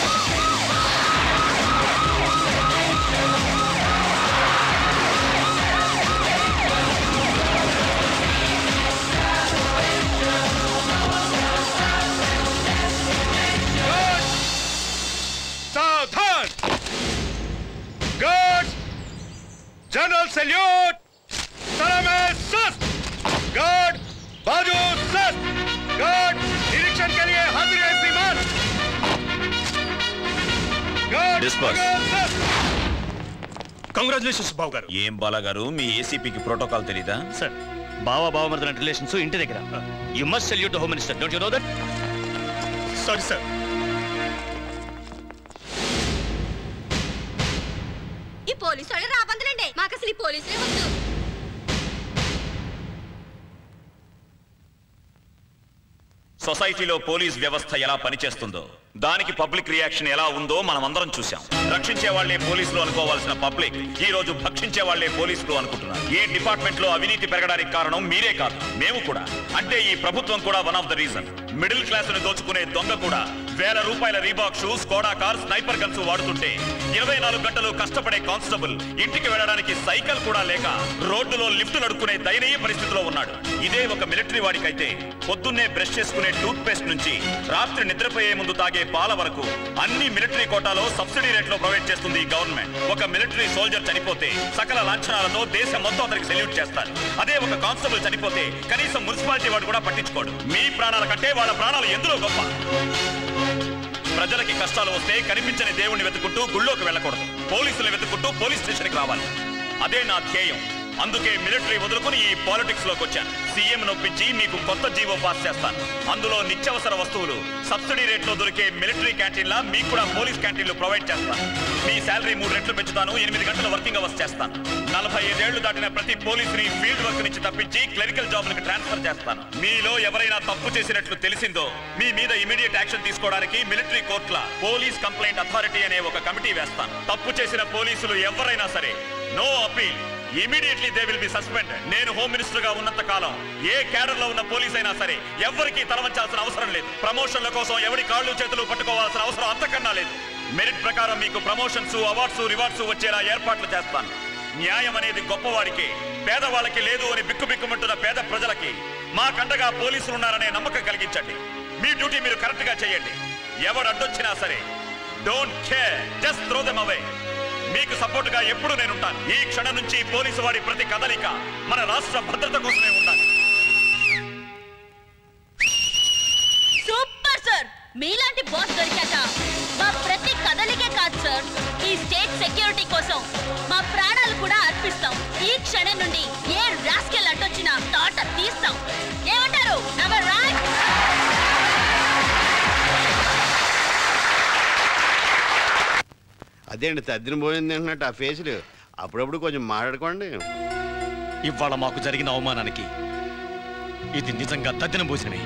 సావధాన్ గాడ్ जनरल सैल्यूट सलामे सस्त गार्ड बाजू सस्त गार्ड निरीक्षण के लिए हाजिर है श्रीमान गार्ड Disperse. बगल सस्त కంగ్రాచులేషన్స్ బావు గారు ఏం బాలా గారు మీ ఏసీపీకి ప్రోటోకాల్ తెలీదా సార్ బావా బావ మరదల రిలేషన్స్ ఇంటి దగ్గర you must salute home minister don't you know that sorry sir ఈ పోలీసు వాళ్ళు రాబందులండి మాకు అసలు ఈ పోలీసులే వద్దు సొసైటీలో పోలీస్ వ్యవస్థ ఎలా పనిచేస్తుందో దానికి పబ్లిక్ రియాక్షన్ ఎలా ఉందో మనం అందరం చూసాం రక్షించే వాళ్లే పోలీసులు అనుకోవాల్సిన పబ్లిక్ ఈ రోజు భక్షించే వాళ్లే పోలీసులు అనుకుంటున్నారు ఈ డిపార్ట్మెంట్ లో అవినీతి పెరగడానికి కారణం మీరే కాదు మేము కూడా అంటే ఈ ప్రభుత్వం కూడా one of the reason middle class ను దోచుకునే దొంగ కూడా వేల రూపాయల Reebok shoe Skoda car sniper guns వాడుతుంటే ఇరవై నాలుగు గంటలు కష్టపడే కానిస్టేబుల్ ఇంటికి వెళ్ళడానికి సైకిల్ కూడా లేక రోడ్డులో లిఫ్ట్ నడుకునే దయనీయ పరిస్థితిలో ఉన్నాడు ఇదే ఒక మిలిటరీ వాడికైతే పొద్దున్నే బ్రష్ చేసుకునే టూత్ పేస్ట్ నుంచి రాత్రి నిద్రపోయే ముందు తాగే పాల వరకు అన్ని మిలిటరీ కోటాలో సబ్సిడీ రేట్లో ప్రొవైడ్ చేస్తుంది ఈ గవర్నమెంట్ ఒక మిలిటరీ సోల్జర్ చనిపోతే సకల లాంఛనాలతో దేశం మొత్తం అతనికి సెల్యూట్ చేస్తారు అదే ఒక కానిస్టేబుల్ చనిపోతే కనీసం మున్సిపాలిటీ వాడు కూడా పట్టించుకోడు మీ ప్రాణాల కంటే వాళ్ళ ప్రాణాలు ఎందులో గొప్ప ప్రజలకి కష్టాలు వస్తే కనిపించని దేవుణ్ణి వెతుకుంటూ గుళ్ళోకి వెళ్ళకూడదు పోలీసులు వెతుకుంటూ పోలీస్ స్టేషన్కి రావాలి అదే నా ధ్యేయం అందుకే మిలిటరీ వదులుకుని ఈ పాలిటిక్స్ లోకి వచ్చాను సీఎం నొప్పించి మీకు కొత్త జీవో పాస్ చేస్తాను అందులో నిత్యావసర వస్తువులు సబ్సిడీ రేట్లో దొరికే మిలిటరీ క్యాంటీన్లా మీకు కూడా పోలీస్ క్యాంటీన్లు ప్రొవైడ్ చేస్తాను మీ శాలరీ మూడు రెట్లు పెంచుతాను ఎనిమిది గంటల వర్కింగ్ అవర్స్ చేస్తాను నలభై ఐదేళ్లు దాటిన ప్రతి పోలీసుని ఫీల్డ్ వర్క్ నుంచి తప్పించి క్లరికల్ జాబ్లకు ట్రాన్స్ఫర్ చేస్తాను మీలో ఎవరైనా తప్పు చేసినట్లు తెలిసిందో మీ మీద ఇమీడియట్ యాక్షన్ తీసుకోవడానికి మిలిటరీ కోర్టుల పోలీస్ కంప్లైంట్ అథారిటీ అనే ఒక కమిటీ వేస్తాను తప్పు చేసిన పోలీసులు ఎవరైనా సరే no appeal immediately they will be suspended నేను హోమ్ మినిస్టర్ గా ఉన్నంత కాలం ఏ క్యాడర్ లో ఉన్న పోలీస్ అయినా సరే ఎవరికి తలవంచాల్సిన అవసరం లేదు ప్రమోషన్ల కోసం ఎవరి కాళ్ళు చేతులు పట్టుకోవాల్సిన అవసరం అంతకన్నా లేదు మెరిట్ ప్రకారం మీకు ప్రమోషన్స్ అవార్డ్స్ రివార్డ్స్ వచ్చేలా ఏర్పాట్లు చేస్తాను న్యాయం అనేది గొప్పవాడికి పేదవాళ్ళకి లేదు అని బిక్కుబిక్కుమంటున్న పేద ప్రజలకి మా కండగా పోలీసులు ఉన్నారనే నమ్మకం కలిగించండి మీ డ్యూటీ మీరు కరెక్ట్ గా చేయండి ఎవడు అడ్డొచ్చినా సరే don't care just throw them away మీకు సపోర్ట్ గా ఎప్పుడు నేనుంటాను ఈ క్షణం నుంచి పోలీసు వాడి ప్రతి కదలిక మన రాష్ట్ర భద్రత కోసమే ఉండాలి సూపర్ సార్ మీలాంటి బాస్ దొరికాక మా ప్రతి కదలికే కాదు సార్ ఈ స్టేట్ సెక్యూరిటీ కోసం మా ప్రాణాలు కూడా అర్పిస్తాం ఈ క్షణం నుండి ఏ రాస్కెల్ అడ్డొచ్చినా తాట తీస్తాం ఏమంటారు Am I right? అదేంటి తద్దిన పోయింది అంటున్నట్టు ఆ ఫేసులు అప్పుడప్పుడు కొంచెం మాట్లాడుకోండి ఇవాళ మాకు జరిగిన అవమానానికి ఇది నిజంగా తద్దిన పోసినవి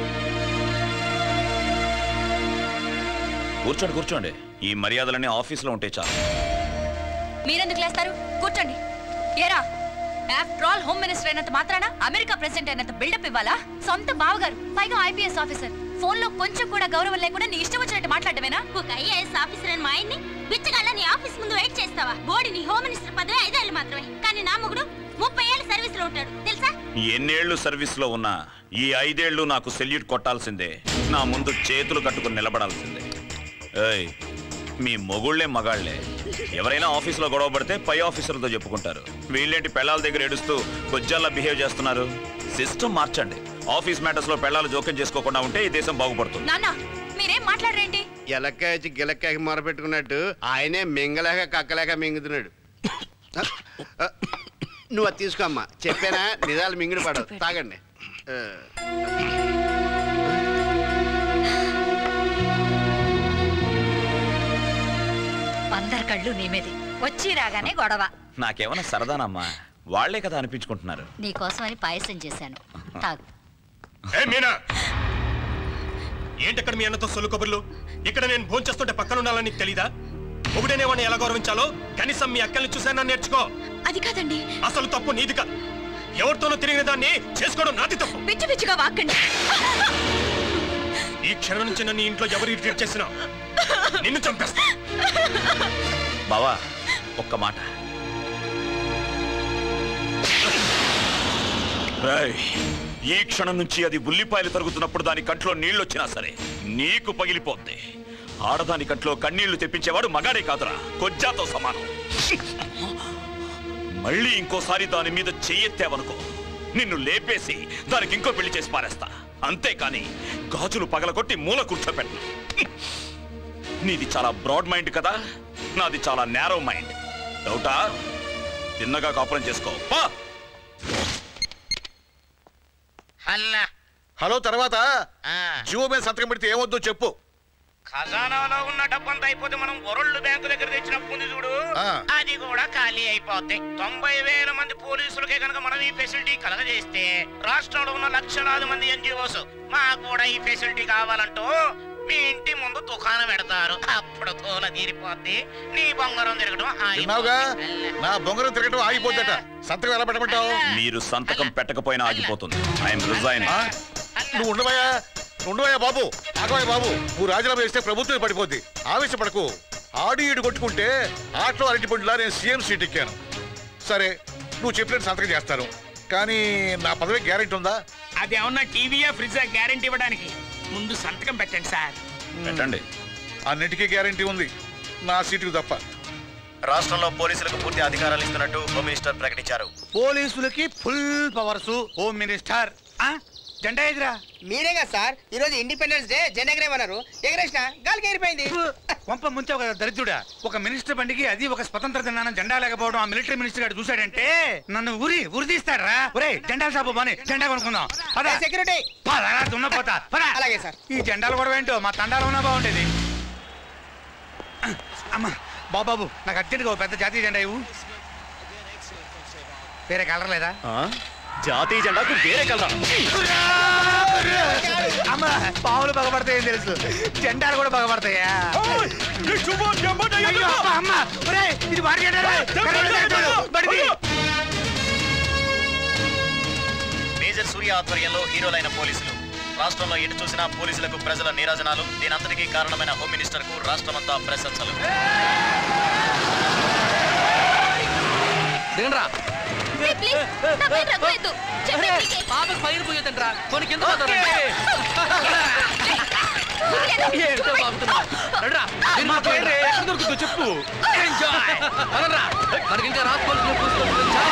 కూర్చోండి కూర్చోండి ఈ మర్యాదలన్నీ ఆఫీసులో ఉంటే చాలు మీరెందుకు లేస్తారు కూర్చోండి ఏరా ఆఫ్టర్ ఆల్ హోమ్ మినిస్టర్ అయినంత మాత్రాన అమెరికా ప్రెసిడెంట్ అయినంత బిల్డప్ ఇవ్వాలా సొంత బావగారు పైగా ఐపీఎస్ ఆఫీసర్ ఫోన్ లో కొంచెం కూడా గౌరవం లేకుండా నీ ఇష్టం వచ్చినట్టు మాట్లాడమేనా ఒక ఐఏఎస్ ఆఫీసర్ అని మా ఆయన్ని బిచ్చగాళ్ళ నీ ఆఫీస్ ముందు వెయిట్ చేస్తావా బోడి నీ హోమ్ మినిస్టర్ పదవి ఐదేళ్ళు మాత్రమే కానీ నా మొగుడు ముప్పై ఏళ్ళ సర్వీస్ లో ఉంటాడు తెలుసా ఎన్నేళ్లు సర్వీస్ లో ఉన్నా ఈ ఐదేళ్లు నాకు సెల్యూట్ కొట్టాల్సిందే నా ముందు చేతులు కట్టుకుని నిలబడాల్సిందే ఏయ్ మీ మొగుళ్లే మగాళ్లే ఎవరైనా ఆఫీసులో గొడవ పడితే పై ఆఫీసర్లతో చెప్పుకుంటారు వీళ్ళేంటి పెళ్ళాల దగ్గర ఏడుస్తూ కొజ్జాల్లా బిహేవ్ చేస్తున్నారు సిస్టమ్ మార్చండి ఆఫీస్ మ్యాటర్స్ లో పెళ్ళాలు జోక్యం చేసుకోకుండా ఉంటే ఈ దేశం బాగుపడుతుంది నాన్న మీరేం మాట్లాడరేంటి ఎలక్కాయ వచ్చి గిలక్కాయకి మొరపెట్టుకున్నట్టు ఆయనే మింగలేక కక్కలేక మింగుతున్నాడు నువ్వు అది తీసుకో అమ్మా చెప్పానా నిజాలు మింగిడి పడవు తాగండి ఆ. అందరి కళ్ళు నీ మీదే వచ్చి రాగానే గొడవ నాకేమన్నా సరదానమ్మా వాళ్లే కదా అనిపించుకుంటున్నారు నీకోసమని పాయసం చేశాను తాగు ఏ మీనా ఏంటక్కడ మీ అన్నతో సొల్లు కబుర్లు ఇక్కడ నేను భోంచేస్తుంటే పక్కన ఉండాలని నీకు తెలీదా ఒకటేనేవాడిని ఎలా గౌరవించాలో కనీసం మీ అక్కల్ని చూసానని నేర్చుకో అది కాదండి అసలు తప్పు నీది కాదు ఎవరితోనూ తిరిగిన దాన్ని చేసుకోవడం నాది తప్పు పిచ్చి పిచ్చిగా వాక్కండి ఈ క్షణం నుంచి నన్ను ఇంట్లో ఎవరు ఇరిటేట్ చేసినా నిన్ను చంపేస్తా బావా ఒక్క మాట రేయ్, ఈ క్షణం నుంచి అది ఉల్లిపాయలు తరుగుతున్నప్పుడు దాని కంట్లో నీళ్లు వచ్చినా సరే నీకు పగిలిపోద్ది ఆడదాని కంట్లో కన్నీళ్లు తెప్పించేవాడు మగాడే కాదురా కొజ్జాతో సమానం మళ్ళీ ఇంకోసారి దాని మీద చెయ్యెత్తావనుకో నిన్ను లేపేసి దానికి ఇంకో పెళ్లి చేసి పారేస్తా అంతేకాని గాజులు పగలగొట్టి మూల కూర్చోపెట్టను నీది చాలా బ్రాడ్ మైండ్ కదా నాది చాలా నేరో మైండ్ డౌటా తిన్నగా కాపురం చేసుకో పా అల్లా హలో తర్వాత ఆ. జియో మీద సంతకం పెడితే ఏమొద్దో చెప్పు ఖజానాలో ఉన్న డబ్బంతా అయిపోతే మనం వరల్డ్ బ్యాంకు దగ్గర తెచ్చిన అప్పు ఉంది చూడు ఆ. అది కూడా ఖాళీ అయిపోద్ది తొంభై వేల మంది పోలీసులకే కనుక మనం ఈ ఫెసిలిటీ కలగజేస్తే రాష్ట్రంలో ఉన్న లక్షలాది మంది ఎన్జిఓస్ మాకు కూడా ఈ ఫెసిలిటీ కావాలంటూ మీ ఇంటి ముందు దుకాణం పెడతారు అప్పుడు తోల తీరిపోద్ది నీ బంగారం తిరగడం విన్నావుగా ఆగిపోద్ది. నా బొంగరం తిరగటం ఆగిపోద్దట సంతకం ఎలా పెట్టమంటావు మీరు సంతకం పెట్టకపోయినా ఆగిపోతుంది ఐఎమ్ రిజైన్ నువ్వు ఉండవయ్యా ఉండవయ్యా బాబు ఆగవయ్య బాబు నువ్వు రాజీనామా చేస్తే ప్రభుత్వం పడిపోద్ది ఆవేశపడకు ఆడి ఈడు కొట్టుకుంటే ఆటలో అరటి పండులా నేను సీఎం సీట్ ఎక్కాను సరే నువ్వు చెప్పినట్టు సంతకం చేస్తాను కానీ నా పదవి గ్యారెంటీ ఉందా అది ఏమన్నా టీవీయా ఫ్రిడ్జా గ్యారెంటీ ఇవ్వడానికి ముందు సంతకం పెట్టండి సార్ పెట్టండి అన్నిటికీ గ్యారెంటీ ఉంది నా సీటుకు తప్ప రాష్ట్రంలో పోలీసులకు పూర్తి అధికారాలు ఇస్తున్నట్టు హోమ్ మినిస్టర్ ప్రకటించారు పోలీసులకి ఫుల్ పవర్స్ హోమ్ మినిస్టర్ ఆ? జెండా ఎగిరా మీరే కదా సార్ ఈ రోజు ఇండిపెండెన్స్ డే జెండా ఎగరేమన్నారు ఎగరేసిన గాలికి ఎగిరిపోయింది కొంప ముంచావు కదా దరిద్రుడా ఒక మినిస్టర్ బండికి అది ఒక స్వతంత్ర దినాన జెండా లేకపోవడం ఆ మిలిటరీ మినిస్టర్ గారు చూశాడంటే నన్ను ఉరి ఉరి తీస్తారా ఒరే జెండాలు షాపు బాని జెండా కొనుక్కుందాం పద సెక్యూరిటీ పదరా దున్నపోతా పద అలాగే సార్ ఈ జెండాలు కూడా ఏంటో మా తండాలు ఉన్నా బాగుండేది అమ్మా బాబాబు నాకు అర్జెంట్గా ఓ పెద్ద జాతీయ జెండా ఇవ్వు వేరే కలర్ లేదా జాతీయ జెండాకు వేరే కలరా అమ్మ పావులు పగబడతాయని తెలుసు జెండాలు కూడా పగబడతాయా అయ్యో, అమ్మ, అమ్మ, ఒరేయ్, ఇది వాడి జెండాలే. కరెంట్ జెండాలు, బడిది. మేజర్ సూర్య ఆధ్వర్యంలో హీరోలైన పోలీసులు రాష్ట్రంలో ఎటు చూసినా పోలీసులకు ప్రజల నీరాజనాలు దీనంతటికీ కారణమైన హోమ్ మినిస్టర్ కు రాష్ట్రమంతా ప్రశంసలు దిగండ్రా ప్లీజ్ నా పైన రగ్గొద్దు చెప్పండి పాపకు పైన పోయేదంట్రా కొన్ని కింద పోతారు ఏంటో బాగుతున్నా రండ్రా, మీరు మా పైన ఎక్కడ దొరుకుతుందో చెప్పు ఎంజాయ్ పదండ్రా. మనకి ఇంకా రాసుకోవాల్సిన పుస్తకాలు చాలా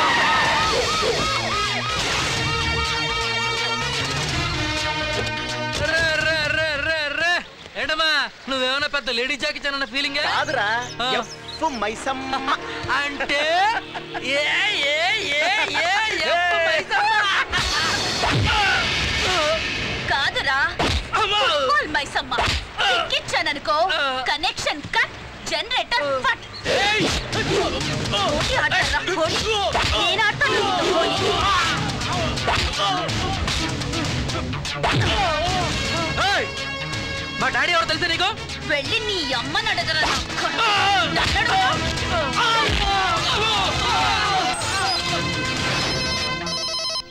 రే, రే, రే, రే, రే. ఏంటమ్మా నువ్వేమైనా పెద్ద లేడీ జాకి అన్న ఫీలింగ్ కాదురా, మైసమ్మ అంటే ఏ ఏ ఏ ఏ ఎఫ్ మైసమ్మ కాదురా ఫుట్బాల్ మైసమ్మ ఎక్కిచ్చాననుకో కనెక్షన్ కట్ జనరేటర్ ఫట్ హోలీ ఆడతారా హోలీ నేను ఆడతాను నీతో హోలీ ఏయ్! మా డాడీ ఎవరు తెలుసా నీకు వెళ్ళి నీ అమ్మని అడగరా నన్నడు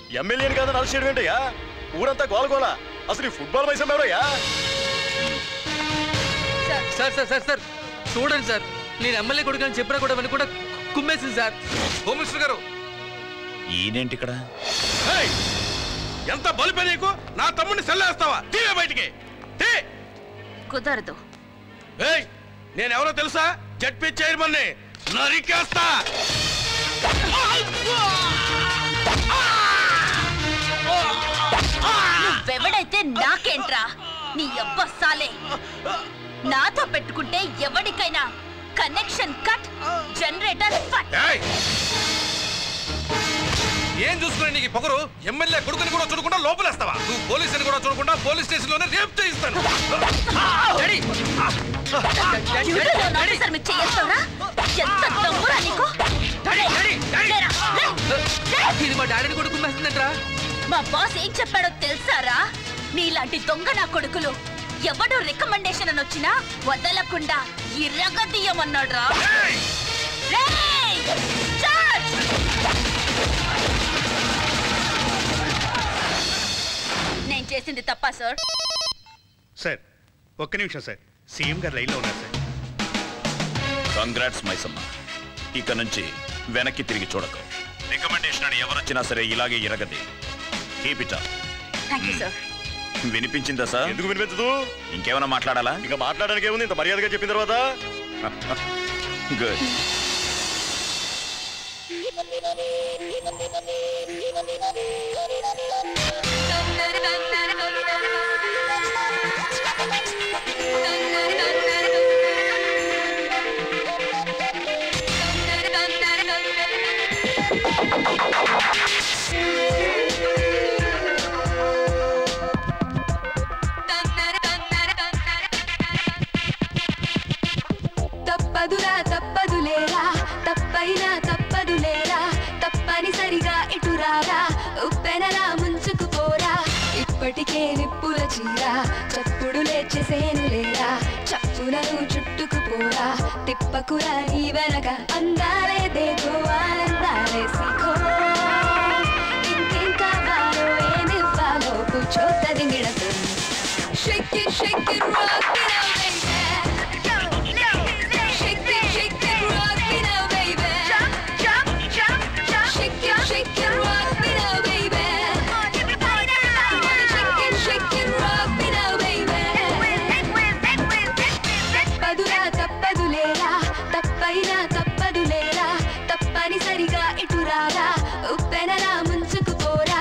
ఎమ్మెల్యేని కాదని అరెస్ట్ చేయడం ఏంటయ్యా ఊరంతా గోలగోల అసలు ఈ ఫుట్బాల్ మైసం ఎవరయ్యా సార్ సార్ సార్ సార్ చూడండి సార్ నేను ఎమ్మెల్యే కొడుకు అని చెప్పినా కూడా వెనక కూడా కుమ్మేసింది సార్ హోమ్ మినిస్టర్ గారు ఈయనేంటి ఇక్కడ ఏయ్! ఎంత బలిపే నీకు నా తమ్ముడిని సెల్లేస్తావా తీవే బయటికి తీ కుదరదు ఏయ్ నేనెవరో తెలుసా జడ్పీ చైర్మన్ నరికేస్తా నువ్వెవడైతే నాకేంట్రా నీ అబ్బ సాలే నాతో పెట్టుకుంటే ఎవరికైనా కనెక్షన్ కట్ జనరేటర్ ఫట్ ఏయ్! ఏం చూసుకుని నీకు ఈ పొగరు ఎమ్మెల్యే కొడుకుని కూడా చూడకుండా లోపలేస్తావా నువ్వు పోలీసుని కూడా చూడకుండా పోలీస్ స్టేషన్ లోనే రేప్ చేయిస్తాను డ్యూటీలో ఉన్న ఆఫీసర్ మీద చెయ్యేస్తావురా? ఎంత దమ్మురా నీకు? లేరా, లే, లే. ఇది మా డాడీని కూడా కుమ్మేస్తుందంట్రా మా బాస్ ఏం చెప్పాడో తెలుసారా నీలాంటి దొంగ నా కొడుకులు ఎవడు రికమెండేషన్ అని వచ్చినా వదలకుండా ఇరగదీయమన్నాడ్రా రేయ్! చార్జ్! నేను చేసింది తప్పా సార్ సార్ ఒక్క నిమిషం సార్ సీఎం గారు లైన్లో ఉన్నారు సార్ కంగ్రాట్స్ మైసమ్మ ఇక నుంచి వెనక్కి తిరిగి చూడకు రికమెండేషన్ అని ఎవరొచ్చినా సరే ఇలాగే ఇరగది keep it thank you sir వినిపించిందా సార్ ఎందుకు వినిపించదు ఇంకేమైనా మాట్లాడాలా ఇంకా మాట్లాడడానికి ఏముంది ఇంత మర్యాదగా చెప్పిన తర్వాత గుడ్ తప్పదురా తప్పదులేరా తప్పైనా తప్పదులేరా తప్పనిసరిగా ఇటురారా ఉప్పెనలా ముంచుకుపోరా ఇప్పటికే నిప్పుల చీర చప్పుడు లేచేసేను లేరా చప్పులను చుట్టుకుపోరా తిప్పకురా నీ వెనక అందాలే దేకో ఆనందాలే సిఖో ఇంకేం కావాలో ఏమివ్వాలో కూర్చోతది మిడదు Shake it, shake it, rock it out, baby. Shake it, shake it, rock it out, baby. Shake it, shake it, rock it out, baby. Shake it, shake it, rock it out, baby. తప్పదురా తప్పదులేరా తప్పైనా తప్పదులేరా తప్పనిసరిగా ఇటురారా ఉప్పెనలా ముంచుకుపోరా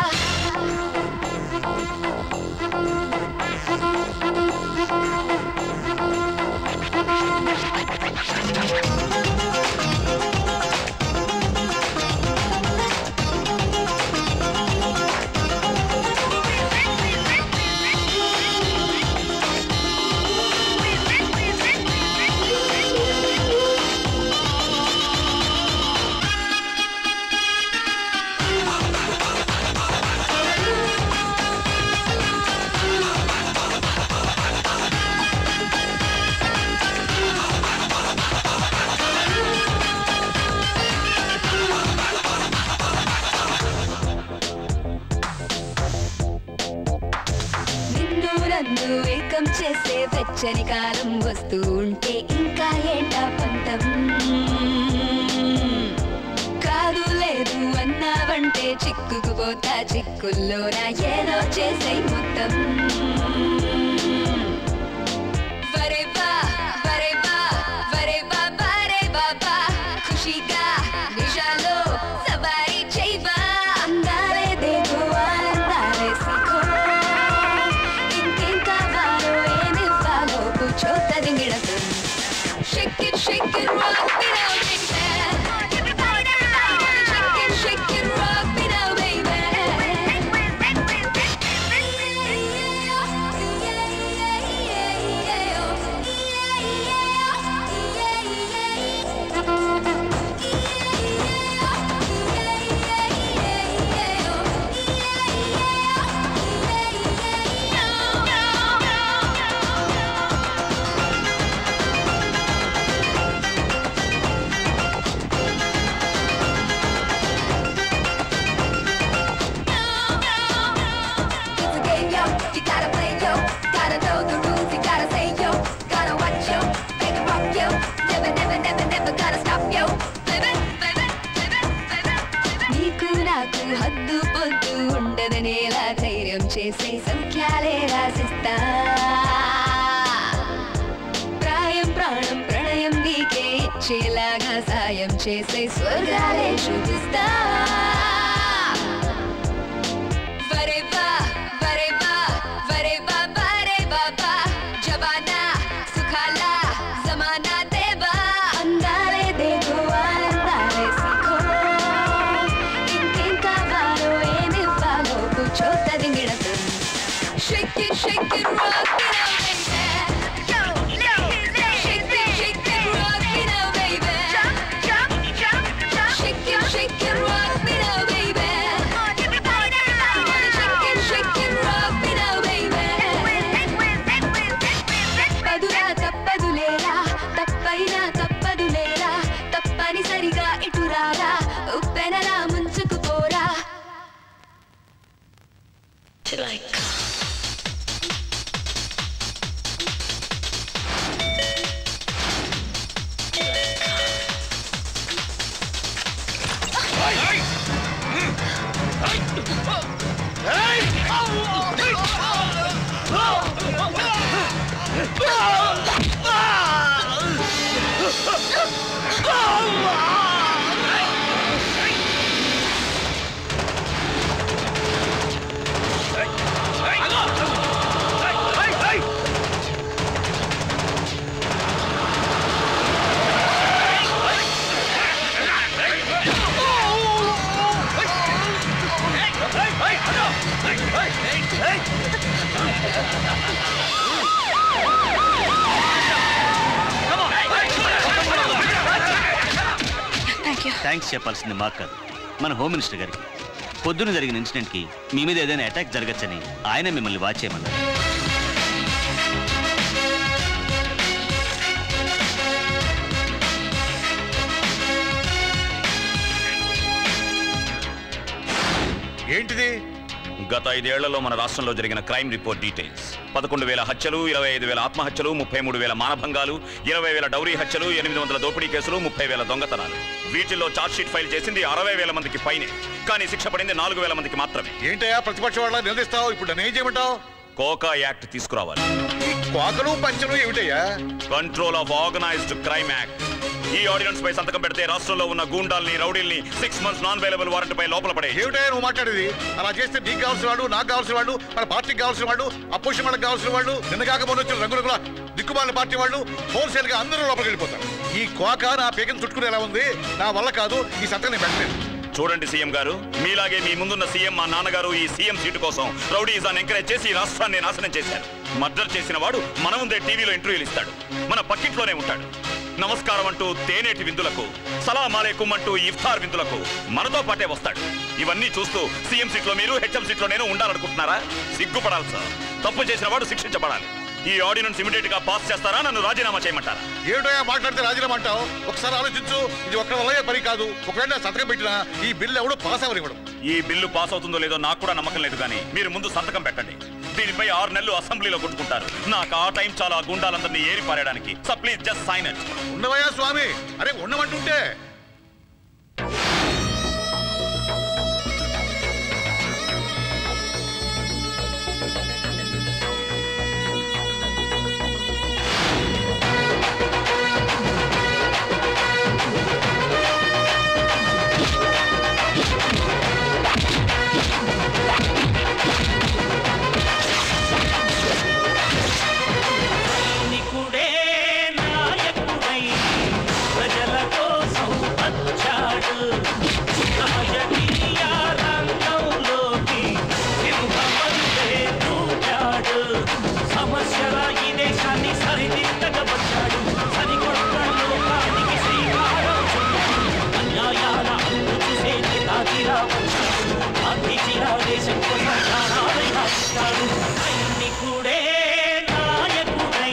నిన్ను నన్ను ఏకం చేసే వెచ్చని కాలం వస్తూ ఉంటే ఇంకా ఏంటా పంతం కాదు లేదు అన్నావంటే చిక్కుకుపోతా చిక్కుల్లోన ఏదో చేసే మొత్తం వరే బా వరే బా వరే బా వరే బాబా ఖుషిగా నిషాలో సవారీ చేయవా అందాలే దేగో ఆనందాలే సిఖో ఇంకేం కావాలో ఏమివ్వాలో కూర్చోతది మిడదు Shake it, shake it, rock it out, baby. Shake it, shake it, rock it out, baby. చేసే స్వర్గాలే చూపిస్తా వరే బా వరే బా వరే బా వరే బాబా జవానా సుఖాల జమానా దేవా అందాలే దేగో ఆనందాలే సీఖో ఇంకేం కావాలో ఏమివ్వాలో కూర్చోతది మిడత Shake it, shake it, rock it out, baby. Shake it, shake it, rock it out, baby. Shake it, shake it, rock it out, baby. Shake it, shake it, rock it out, baby. తప్పదురా తప్పదులేరా తప్పైనా తప్పదులేరా తప్పనిసరిగా ఇటురారా ఉప్పెనలా ముంచుకుపోరా thanks చెప్పాల్సింది మాకు కాదు మన home minister గారికి పొద్దున జరిగిన ఇన్సిడెంట్కి మీ మీద ఏదైనా అటాక్ జరగచ్చని ఆయన మిమ్మల్ని వాచ్ చేయమన్నారు ఏంటిది గత ఐదేళ్లలో మన రాష్ట్రంలో జరిగిన క్రైమ్ రిపోర్ట్ డీటెయిల్స్ పదకొండు వేల హత్యలు ఇరవై ఐదు వేల ఆత్మహత్యలు ముప్పై మూడు వేల మానభంగాలు ఇరవై వేల డౌరీ హత్యలు ఎనిమిది వందల దోపిడీ కేసులు ముప్పై వేల దొంగతనాలు వీటిల్లో ఛార్జ్షీట్ ఫైల్ చేసింది అరవై వేల మందికి పైనే కానీ శిక్ష పడింది నాలుగు వేల మందికి మాత్రమే ఏంటయ్యా ప్రతిపక్ష వాళ్ళ నిలదీస్తావు ఇప్పుడు నన్ను ఏం చేయమంటావు కోకా యాక్ట్ తీసుకురావాలి కోకలు పంచలు ఏమిటయ్యా control of organized crime act ఈ ఆర్డినెన్స్ పై సంతకం పెడితే రాష్ట్రంలో ఉన్న గూండాల్ని రౌడీల్ని six months non available warrant పై లోపల పడే ఏమిటయ్యా నువ్వు మాట్లాడేది అలా చేస్తే నీకు కావాల్సిన వాడు నాకు కావాల్సిన వాడు మన పార్టీకి కావాల్సిన వాడు అపోజిషన్ వాళ్ళకి కావాల్సిన వాళ్ళు నిన్న కాక మొన్న వచ్చిన రంగుల దిక్కుమాల పార్టీ వాళ్ళు హోల్సేల్ గా అందరూ లోపలికి వెళ్ళిపోతారు ఈ కోక నా పేకను చుట్టుకుని ఎలా ఉంది నా వల్ల కాదు ఈ సంతకం నేను పెట్టలేదు చూడండి సీఎం గారు మీలాగే మీ ముందున్న సీఎం మా నాన్నగారు ఈ సీఎం సీటు కోసం రౌడీజాన్ని ఎంకరేజ్ చేసి ఈ రాష్ట్రాన్ని నాశనం చేశారు మర్డర్ చేసిన వాడు మన ముందే టీవీలో ఇంటర్వ్యూలు ఇస్తాడు మన పక్కింట్లోనే ఉంటాడు నమస్కారం అంటూ తేనేటి విందులకు సలాం అలైకుం అంటూ ఇఫ్తార్ విందులకు మనతో పాటే వస్తాడు ఇవన్నీ చూస్తూ సీఎం సీట్లో మీరు హెచ్ఎం సీట్లో నేను ఉండాలనుకుంటున్నారా సిగ్గుపడాలి సార్ తప్పు చేసిన వాడు శిక్షించబడాలి ఈ ఆర్డినెన్స్ ఇమీడియట్ గా పాస్ చేస్తారా నన్ను రాజీనామా చేయమంటారా ఏమిటోయా మాట్లాడితే రాజీనామా అంటావు ఒకసారి ఆలోచించు ఇది ఒక్క వల్ల పని కాదు ఒకవేళ నేను సంతకం పెట్టినా ఈ బిల్లు ఎవడు పాస్ అవ్వనివ్వడం ఈ బిల్లు పాస్ అవుతుందో లేదో నాకు కూడా నమ్మకం లేదు కానీ మీరు ముందు సంతకం పెట్టండి దీనిపై ఆరు నెలలు అసెంబ్లీలో కొట్టుకుంటారు నాకు ఆ టైం చాలా గుండాలందరినీ ఏరి పారేయడానికి so please just sign it ఉండవయ్యా స్వామి అరే ఉండమంటుంటే సైనికుడే నాయకుడై ప్రజల కోసం వచ్చాడు రాజకీయ రంగంలోకి సింహమంతే దూకాడు సమస్యల ఈ దేశాన్ని సరిదిద్దగా వచ్చాడు సరికొట్టలో కానికి శ్రీకారం చుట్టాడు అన్యాయాల అంతు చూసే నేతాగిరా వచ్చాడు గాంధీజీలా దేశం కోసం ప్రాణాలైనా ఇచ్చాడు సైనికుడే నాయకుడై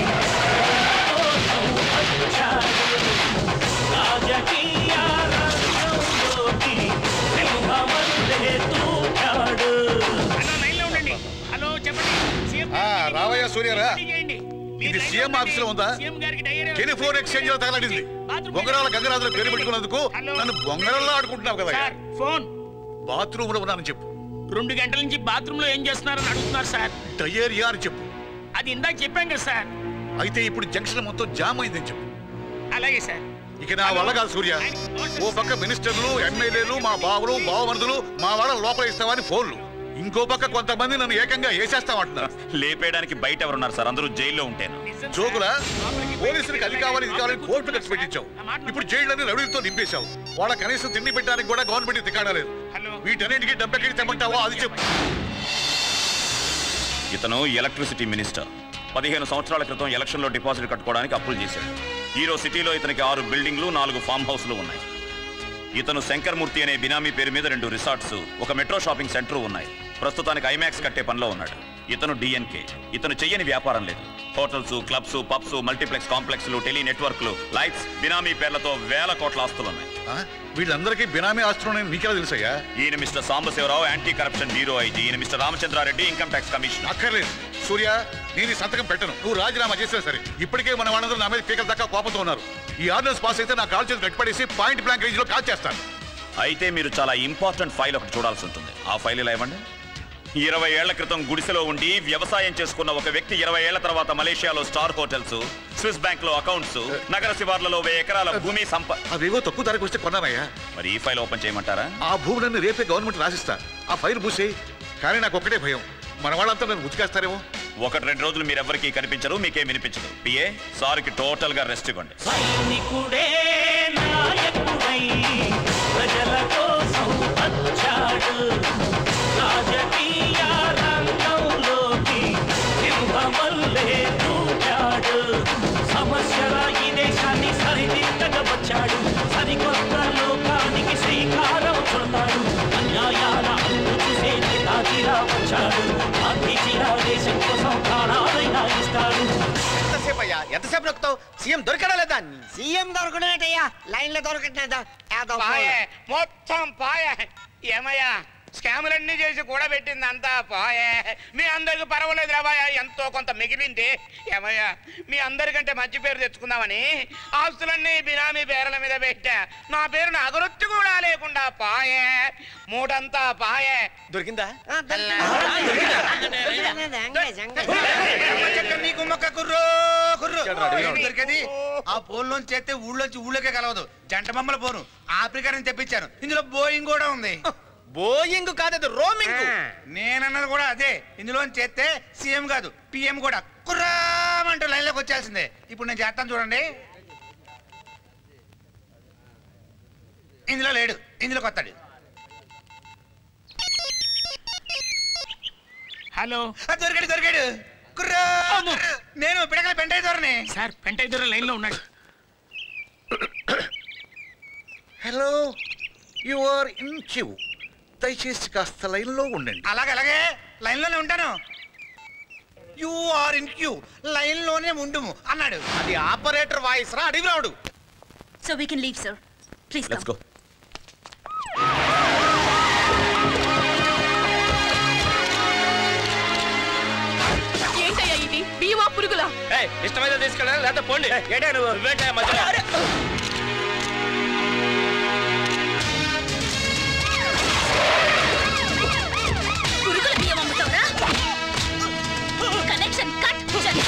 కోసం వచ్చాడు రాజకీయ రంగంలోకి సింహమంతే దూకాడు హలో చెప్పండి ఆ, రావయ్యా సూర్యరా ఇది సీఎం ఆఫీస్ లో ఉందా టెలిఫోన్ ఎక్స్చేంజ్ లో తగలడింది బొంగరాల గంగరాజులు పేరు పెట్టుకున్నందుకు నన్ను బొంగరాల్లో ఆడుకుంటున్నావు కదా ఫోన్ బాత్రూమ్ లో ఉన్నానని చెప్పు రెండు గంటల నుంచి బాత్రూమ్ లో ఏం చేస్తున్నారని అడుగుతున్నారు సార్ డయేరియా అని చెప్పు అది ఇందాక చెప్పాం కదా సార్ అయితే ఇప్పుడు జంక్షన్ మొత్తం జామ్ అయిందని చెప్పు అలాగే సార్ ఇక నా వల్ల కాదు సూర్య ఓ పక్క మినిస్టర్లు ఎమ్మెల్యేలు మా బావులు బావమరుదులు మా వాళ్ళ లోపల ఇస్తామని ఫోన్లు ఇంకో పక్క కొంతమంది నన్ను ఏకంగా వేసేస్తామంటున్నారు లేపేయడానికి బయట ఎవరున్నారు సార్ అందరూ జైల్లో ఉంటాను జోకులా పోలీసులకు అది కావాలి ఇది కావాలని కోర్టు ఖర్చు పెట్టించావు ఇప్పుడు జైళ్ళని రౌడీలతో నింపేశావు వాళ్ళ కనీసం తిండి పెట్టడానికి కూడా గవర్నమెంట్ దిగాడలేదు వీటన్నిటికీ డబ్బెక్కడికి తెమ్మంటావో అది చెప్పు ఇతను ఎలక్ట్రిసిటీ మినిస్టర్ పదిహేను సంవత్సరాల క్రితం ఎలక్షన్లో డిపాజిట్ కట్టుకోవడానికి అప్పులు చేశాడు ఈరో సిటీలో ఇతనికి ఆరు బిల్డింగ్లు నాలుగు ఫామ్ హౌస్లు ఉన్నాయి ఇతను శంకర్మూర్తి అనే బినామీ పేరు మీద రెండు రిసార్ట్స్ ఒక మెట్రో షాపింగ్ సెంటర్ ఉన్నాయి ప్రస్తుతానికి ఐమాక్స్ కట్టే పనిలో ఉన్నాడు ఇతను డిఎన్కే ఇతను చెయ్యని వ్యాపారం లేదు హోటల్స్ క్లబ్స్ పబ్స్ మల్టీప్లెక్స్ కాంప్లెక్స్లు టెలి నెట్వర్క్లు లైట్స్ బినామీ పేర్లతో వేల కోట్ల ఆస్తులు ఉన్నాయి ఆ? వీళ్ళందరికీ బినామీ ఆస్తులు నీకెలా తెలుసయ్యా ఈయన mister Sambasivarao anti corruption bureau IG ఈయన mister Ramachandrareddy income tax commissioner అక్కర్లేదు సూర్య నేను ఈ సంతకం పెట్టను నువ్వు రాజీనామా చేసినా సరే ఇప్పటికే మన వాళ్ళందరూ నా మీద పీకల దాకా కోపంతో ఉన్నారు ఈ ఆర్డినెన్స్ పాస్ అయితే నా కాల్ చేసి గట్టిపడేసి పాయింట్ బ్లాంక్ రేంజ్ లో కాల్ చేస్తాను అయితే మీరు చాలా ఇంపార్టెంట్ ఫైల్ ఒకటి చూడాల్సి ఉంటుంది ఆ ఫైల్ ఇలా ఇవ్వండి ఇరవై ఏళ్ల క్రితం గుడిసెలో ఉండి వ్యవసాయం చేసుకున్న ఒక వ్యక్తి ఇరవై ఏళ్ల తర్వాత మలేషియాలో స్టార్ హోటల్స్ స్విస్ బ్యాంక్ లో అకౌంట్స్ నగర శివార్లలో వెయ్యి ఎకరాల భూమి సంప అవేవో తక్కువ ధరకు వస్తే కొన్నామయ్యా మరి ఈ ఫైల్ ఓపెన్ చేయమంటారా ఆ భూములన్నీ రేపే గవర్నమెంట్ రాసిస్తా ఆ ఫైల్ పూసేయి కానీ నాకు ఒక్కటే భయం మన వాళ్ళంతా నన్ను ఉతికేస్తారేమో ఒకటి రెండు రోజులు మీరెవ్వరికీ కనిపించరు మీకేం వినిపించదు పిఏ సార్కి టోటల్ గా రెస్ట్ ఇవ్వండి సైనికుడే నాయకుడై ప్రజల కోసం వచ్చాడు రాజకీయ రంగంలోకి సింహమల్లే దూకాడు సమస్యల ఈ దేశాన్ని సరిదిద్దగా వచ్చాడు సరికొత్త లోకానికి శ్రీకారం చుడతాడు అన్యాయాల అంతు చూసే నేతాగిరా వచ్చాడు గాంధీజీరా దేశం కోసం ప్రాణాలైనా ఇస్తాడు ఎంతసేపు అయ్యా ఎంతసేపు నొక్కుతావు సీఎం దొరికడా లేదా సీఎం దొరకడేటయ్యా లైన్ లో దొరకట్లేదా పాయే మొత్తం పాయే ఏమయ్యా స్కాములన్నీ చేసి కూడా పెట్టింది అంతా పాయే మీ అందరికి పర్వాలేదు రాబాయా ఎంతో కొంత మిగిలింది ఏమయ్యా మీ అందరికంటే మంచి పేరు తెచ్చుకుందామని ఆస్తులన్నీ బినామీ పేర్ల మీద పెట్టా నా పేరును అగరొత్తి కూడా లేకుండా పాయే మూడంతా పాయే దొరికిందా నీకు మొక్క కుర్రో కుర్రు ఏంటి దొరికేది ఆ పోల్లోంచి చేస్తే ఊళ్ళోంచి ఊళ్ళోకే కలవదు జంట బొమ్మల పోను ఆఫ్రికా నుంచి తెప్పించాను ఇందులో బోయింగ్ కూడా ఉంది బోయింగ్ కాదు రోమింగ్ నేనన్నది కూడా అదే ఇందులో చేస్తే సీఎం కాదు పిఎం కూడా కుర్రామంటూ లైన్లోకి వచ్చేసిందే ఇప్పుడు నేను చేస్తాను చూడండి ఇందులో లేడు ఇందులోకి వస్తాడు హలో దొరికాడు దొరికాడు కుర్రా నేను పిడకల పెంటాయి ధోరణి సార్ పెంటయ్య దొర లైన్ లో ఉన్నాడు hello you are in queue దయచేసి కాస్త లైన్లో ఉండండి అలాగే అలాగే లైన్లోనే ఉంటాను యు ఆర్ ఇన్ క్యూ లైన్లోనే ఉండుము అన్నాడు అది ఆపరేటర్ వాయిస్ రా అడిగి రావుడు so we can leave sir please let's go ఏంటయ్యా ఇది భీమా పురుగులా ఇష్టమైతే తీసుకెళ్ళాలి లేకపోతే పోండి ఏడే నువ్వు నువ్వేంటయ్యా మధ్యలో పురుగుల బియ్యం అమ్ముతావురా కనెక్షన్ కట్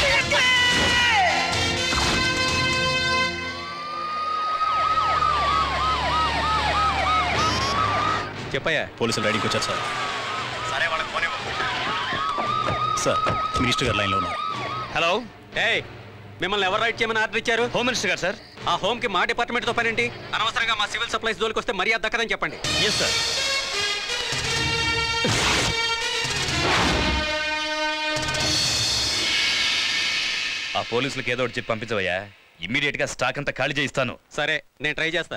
చెప్పయ్యా పోలీసులు రైడింగ్కి వచ్చారు సార్ సరే వాళ్ళకి పోనీ సార్ మినిస్టర్ గారు లైన్లో ఉన్నారు హలో ఏయ్ మిమ్మల్ని ఎవరు రైట్ చేయమని ఆర్డర్ ఇచ్చారు హోమ్ మినిస్టర్ గారు సార్ ఆ హోమ్ కి మా డిపార్ట్మెంట్ తో పనేంటి అనవసరంగా మా సివిల్ సప్లైస్ జోలికి వస్తే మర్యాద దక్కదని చెప్పండి ఎస్ సార్ ఆ పోలీసులకు ఏదో ఒకటి చెప్పి పంపించవయ్యా ఇమ్మీడియట్ గా స్టాక్ అంతా ఖాళీ చేయిస్తాను సరే నేను ట్రై చేస్తా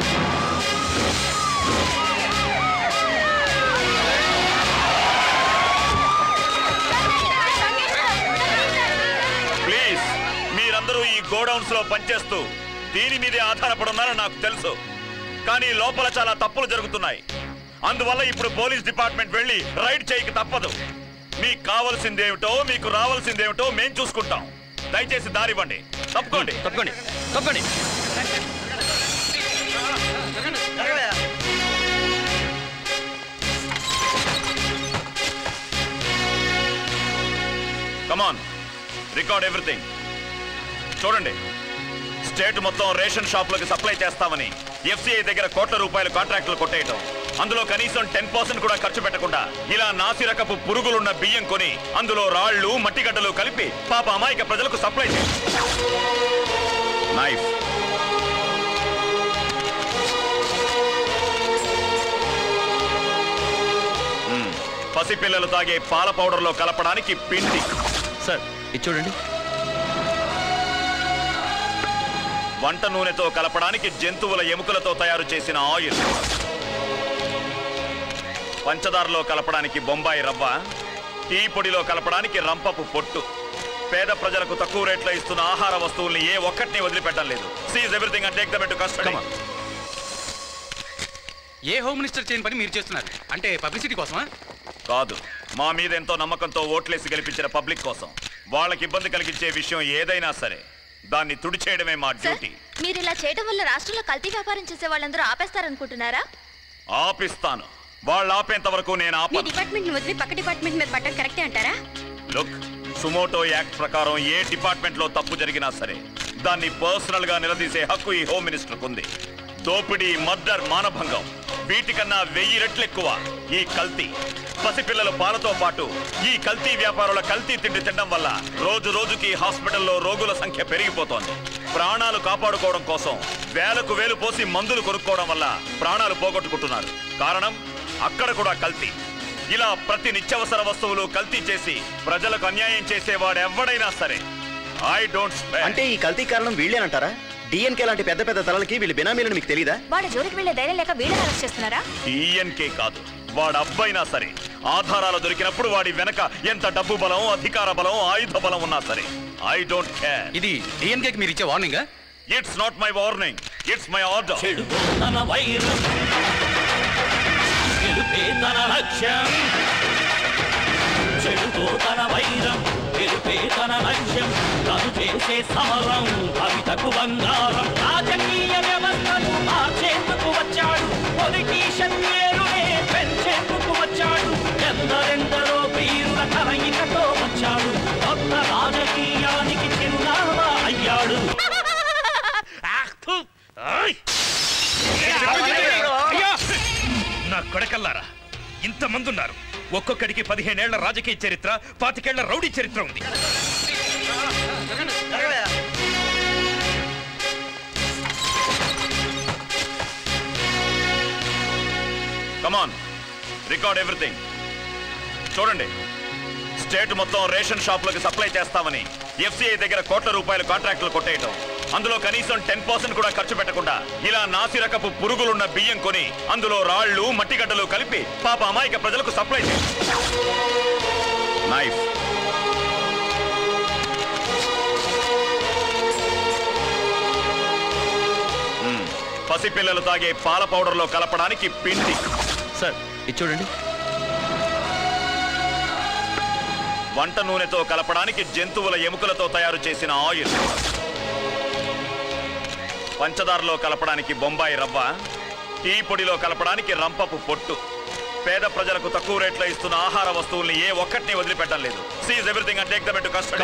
ప్లీజ్ మీరందరూ ఈ గోడౌన్స్ లో పనిచేస్తూ దీని మీదే ఆధారపడున్నారని నాకు తెలుసు కానీ లోపల చాలా తప్పులు జరుగుతున్నాయి అందువల్ల ఇప్పుడు పోలీస్ డిపార్ట్మెంట్ వెళ్ళి రైడ్ చేయక తప్పదు మీకు కావాల్సిందేమిటో మీకు రావాల్సిందేమిటో మేం చూసుకుంటాం దయచేసి దారివ్వండి తప్పుకోండి తప్పుకోండి తప్పుకోండి కమాన్ రికార్డ్ ఎవ్రీథింగ్ చూడండి స్టేట్ మొత్తం రేషన్ షాపులకు సప్లై చేస్తామని ఎఫ్సిఐ దగ్గర కోట్ల రూపాయల కాంట్రాక్టులు కొట్టేయటం అందులో కనీసం టెన్ పర్సెంట్ కూడా ఖర్చు పెట్టకుండా ఇలా నాసి రకపు పురుగులున్న బియ్యం కొని అందులో రాళ్లు మట్టిగడ్డలు కలిపి పాప అమాయక ప్రజలకు సప్లై చేయటం నైఫ్ మ్మ్. పసిపిల్లలు తాగే పాల పౌడర్లో కలపడానికి పిండి సార్ ఇది చూడండి వంట నూనెతో కలపడానికి జంతువుల ఎముకలతో తయారు చేసిన ఆయిల్ పంచదారలో కలపడానికి బొంబాయి రవ్వ టీ పొడిలో కలపడానికి రంపపు పొట్టు పేద ప్రజలకు తక్కువ రేట్లో ఇస్తున్న ఆహార వస్తువుల్ని ఏ ఒక్కటిని వదిలిపెట్టడం లేదు seize everything and take them to custody ఏ హోమ్ మినిస్టర్ చేయని పని మీరు చేస్తున్నారు అంటే పబ్లిసిటీ కోసమా కాదు మా మీద ఎంతో నమ్మకంతో ఓట్లేసి గెలిపించిన పబ్లిక్ కోసం వాళ్ళకి ఇబ్బంది కలిగించే విషయం ఏదైనా సరే దాన్ని తుడిచేయడమే మా డ్యూటీ మీరు ఇలా చేయడం వల్ల రాష్ట్రంలో కల్తీ వ్యాపారం చేసే వాళ్ళందరూ ఆపేస్తారనుకుంటున్నారా ఆపిస్తాను వాళ్ళు ఆపేంత వరకు నేను మీ ఆపను డిపార్ట్మెంట్ ని వదిలి పక్క డిపార్ట్మెంట్ మీద పట్టడం కరెక్టే అంటారా లుక్ సుమోటో యాక్ట్ ప్రకారం ఏ డిపార్ట్మెంట్ లో తప్పు జరిగినా సరే దాన్ని పర్సనల్ గా నిలదీసే హక్కు ఈ హోమ్ మినిస్టర్ ఉంది దోపిడీ మర్డర్ మానభంగం వీటికన్నా వెయ్యి రెట్లు ఎక్కువ ఈ కల్తీ పసిపిల్లల పాలతో పాటు ఈ కల్తీ వ్యాపారుల కల్తీ తిండి తినడం వల్ల రోజు రోజుకి హాస్పిటల్లో రోగుల సంఖ్య పెరిగిపోతోంది ప్రాణాలు కాపాడుకోవడం కోసం వేలకు వేలు పోసి మందులు కొనుక్కోవడం వల్ల ప్రాణాలు పోగొట్టుకుంటున్నారు కారణం అక్కడ కూడా కల్తీ ఇలా ప్రతి నిత్యవసర వస్తువులు కల్తీ చేసి ప్రజలకు అన్యాయం చేసేవాడు ఎవడైనా సరే ఐ డోంట్ అంటే ఈ కల్తీ కారణం వీళ్ళేనంటారా డిఎన్కే లాంటి పెద్ద పెద్ద తలలకి వీళ్ళు బినామీలను మీకు తెలీదా వాడు జోలికి వెళ్లే ధైర్యం లేక వీళ్ళని అరెస్ట్ చేస్తున్నారా టీఎన్కే కాదు వాడు అబ్బైనా సరే ఆధారాలు దొరికినప్పుడు వాడి వెనక ఎంత డబ్బు బలం అధికార బలం ఆయుధ బలం ఉన్నా సరే ఐ డోంట్ కేర్ ఇది డిఎన్కేకి మీరు ఇచ్చే warning it's not my warning it's my order తన వైరం గెలుపే తన లక్ష్యం చెడుతో తన వైరం గెలుపే తన లక్ష్యం తను చేసే సమరం కవితకు బంగారం రాజకీయ వ్యవస్థను మార్చేందుకు వచ్చాడు పొలిటీషియన్ పేరునే పెంచేందుకు వచ్చాడు ఎందరెందరో వీరుల కలయికతో వచ్చాడు కొత్త రాజకీయానికి చిరునామా అయ్యాడు నా కొడకల్లారా ఇంతమంది ఉన్నారు ఒక్కొక్కడికి పదిహేనేళ్ల రాజకీయ చరిత్ర పాతికేళ్ల రౌడీ చరిత్ర ఉంది కమాన్ రికార్డ్ ఎవ్రీథింగ్ చూడండి స్టేట్ మొత్తం రేషన్ షాపులకు సప్లై చేస్తామని ఎఫ్సిఐ దగ్గర కోట్ల రూపాయల కాంట్రాక్టులు కొట్టేయటం అందులో కనీసం టెన్ పర్సెంట్ కూడా ఖర్చు పెట్టకుండా ఇలా నాసి రకపు పురుగులున్న బియ్యం కొని అందులో రాళ్లు మట్టిగడ్డలు కలిపి పాప అమాయక ప్రజలకు సప్లై చేయటం నైఫ్ మ్మ్. పసిపిల్లలు తాగే పాల పౌడర్లో కలపడానికి పిండి సార్ ఇది చూడండి వంట నూనెతో కలపడానికి జంతువుల ఎముకలతో తయారు చేసిన ఆయిల్ పంచదారలో కలపడానికి బొంబాయి రవ్వ టీ పొడిలో కలపడానికి రంపపు పొట్టు పేద ప్రజలకు తక్కువ రేట్లో ఇస్తున్న ఆహార వస్తువుల్ని ఏ ఒక్కటిని వదిలిపెట్టడం లేదు seize everything and take them to custody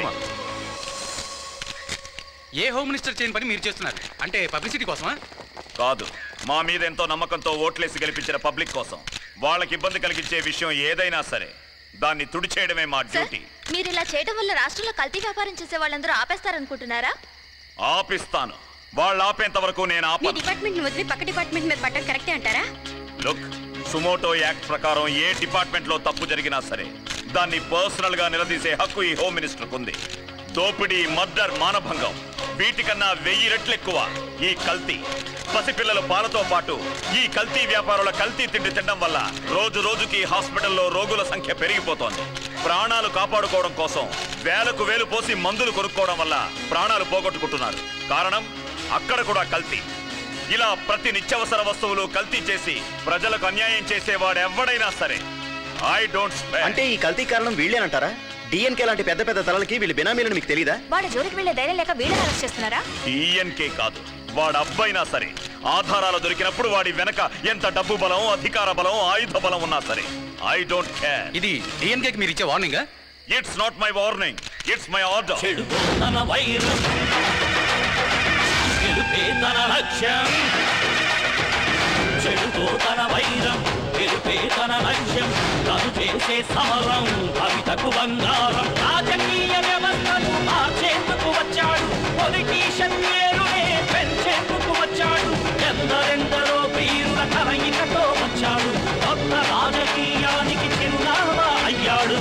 ఏ హోమ్ మినిస్టర్ చేయని పని మీరు చేస్తున్నారు అంటే పబ్లిసిటీ కోసమా కాదు మా మీద ఎంతో నమ్మకంతో ఓట్లేసి గెలిపించిన పబ్లిక్ కోసం వాళ్ళకి ఇబ్బంది కలిగించే విషయం ఏదైనా సరే దాన్ని తుడిచేయడమే మా డ్యూటీ మీరు ఇలా చేయడం వల్ల రాష్ట్రంలో కల్తీ వ్యాపారం చేసే వాళ్ళందరూ ఆపేస్తారనుకుంటున్నారా ఆపిస్తాను వాళ్ళు ఆపేంత వరకు నేను మీ ఆపను డిపార్ట్మెంట్ ని వదిలి పక్క డిపార్ట్మెంట్ మీద పట్టడం కరెక్టే అంటారా లుక్ సుమోటో యాక్ట్ ప్రకారం ఏ డిపార్ట్మెంట్ లో తప్పు జరిగినా సరే దాన్ని పర్సనల్ గా నిలదీసే హక్కు ఈ హోమ్ మినిస్టర్ ఉంది దోపిడీ మర్డర్ మానభంగం వీటికన్నా వెయ్యి రెట్లు ఎక్కువ ఈ కల్తీ పసిపిల్లల పాలతో పాటు ఈ కల్తీ వ్యాపారుల కల్తీ తిండి తినడం వల్ల రోజు రోజుకి హాస్పిటల్లో రోగుల సంఖ్య పెరిగిపోతోంది ప్రాణాలు కాపాడుకోవడం కోసం వేలకు వేలు పోసి మందులు కొనుక్కోవడం వల్ల ప్రాణాలు పోగొట్టుకుంటున్నారు కారణం అక్కడ కూడా కల్తీ ఇలా ప్రతి నిత్యవసర వస్తువులు కల్తీ చేసి ప్రజలకు అన్యాయం చేసేవాడు ఎవడైనా సరే ఐ డోంట్ అంటే ఈ కల్తీ కారణం వీళ్ళేనంటారా డిఎన్కే లాంటి పెద్ద పెద్ద తలలకి వీళ్ళు బినామీలను మీకు తెలీదా వాడు జోలికి వెళ్లే ధైర్యం లేక వీళ్ళని అరెస్ట్ చేస్తున్నారా టీఎన్కే కాదు వాడు అబ్బైనా సరే ఆధారాలు దొరికినప్పుడు వాడి వెనక ఎంత డబ్బు బలం అధికార బలం ఆయుధ బలం ఉన్నా సరే ఐ డోంట్ కేర్ ఇది డిఎన్కేకి మీరు ఇచ్చే warning it's not my warning it's my order తన వైరం గెలుపే తన లక్ష్యం చెడుతో తన వైరం గెలుపే తన లక్ష్యం తను చేసే సమరం కవితకు బంగారం రాజకీయ వ్యవస్థను మార్చేందుకు వచ్చాడు పొలిటీషియన్ పేరునే పెంచేందుకు వచ్చాడు ఎందరెందరో వీరుల కలయికతో వచ్చాడు కొత్త రాజకీయానికి చిరునామా అయ్యాడు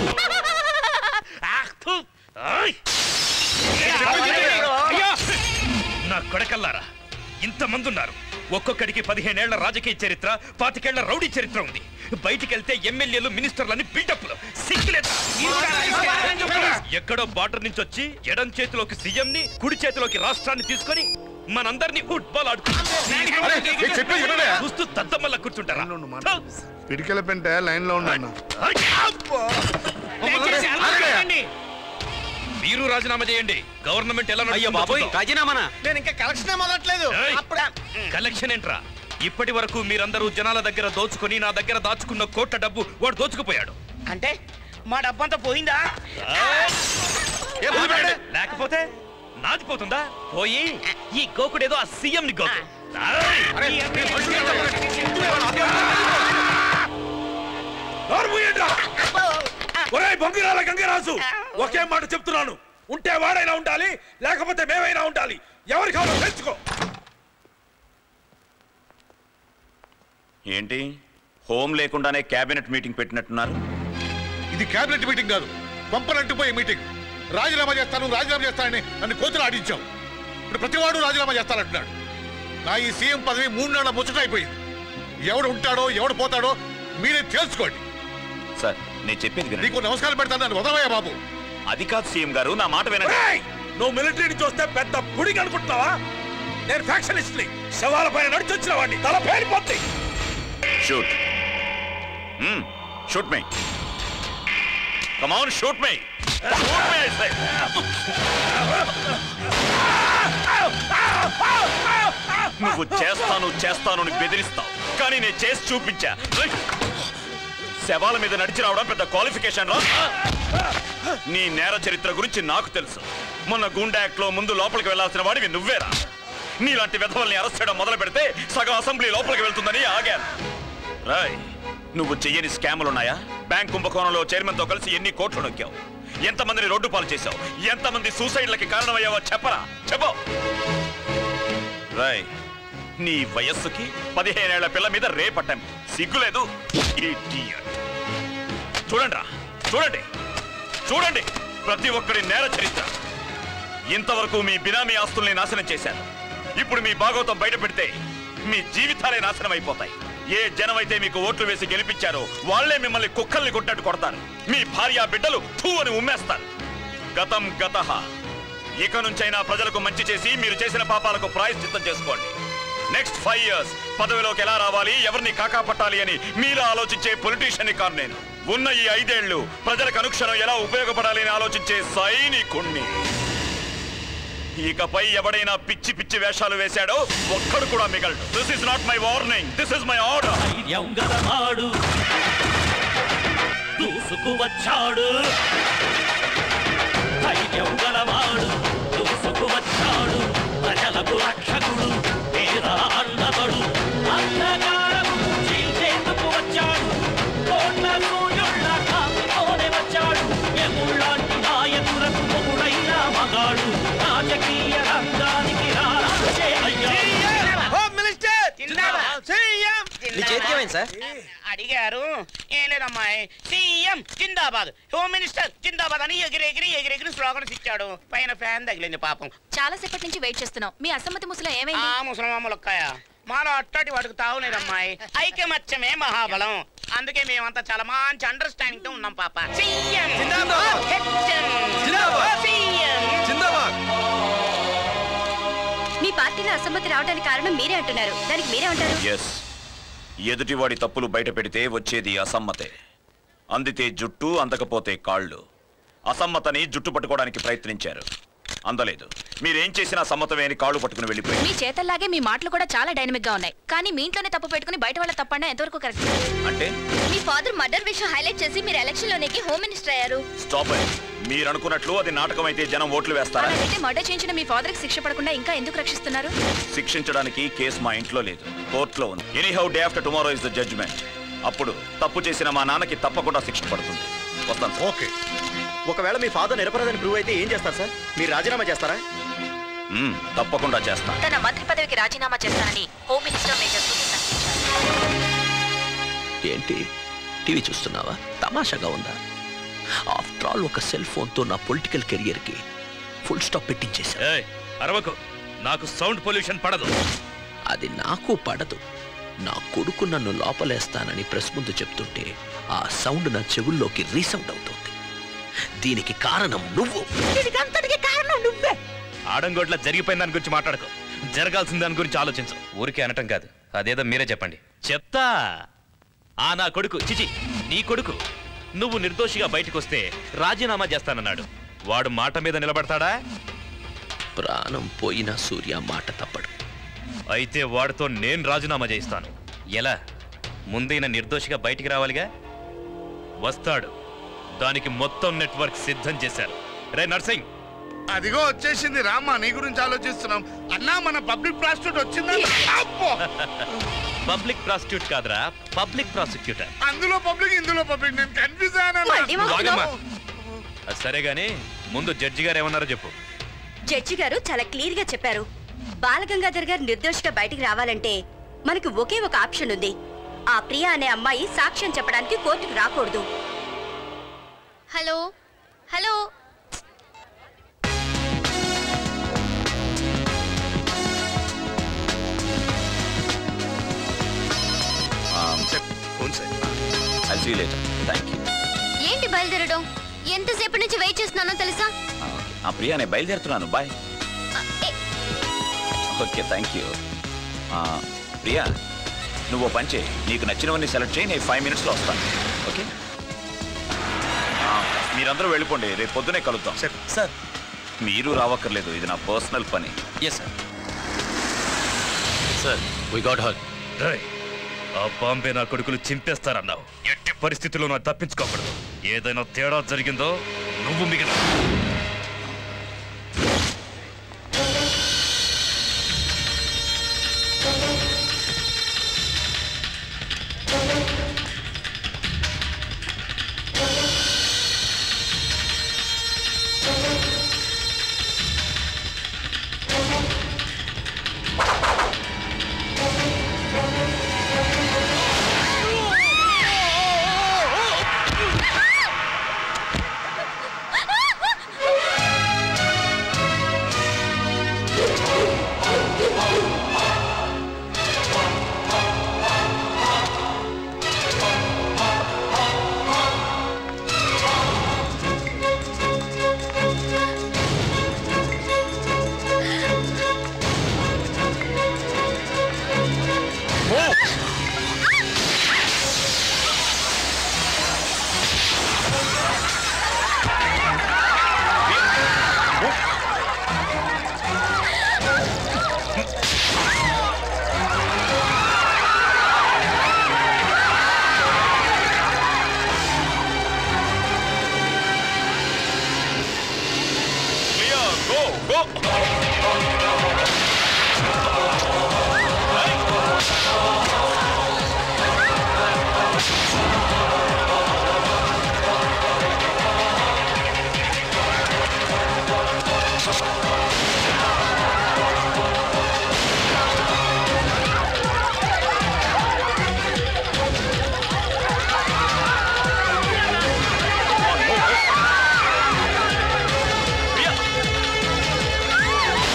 నా కొడకల్లారా ఇంతమంది ఉన్నారు ఒక్కొక్కడికి పదిహేనేళ్ల రాజకీయ చరిత్ర పాతికేళ్ల రౌడీ చరిత్ర ఉంది బయటికెళ్తే ఎమ్మెల్యేలు మినిస్టర్లని బిల్డప్లు సిగ్గులేదా ఎక్కడో బార్డర్ నుంచి వచ్చి ఎడం చేతిలోకి సీఎం ని కుడి చేతిలోకి రాష్ట్రాన్ని తీసుకొని మనందరినీ ఫుట్బాల్ అరే, నేను చెప్పేది వినలే? ఆడుకుంటారు చూస్తూ దద్దమ్మల్లా కూర్చుంటారా పిడికెల పెంట లైన్ లో ఉన్నా మీరు రాజీనామా చేయండి గవర్నమెంట్ ఎలా అయ్యో బాబోయ్ రాజీనామానా నేను ఇంకా కలెక్షన్ మొదలట్లేదు అప్పుడే కలెక్షన్ ఏంట్రా ఇప్పటి వరకు మీరందరూ జనాల దగ్గర దోచుకొని నా దగ్గర దాచుకున్న కోట్ల డబ్బు వాడు దోచుకుపోయాడు అంటే మా డబ్బంతా పోయిందా లేకపోతే నాది పోతుందా పోయి ఈ గోకుడేదో ఆ సీఎం ని గోకు ఒరే బొంగిరాల గంగరాజు ఒకే మాట చెప్తున్నాను ఉంటే వాడైనా ఉండాలి లేకపోతే మేమైనా ఉండాలి ఎవరి కావాలో తెలుసుకో ఏంటి హోమ్ లేకుండానే కేబినెట్ మీటింగ్ పెట్టినట్టున్నారు ఇది కేబినెట్ మీటింగ్ కాదు పంపనంటుపోయే మీటింగ్ రాజీనామా చేస్తాను రాజీనామా చేస్తానని నన్ను కోతులు ఆడించావు ఇప్పుడు ప్రతివాడు రాజీనామా చేస్తానంటున్నాడు నా ఈ సీఎం పదవి మూడు నెలల ముచ్చట అయిపోయింది ఎవడు ఉంటాడో ఎవడు పోతాడో మీరే తెలుసుకోండి సార్ నేను చెప్పేది వినండి నీకు నమస్కారం పెడతాను నన్ను వదలవయ్యా బాబు అది కాదు సీఎం గారు నా మాట వినండి ఏయ్! నువ్వు మిలిటరీ నుంచి వస్తే పెద్ద పుడికి అనుకుంటున్నావా నేను ఫ్యాక్షనిస్ట్ ని శవాల పైన నడిచొచ్చిన వాడిని తల పేలిపోద్ది shoot shoot me come on shoot me shoot me నువ్వు చేస్తాను చేస్తాను అని బెదిరిస్తావు కానీ నేను చేసి చూపించా శవాల మీద నడిచి రావడం పెద్ద క్వాలిఫికేషన్ రా నీ నేర చరిత్ర గురించి నాకు తెలుసు మొన్న గుండా యాక్ట్ లో ముందు లోపలికి వెళ్లాల్సిన వాడివి నువ్వేరా నీలాంటి విధవల్ని అరెస్ట్ చేయడం మొదలు పెడితే సగం అసెంబ్లీ లోపలికి వెళ్తుందని ఆగాను రాయ్ నువ్వు చెయ్యని స్కాములు ఉన్నాయా బ్యాంక్ కుంభకోణంలో చైర్మన్ తో కలిసి ఎన్ని కోట్లు నొక్కావు ఎంతమందిని రోడ్డు పాలు చేశావు ఎంతమంది సూసైడ్లకి కారణమయ్యావో చెప్పరా చెప్పు రాయ్ నీ వయస్సుకి పదిహేనేళ్ల పిల్ల మీద రేపట్టం సిగ్గులేదు Idiot. చూడండి రా చూడండి చూడండి ప్రతి ఒక్కరి నేర చరిత్ర ఇంతవరకు మీ బినామీ ఆస్తుల్ని నాశనం చేశారు ఇప్పుడు మీ భాగవతం బయట పెడితే మీ జీవితాలే నాశనం అయిపోతాయి ఏ జనమైతే మీకు ఓట్లు వేసి గెలిపించారో వాళ్లే మిమ్మల్ని కుక్కల్ని కొట్టినట్టు కొడతారు మీ భార్య బిడ్డలు థూ అని ఉమ్మేస్తారు గతం గత ఇక నుంచైనా ప్రజలకు మంచి చేసి మీరు చేసిన పాపాలకు ప్రాయశ్చిత్తం చేసుకోండి నెక్స్ట్ ఫైవ్ ఇయర్స్ పదవిలోకి ఎలా రావాలి ఎవరిని కాకాపట్టాలి అని మీరు ఆలోచించే పొలిటీషియన్ కాను నేను ఉన్న ఈ ఐదేళ్లు ప్రజలకు అనుక్షణం ఎలా ఉపయోగపడాలి అని ఆలోచించే సైనికుణ్ణి ఇకపై ఎవడైనా పిచ్చి పిచ్చి వేషాలు వేశాడో ఒక్కడు కూడా మిగలడు this is not my warning this is my order ధైర్యం గలవాడు దూసుకు వచ్చాడు ధైర్యం గలవాడు దూసుకు వచ్చాడు ప్రజలకు రక్షకుడు పేద అండతడు అంధకారము చీల్చేందుకు వచ్చాడు కోట్ల సూర్యుళ్ళ కాపుతోనే వచ్చాడు ఎముళ్ళాంటి నాయకులకు మొగుడైన మగాడు రాజకీయ రంగానికి రారాజే అయ్యాడు హోమ్ మినిస్టర్ సీఎం మీ చేతికి ఏమైంది సార్ అడిగారు ఏం లేదమ్మాయి సీఎం జిందాబాద్ హోమ్ మినిస్టర్ జిందాబాద్ అని ఎగిరి ఎగిరి ఎగిరి ఎగిరి స్లోగన్స్ ఇచ్చాడు పైన ఫ్యాన్ తగిలింది పాపం చాలా సేపటి నుంచి వెయిట్ చేస్తున్నాం మీ అసమ్మతి ముసలో ఏమైంది ఆ ముసలమ్మలొక్కాయ మాలో అట్టటి వాటికి తావులేదమ్మాయి ఐకమత్యమే మహాబలం అందుకే మేమంతా చాలా మంచి అండర్స్టాండింగ్ తో ఉన్నాం పాప సీఎం జిందాబాద్. హెచ్ఎం. జిందాబాద్. సీఎం మీ పార్టీలో అసమ్మతి రావడానికి కారణం మీరే అంటున్నారు దానికి మీరే అంటారు ఎస్ ఎదుటివాడి తప్పులు బయట పెడితే వచ్చేది అసమ్మతే అందితే జుట్టు అందకపోతే కాళ్ళు అసమ్మతని జుట్టు పట్టుకోవడానికి ప్రయత్నించారు అందలేదు మీరేం చేసినా సమ్మతమే అని కాళ్ళు పట్టుకుని వెళ్ళిపోయి మీ చేతల్లాగే మీ మాటలు కూడా చాలా డైనమిక్ గా ఉన్నాయి కానీ మీ ఇంట్లోనే తప్పు పెట్టుకుని బయట వాళ్ళ తప్పండా ఎంతవరకు కరెక్ట్ అంటే మీ ఫాదర్ మర్డర్ విషయం హైలైట్ చేసి మీరు ఎలక్షన్ లో నెగ్గి హోమ్ మినిస్టర్ అయ్యారు స్టాప్ మీరు అనుకున్నట్లు అది నాటకం అయితే జనం ఓట్లు వేస్తారా అయితే మర్డర్ చేయించిన మీ ఫాదర్ కి శిక్ష పడకుండా ఇంకా ఎందుకు రక్షిస్తున్నారు శిక్షించడానికి కేసు మా ఇంట్లో లేదు కోర్టులో ఉంది anyhow day after tomorrow is the judgement అప్పుడు తప్పు చేసిన మా నాన్నకి తప్పకుండా శిక్ష పడుతుంది వస్తాను సార్ ఓకే ఒకవేళ మీ ఫాదర్ నిరపరాధని ప్రూవ్ అయితే ఏం చేస్తారు సార్ మీరు రాజీనామా చేస్తారా మ్మ్, తప్పకుండా చేస్తా తన మంత్రి పదవికి రాజీనామా చేస్తానని హోమ్ మినిస్టర్ మేజర్ సూచించారు ఏంటి టీవీ చూస్తున్నావా తమాషాగా ఉందా ఆఫ్టర్ ఆల్ ఒక సెల్ ఫోన్తో నా పొలిటికల్ కెరియర్కి ఫుల్ స్టాప్ పెట్టించేశా అరవకు నాకు సౌండ్ పొల్యూషన్ పడదు అది నాకు పడదు నా కొడుకు నన్ను లోపలేస్తానని ప్రెస్ ముందు చెప్తుంటే ఆ సౌండ్ నా చెవుల్లోకి రీసౌండ్ అవుతోంది దీనికి కారణం నువ్వు దీనికి అంతటికి కారణం నువ్వే ఆడంగోట్ల జరిగిపోయిన దాని గురించి మాట్లాడకు జరగాల్సిన దాని గురించి ఆలోచించు ఊరికే అనటం కాదు అదేదో మీరే చెప్పండి చెప్తా ఆ నా కొడుకు చిచి నీ కొడుకు నువ్వు నిర్దోషిగా బయటకు వస్తే రాజీనామా చేస్తానన్నాడు వాడు మాట మీద నిలబడతాడా ప్రాణం పోయినా సూర్య మాట తప్పడు అయితే వాడితో నేను రాజీనామా చేయిస్తాను ఎలా ముందైన నిర్దోషిగా బయటికి రావాలిగా వస్తాడు దానికి మొత్తం నెట్వర్క్ సిద్ధం చేశారు రే నర్సింగ్ అదిగో వచ్చేసింది రామ్మా నీ గురించి ఆలోచిస్తున్నాం అన్నా మన పబ్లిక్ ప్రాస్టిట్యూట్ వచ్చిందా అబ్బో! పబ్లిక్ ప్రాసిక్యూట్ కాదురా పబ్లిక్ ప్రాసిక్యూటర్ అందులో పబ్లిక్ ఇందులో పబ్లిక్ నేను కన్ఫ్యూజ్ వాగమ్మా. అది సరే గాని ముందు జడ్జి గారు ఏమన్నారో చెప్పు జడ్జి గారు చాలా క్లియర్ గా చెప్పారు బాలగంగాధర్ గారు నిర్దోషిగా బయటికి రావాలంటే మనకి ఒకే ఒక ఆప్షన్ ఉంది ఆ ప్రియా అనే అమ్మాయి సాక్ష్యం చెప్పడానికి కోర్టుకు రాకూడదు hello hello I see later thank you ఏంటి బయలుదేరడం ఎంతసేపు నుంచి వెయిట్ చేస్తున్నానో తెలుసా ఆ ప్రియా నేను బయలుదేరుతున్నాను bye okay thank you Priya నువ్వు ఓ పని చేయి నీకు నచ్చినవన్నీ సెలెక్ట్ చేయి నేను ఫైవ్ మినిట్స్లో వస్తాను ఓకే ఆ, మీరందరూ వెళ్ళిపోండి రేపు పొద్దునే కలుద్దాం సార్ సార్ మీరు రావక్కర్లేదు ఇది నా పర్సనల్ పని yes sir sir we got her రేయ్, ఆ బాంబే నా కొడుకులు చింపేస్తారన్నావు ఎట్టి పరిస్థితుల్లో నా తప్పించుకోకూడదు ఏదైనా తేడా జరిగిందో నువ్వు మిగిలిన Yeah.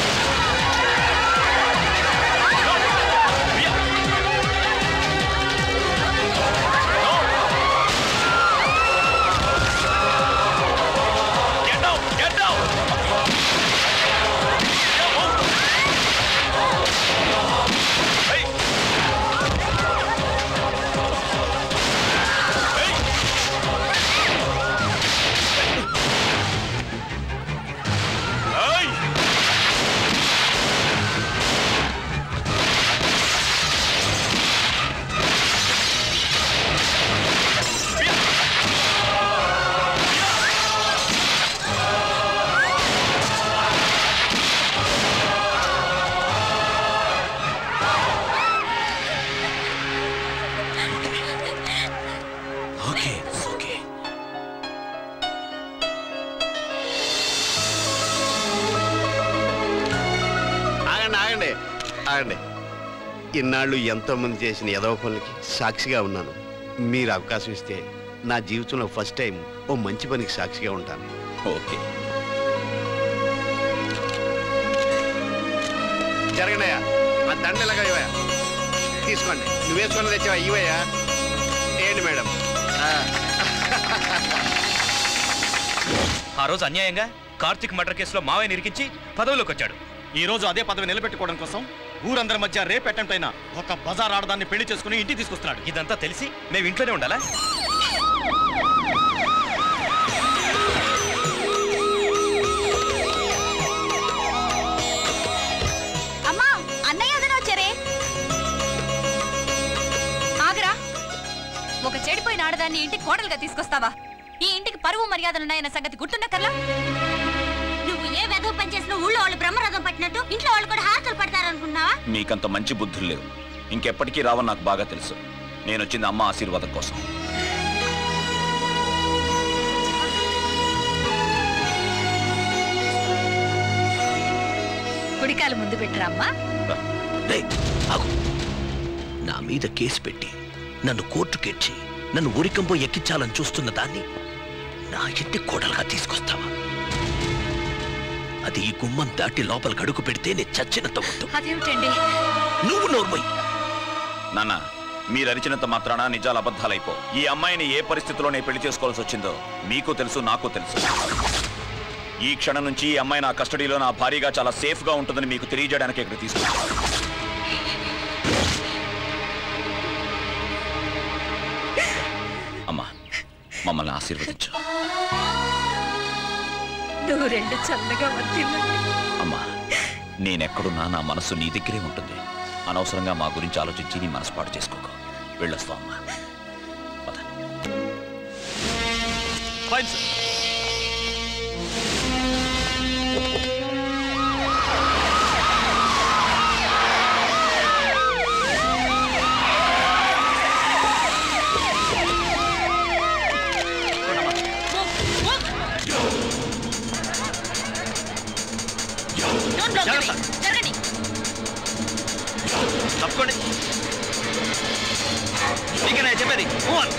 ఆగండి ఇన్నాళ్ళు ఎంతో మంది చేసిన ఎదవ పనులకి సాక్షిగా ఉన్నాను మీరు అవకాశం ఇస్తే నా జీవితంలో ఫస్ట్ టైం ఓ మంచి పనికి సాక్షిగా ఉంటాను ఓకే జరగనయ్యా ఆ దండ ఇలాగా ఇవ్వయా తీసుకోండి నువ్వు వేసుకుని తెచ్చావా ఇవయ్యా ఏంటి మేడం ఆ. ఆ రోజు అన్యాయంగా కార్తిక్ మర్డర్ కేసులో మావయ్య నిరికించి పదవిలోకి వచ్చాడు ఈ రోజు అదే పదవి నిలబెట్టుకోవడం కోసం ఊరందరి మధ్య రేప్ అటెంప్ట్ అయిన ఒక బజార్ ఆడదాన్ని పెళ్లి చేసుకుని ఇంటికి తీసుకొస్తున్నాడు ఇదంతా తెలిసి మేము ఇంట్లోనే ఉండాలా అమ్మా అన్నయ్య అదన వచ్చారే ఆగరా ఒక చెడిపోయిన ఆడదాన్ని ఇంటికి కోడలుగా తీసుకొస్తావా ఈ ఇంటికి పరువు మర్యాదలున్నాయన్న సంగతి గుర్తుండకర్లా నువ్వు ఏ వెధవ పని చేసినా ఊళ్ళో వాళ్ళు బ్రహ్మరథం పట్టినట్టు ఇంట్లో వాళ్ళు కూడా హారతలు పడతారనుకున్నావా మీకంత మంచి బుద్ధులు లేవు ఇంకెప్పటికీ రావని నాకు బాగా తెలుసు నేను వచ్చింది అమ్మ ఆశీర్వాదం కోసం కుడికాలు ముందు పెట్టరా అమ్మా డేయ్, ఆగు. నా మీద కేసు పెట్టి నన్ను కోర్టుకెచ్చి నన్ను ఉరికంపో ఎక్కించాలని చూస్తున్న దాన్ని నా ఇంటి కోడలుగా తీసుకొస్తావా అది ఈ గుమ్మం దాటి లోపలికి అడుగు పెడితే నేను చచ్చినంత వద్దు అదేమిటండి నువ్వు నోర్మై నాన్న మీరు అరిచినంత మాత్రాన నిజాలు అబద్ధాలైపో ఈ అమ్మాయిని ఏ పరిస్థితిలో నేను పెళ్లి చేసుకోవాల్సి వచ్చిందో మీకు తెలుసు నాకు తెలుసు ఈ క్షణం నుంచి ఈ అమ్మాయి నా కస్టడీలో నా భారీగా చాలా సేఫ్ గా ఉంటుందని మీకు తెలియజేయడానికి ఇక్కడ తీసుకొచ్చాను అమ్మా మమ్మల్ని ఆశీర్వదించు నువ్వు రెండు చల్లగా వర్తిల్లండి అమ్మా నేనెక్కడున్నా నా మనసు నీ దగ్గరే ఉంటుంది అనవసరంగా మా గురించి ఆలోచించి నీ మనసు పాటు చేసుకోకు వెళ్ళొస్తాం అమ్మా ఫైన్ సార్ జరగండి తప్పుకోండి నీకేనా చెప్పేది Move on.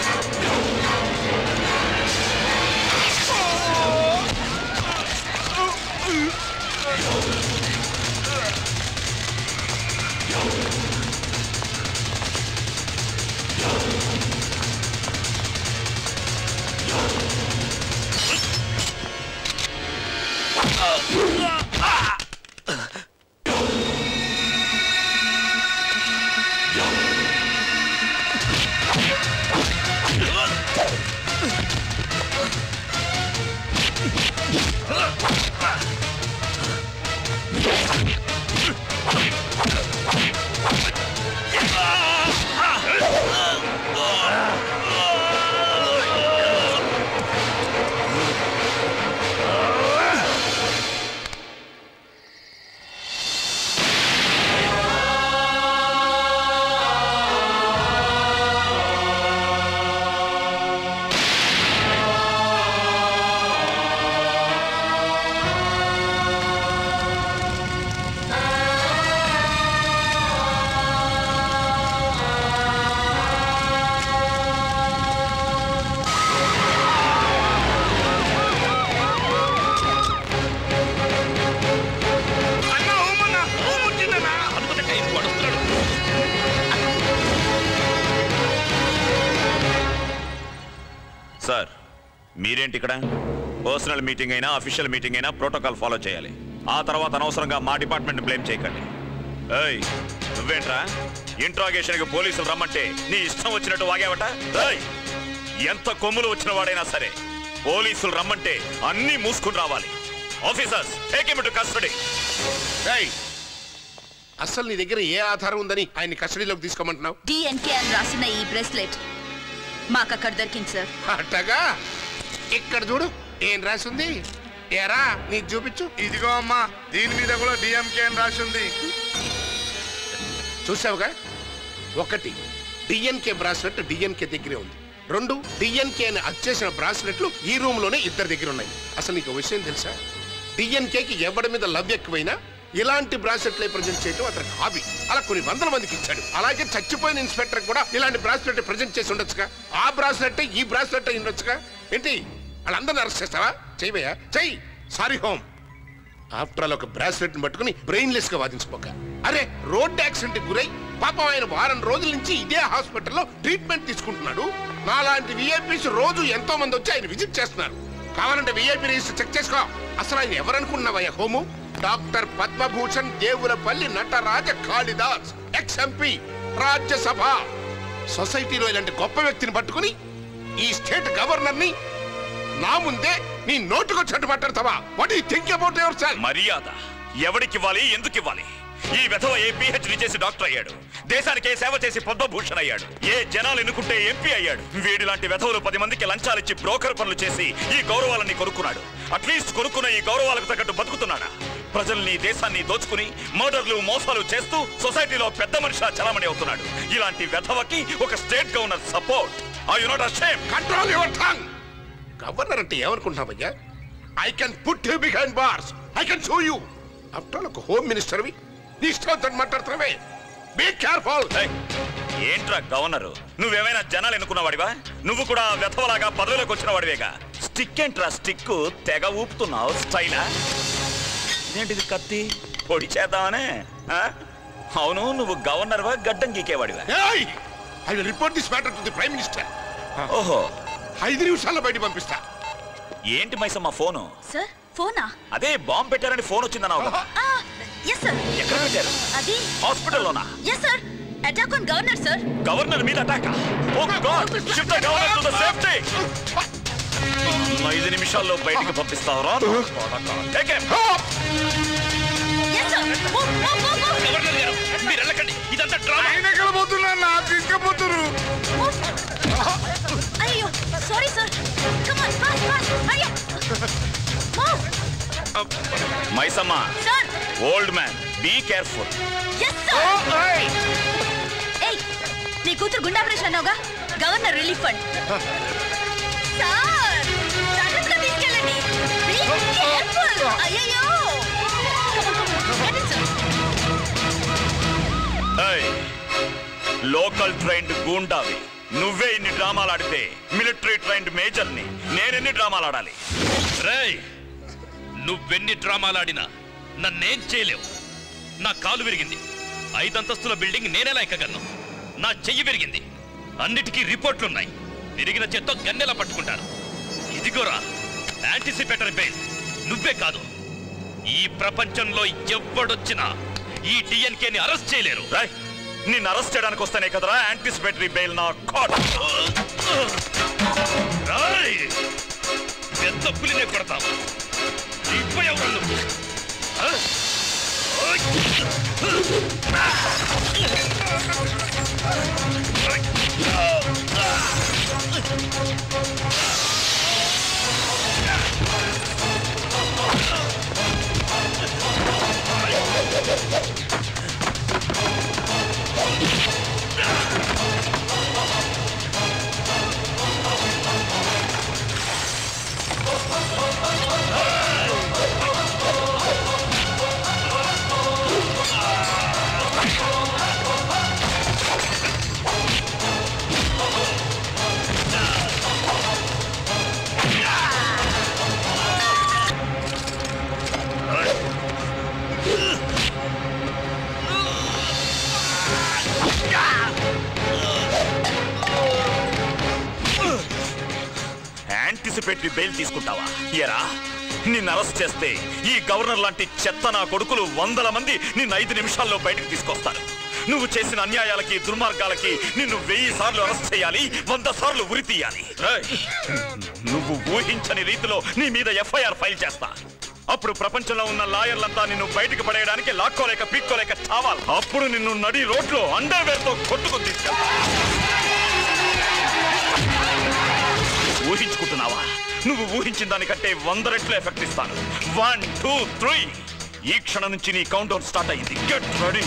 సార్ మీరేంటి ఇక్కడ పర్సనల్ మీటింగ్ అయినా అఫీషియల్ మీటింగ్ అయినా ప్రోటోకాల్ ఫాలో చేయాలి ఆ తర్వాత అనవసరంగా మా డిపార్ట్మెంట్ బ్లేమ్ చేయకండి ఏయ్ నువ్వేంట్రా ఇంట్రాగేషన్కి పోలీసులు రమ్మంటే నీ ఇష్టం వచ్చినట్టు వాగావట ఏయ్ ఎంత కొమ్ములు వచ్చిన వాడైనా సరే పోలీసులు రమ్మంటే అన్నీ మూసుకుని రావాలి officers take him to custody ఏయ్, అసలు నీ దగ్గర ఏ ఆధారం ఉందని ఆయన్ని కస్టడీలోకి తీసుకోమంటున్నావు డిఎన్కే అని రాసిన ఈ బ్రెస్లెట్ మాకు అక్కడ దొరికింది సార్ అట్టగా ఇక్కడ చూడు ఏం రాసింది ఏరా నీకు చూపించు ఇదిగో అమ్మా దీని మీద కూడా డిఎంకే అని రాసి ఉంది చూసావుగా ఒకటి డిఎన్కే బ్రాస్లెట్ డిఎన్కే దగ్గరే ఉంది రెండు డిఎన్కే అని అచ్చేసిన బ్రాస్లెట్లు ఈ రూమ్ లోనే ఇద్దరి దగ్గర ఉన్నాయి అసలు నీకు ఓ విషయం తెలుసా డిఎన్కేకి ఎవడి మీద లవ్ ఎక్కువైనా ఇలాంటి బ్రాస్లెట్లే ప్రజెంట్ చేయడం అతనికి హాబీ అలా కొన్ని వందల మందికి ఇచ్చాడు అలాగే చచ్చిపోయిన ఇన్స్పెక్టర్ కూడా ఇలాంటి బ్రాస్లెట్ ప్రజెంట్ చేసి ఉండొచ్చుగా ఆ బ్రాస్లెట్ ఈ బ్రాస్లెట్ అయి ఉండొచ్చుగా ఏంటి వాళ్ళందరిని అరెస్ట్ చేస్తావా చెయ్యవయ్యా చెయ్యి సారీ హోమ్ ఆఫ్టర్ ఆల్ ఒక బ్రాస్లెట్ పట్టుకుని బ్రెయిన్లెస్ గా వాదించుకోక అరే రోడ్ యాక్సిడెంట్ గురై పాపం ఆయన వారం రోజుల నుంచి ఇదే హాస్పిటల్లో ట్రీట్మెంట్ తీసుకుంటున్నాడు నాలాంటి విఐపీస్ రోజు ఎంతో మంది వచ్చి ఆయన విజిట్ చేస్తున్నారు కావాలంటే విఐపీ రిజిస్టర్ చెక్ చేసుకో అసలు ఆయన ఎవరనుకున్నావయ్యా home doctor Padmabhushan Devulapalli Nataraja Kalidas ex MP Rajya Sabha సొసైటీలో ఇలాంటి గొప్ప వ్యక్తిని పట్టుకుని ఈ స్టేట్ గవర్నర్ ని నా ముందే నీ నోటుకొచ్చినట్టు మాట్లాడతావా what you think about yourself మర్యాద ఎవరికి ఇవ్వాలి ఎందుకు ఇవ్వాలి ఈ వెధవ ఏ పిహెచ్డి చేసి డాక్టర్ అయ్యాడు దేశానికే సేవ చేసి పద్మభూషణ్ అయ్యాడు ఏ జనాలు ఎన్నుకుంటే ఎంపీ అయ్యాడు వీడిలాంటి వెధవులు పది మందికి లంచాలిచ్చి బ్రోకర్ పనులు చేసి ఈ గౌరవాలని కొనుక్కున్నాడు అట్లీస్ట్ కొనుక్కున్న ఈ గౌరవాలకు తగ్గట్టు బతుకుతున్నాడా ప్రజల్ని దేశాన్ని దోచుకుని మర్డర్లు మోసాలు చేస్తూ సొసైటీలో పెద్ద మనిషిలా చలామణి అవుతున్నాడు ఇలాంటి వెధవకి ఒక state governor support I you not ashamed control your tongue governor అంటే ఏమనుకుంటున్నావయ్యా I can put you behind bars I can show you after all ఒక హోమ్ మినిస్టర్వి నీ ఇష్టం మాట్లాడుతున్నావే బీ కేర్ఫుల్ ఏంట్రా గవర్నరు నువ్వేమైనా జనాలు ఎన్నుకున్న వాడివా నువ్వు కూడా వెధవలాగా పదవిలోకి వచ్చిన వాడివేగా స్టిక్ ఏంట్రా స్టిక్ తెగ ఊపుతున్నావు స్టైలా ఇదేంటిది కత్తి పొడి చేద్దామనే ఆ? అవును నువ్వు గవర్నర్వా గడ్డం గీకేవాడివా I will report this matter to the prime minister ఓహో ఐదు నిమిషాల్లో బయట పంపిస్తా ఏంటి మైసమ్మ ఫోను సార్ ఫోనా అదే బాంబు పెట్టారని ఫోన్ వచ్చిందన్నావు కదా. ఎస్ సార్ ఎక్కడ పెట్టారు అది హాస్పిటల్లోనా yes sir attack on governor sir governor మీద attack oh god shift the governor to the safety ఐదు నిమిషాల్లో బయటికి పంపిస్తావరా take him yes sir governor గారు మీరు వెళ్ళకండి ఇదంతా డ్రామా ఆయన ఎక్కడ పోతున్నా నా తీసుకుపోతున్నారు అయ్యో sorry sir come on fast fast Hari move Maisamma sir old man be careful yes sir ఏయ్ నీ కూతురు గుండె ఆపరేషన్ అన్నావుగా గవర్నర్ రిలీఫ్ ఫండ్ సార్ జాగ్రత్తగా తీసుకెళ్ళండి బీ కేర్ఫుల్ అయ్యయ్యో Get it, sir. Local trained గూండావి నువ్వే ఇన్ని డ్రామాలు ఆడితే మిలిటరీ ట్రైన్డ్ మేజర్ని నేనెన్ని డ్రామాలు ఆడాలి రేయ్ నువ్వెన్ని డ్రామాలాడినా నన్నేం చేయలేవు నా కాలు విరిగింది ఐదంతస్తుల బిల్డింగ్ నేనెలా ఎక్కగలను నా చెయ్యి విరిగింది అన్నిటికీ రిపోర్ట్లున్నాయి విరిగిన చేత్తో గన్నెలా పట్టుకుంటాను ఇదిగోరా యాంటిసిపేటరీ బెయిల్ నువ్వే కాదు ఈ ప్రపంచంలో ఎవ్వడొచ్చినా ఈ డిఎన్కేని అరెస్ట్ చేయలేరు రాయ్ నిన్ను అరెస్ట్ చేయడానికి వస్తేనే కదరా యాంటిసిపేటరీ బెయిల్ నా కోట్ రాయ్ పెద్ద పులినే కొడతావు ఇప్పుడు ఎవరు నువ్వు ఆ? ఓయ్! యాంటిసిపేటరీ బెయిల్ తీసుకుంటావా ఎరా నిన్ను అరెస్ట్ చేస్తే ఈ గవర్నర్ లాంటి చెత్త నా కొడుకులు వందల మంది నిన్ను ఐదు నిమిషాల్లో బయటకు తీసుకొస్తారు నువ్వు చేసిన అన్యాయాలకి దుర్మార్గాలకి నిన్ను వెయ్యి సార్లు అరెస్ట్ చేయాలి వంద సార్లు ఉరి తీయాలి రేయ్, నువ్వు ఊహించని రీతిలో నీ మీద ఎఫ్ఐఆర్ ఫైల్ చేస్తా అప్పుడు ప్రపంచంలో ఉన్న లాయర్లంతా నిన్ను బయటకు పడేయడానికి లాక్కోలేక పీక్కోలేక చావాలి అప్పుడు నిన్ను నడి రోడ్లో అండర్వేర్ తో కొట్టుకుని తీసుకెళ్తా ఊహించుకుంటున్నావా నువ్వు ఊహించిన దానికంటే వంద రెట్లు ఎఫెక్ట్ ఇస్తాను వన్ టూ త్రీ ఈ క్షణం నుంచి నీ కౌంట్ డౌన్ స్టార్ట్ అయ్యింది గెట్ రెడీ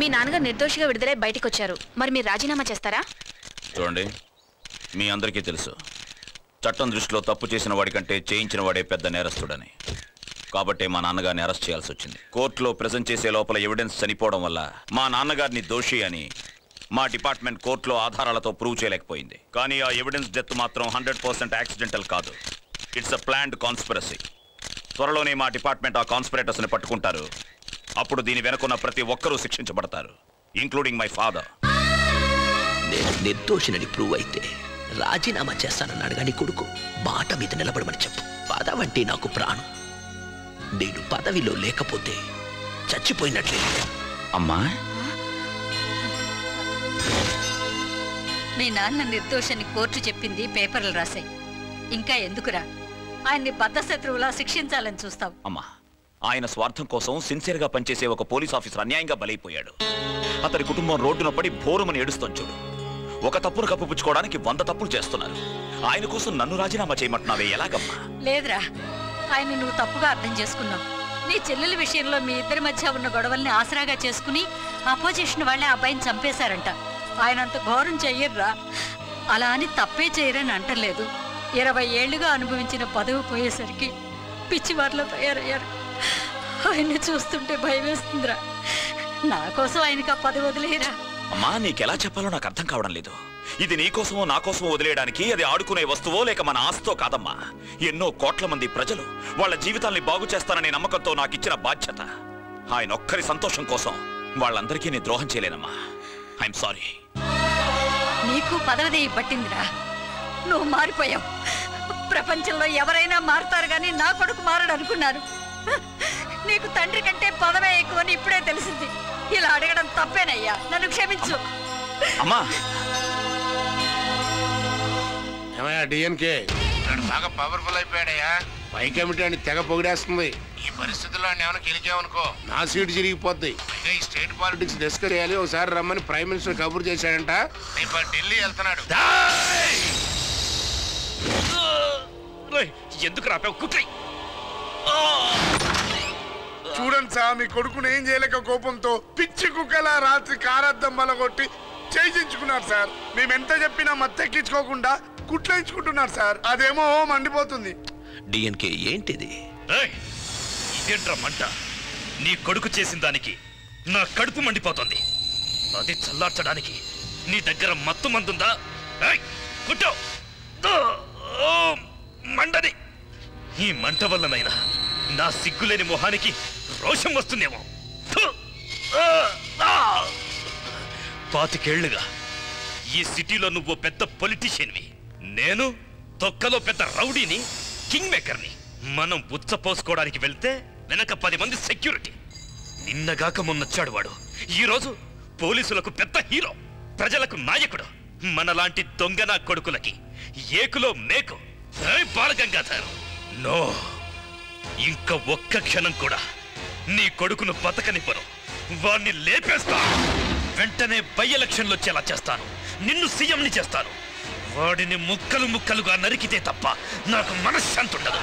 నాన్నగారు నిర్దోషిగా విడుదలై బయటకు వచ్చారు మరి మీరు రాజీనామా చేస్తారా చూడండి మీ అందరికీ తెలుసు చట్టం దృష్టిలో తప్పు చేసిన వాడికంటే చేయించిన వాడే పెద్ద నేరస్తుడని కాబట్టి మా నాన్నగారిని అరెస్ట్ చేయాల్సి వచ్చింది కోర్టులో ప్రజెంట్ చేసే లోపల ఎవిడెన్స్ చనిపోవడం వల్ల మా నాన్నగారిని దోషి అని మా డిపార్ట్మెంట్ కోర్టులో ఆధారాలతో ప్రూవ్ చేయలేకపోయింది కానీ ఆ ఎవిడెన్స్ డెత్ మాత్రం హండ్రెడ్ పర్సెంట్ యాక్సిడెంటల్ కాదు ఇట్స్ అ ప్లాన్డ్ కాన్స్పిరసీ త్వరలోనే మా డిపార్ట్మెంట్ ఆ కాన్స్పిరేటర్స్ని పట్టుకుంటారు అప్పుడు దీని వెనుకున్న ప్రతి ఒక్కరూ శిక్షించబడతారు ఇంక్లూడింగ్ మై ఫాదర్ నేను నిర్దోషినని ప్రూవ్ అయితే రాజీనామా చేస్తానన్నాడు కానీ కొడుకు మాట మీద నిలబడమని చెప్పు పదవంటే నాకు ప్రాణం నేను పదవిలో లేకపోతే చచ్చిపోయినట్లే అమ్మా మీ నాన్న నిర్దోషని కోర్టు చెప్పింది పేపర్లు రాశాయి ఇంకా ఎందుకురా ఆయన్ని బద్ధశత్రువులా శిక్షించాలని చూస్తావు అమ్మా ఆయన స్వార్థం కోసం సిన్సియర్గా పనిచేసే ఒక పోలీస్ ఆఫీసర్ అన్యాయంగా బలైపోయాడు అతని కుటుంబం రోడ్డున పడి భోరుమని ఏడుస్తాం చూడు ఒక తప్పును కప్పుపుచ్చుకోవడానికి వంద తప్పులు చేస్తున్నారు ఆయన కోసం నన్ను రాజీనామా చేయమంటున్నావే ఎలాగమ్మా లేదురా ఆయన నువ్వు తప్పుగా అర్థం చేసుకున్నావు నీ చెల్లెల విషయంలో మీ ఇద్దరి మధ్య ఉన్న గొడవల్ని ఆసరాగా చేసుకుని అపోజిషన్ వాళ్ళే ఆ అబ్బాయిని చంపేశారంట ఆయన అంత ఘోరం చెయ్యర్రా అలా అని తప్పే చేయరని అంటలేదు ఇరవై ఏళ్లుగా అనుభవించిన పదవి పోయేసరికి పిచ్చివారిలో తయారయ్యారు ఆయన్ని చూస్తుంటే భయం వేస్తుందిరా నా కోసం ఆయనకి ఆ పదవి వదిలేయరా అమ్మా నీకెలా చెప్పాలో నాకు అర్థం కావడం లేదు ఇది నీ కోసమో నా కోసమో వదిలేయడానికి అది ఆడుకునే వస్తువో లేక మన ఆస్తో కాదమ్మా ఎన్నో కోట్ల మంది ప్రజలు వాళ్ళ జీవితాల్ని బాగు చేస్తాననే నమ్మకంతో నాకు ఇచ్చిన బాధ్యత ఆయన ఒక్కరి సంతోషం కోసం వాళ్ళందరికీ నేను ద్రోహం చేయలేనమ్మా ఐఎమ్ సారీ నీకు పదవిదేయి పట్టిందిరా నువ్వు మారిపోయావు ప్రపంచంలో ఎవరైనా మారుతారు కానీ నా కొడుకు మారడు అనుకున్నాను నీకు తండ్రి కంటే పదవే ఎక్కువని ఇప్పుడే తెలిసింది ఇలా అడగడం తప్పేనయ్యా నన్ను క్షమించు అమ్మా ఏమయ్యా డిఎన్కే బాగా పవర్ఫుల్ అయిపోయాడయ్యా పై కమిటీ అని తెగ పొగిడేస్తుంది ఈ పరిస్థితుల్లో ఆయన ఏమైనా గెలిచామనుకో నా సీటు చిరిగిపోద్ది పైగా ఈ స్టేట్ పాలిటిక్స్ డిస్కస్ చేయాలి ఒకసారి రమ్మని ప్రైమ్ మినిస్టర్ కబుర్ చేశాడంట ఇప్పుడు ఢిల్లీ వెళ్తున్నాడు ఎందుకు రాపావు కుట్రై చూడండి సార్ మీ కొడుకుని ఏం చేయలేక కోపంతో పిచ్చి కుక్కలా రాత్రి కారద్దం బలగొట్టి చేయించుకున్నారు సార్ మేము ఎంత చెప్పినా మత్తెక్కించుకోకుండా కుట్లేయించుకుంటున్నారు సార్ అదేమో మండిపోతుంది డిఎన్కే ఏంటిది ఏయ్, ఇదేంట్రా మంట నీ కొడుకు చేసిన దానికి నా కడుపు మండిపోతుంది అది చల్లార్చడానికి నీ దగ్గర మత్తు మందుందా ఏయ్, కుట్టో దో, ఓ, మండది ఈ మంట వల్లనైనా నా సిగ్గులేని మొహానికి రోషం వస్తుందేమో థు, ఆ, ఆ. పాతికేళ్లుగా ఈ సిటీలో నువ్వు పెద్ద పొలిటీషియన్వి నేను తొక్కలో పెద్ద రౌడీని కింగ్ మేకర్ని మనం బుచ్చ పోసుకోవడానికి వెళ్తే వెనక పది మంది సెక్యూరిటీ నిన్నగాక మొన్నొచ్చాడు వాడు ఈరోజు పోలీసులకు పెద్ద హీరో ప్రజలకు నాయకుడు మనలాంటి దొంగన కొడుకులకి ఏకులో మేకు ఏయ్ బాలగంగాధర్ నో ఇంకా ఒక్క క్షణం కూడా నీ కొడుకును బతకనివ్వను వాణ్ణి లేపేస్తా వెంటనే బై ఎలక్షన్లు వచ్చేలా చేస్తాను నిన్ను సీఎంని చేస్తాను వాడిని ముక్కలు ముక్కలుగా నరికితే తప్ప నాకు మనశ్శాంతి ఉండదు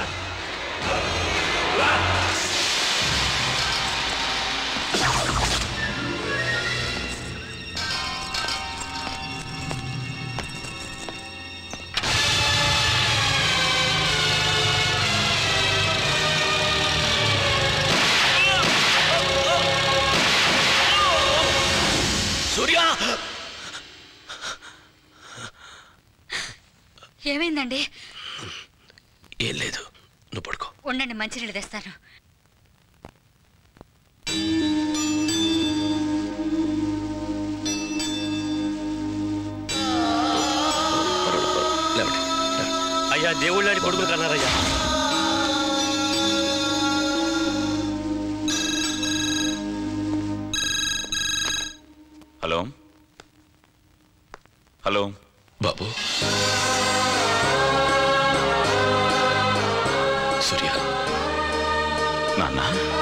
సూర్య ఏమైందండి ఏం లేదు నువ్వు పడుకో ఉండండి మంచినీళ్ళు తెస్తాను అయ్యా దేవుళ్ళని కొడుకులు కన్నారయ్యా హలో హలో బాబు సూర్య నాన్న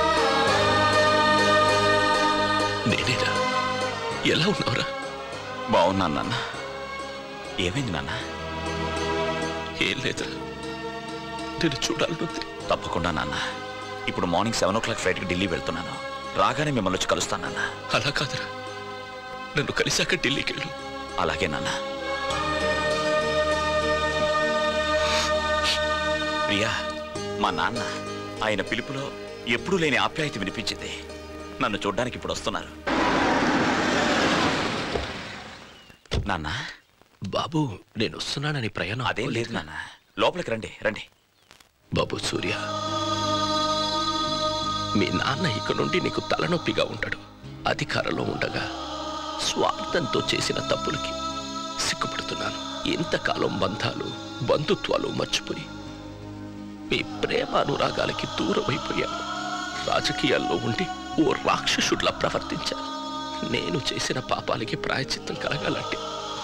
నేనేరా ఎలా ఉన్నావురా బాగున్నాను నాన్న ఏమైంది నాన్న ఏం లేదురా నేను చూడాలనుంది తప్పకుండా నాన్న ఇప్పుడు మార్నింగ్ సెవెన్ ఓ క్లాక్ ఫ్లైట్కి ఢిల్లీ వెళ్తున్నాను రాగానే మిమ్మల్ని వచ్చి కలుస్తాను నాన్న అలా కాదురా నన్ను కలిశాక ఢిల్లీకి వెళ్ళు అలాగే నాన్న ప్రియా మా నాన్న ఆయన పిలుపులో ఎప్పుడూ లేని ఆప్యాయత వినిపించింది నన్ను చూడ్డానికి ఇప్పుడు వస్తున్నారు నాన్న బాబు నేను వస్తున్నానని ప్రయాణం అదేం లేదు నాన్న లోపలికి రండి రండి బాబు సూర్య మీ నాన్న ఇక నుండి నీకు తలనొప్పిగా ఉంటాడు అధికారంలో ఉండగా స్వార్థంతో చేసిన తప్పులకి సిగ్గుపడుతున్నాను ఇంతకాలం బంధాలు బంధుత్వాలు మర్చిపోయి మీ ప్రేమ అనురాగాలకి దూరమైపోయాను రాజకీయాల్లో ఉండి ఓ రాక్షసుడిలా ప్రవర్తించాను నేను చేసిన పాపాలకి ప్రాయచిత్తం కలగాలంటే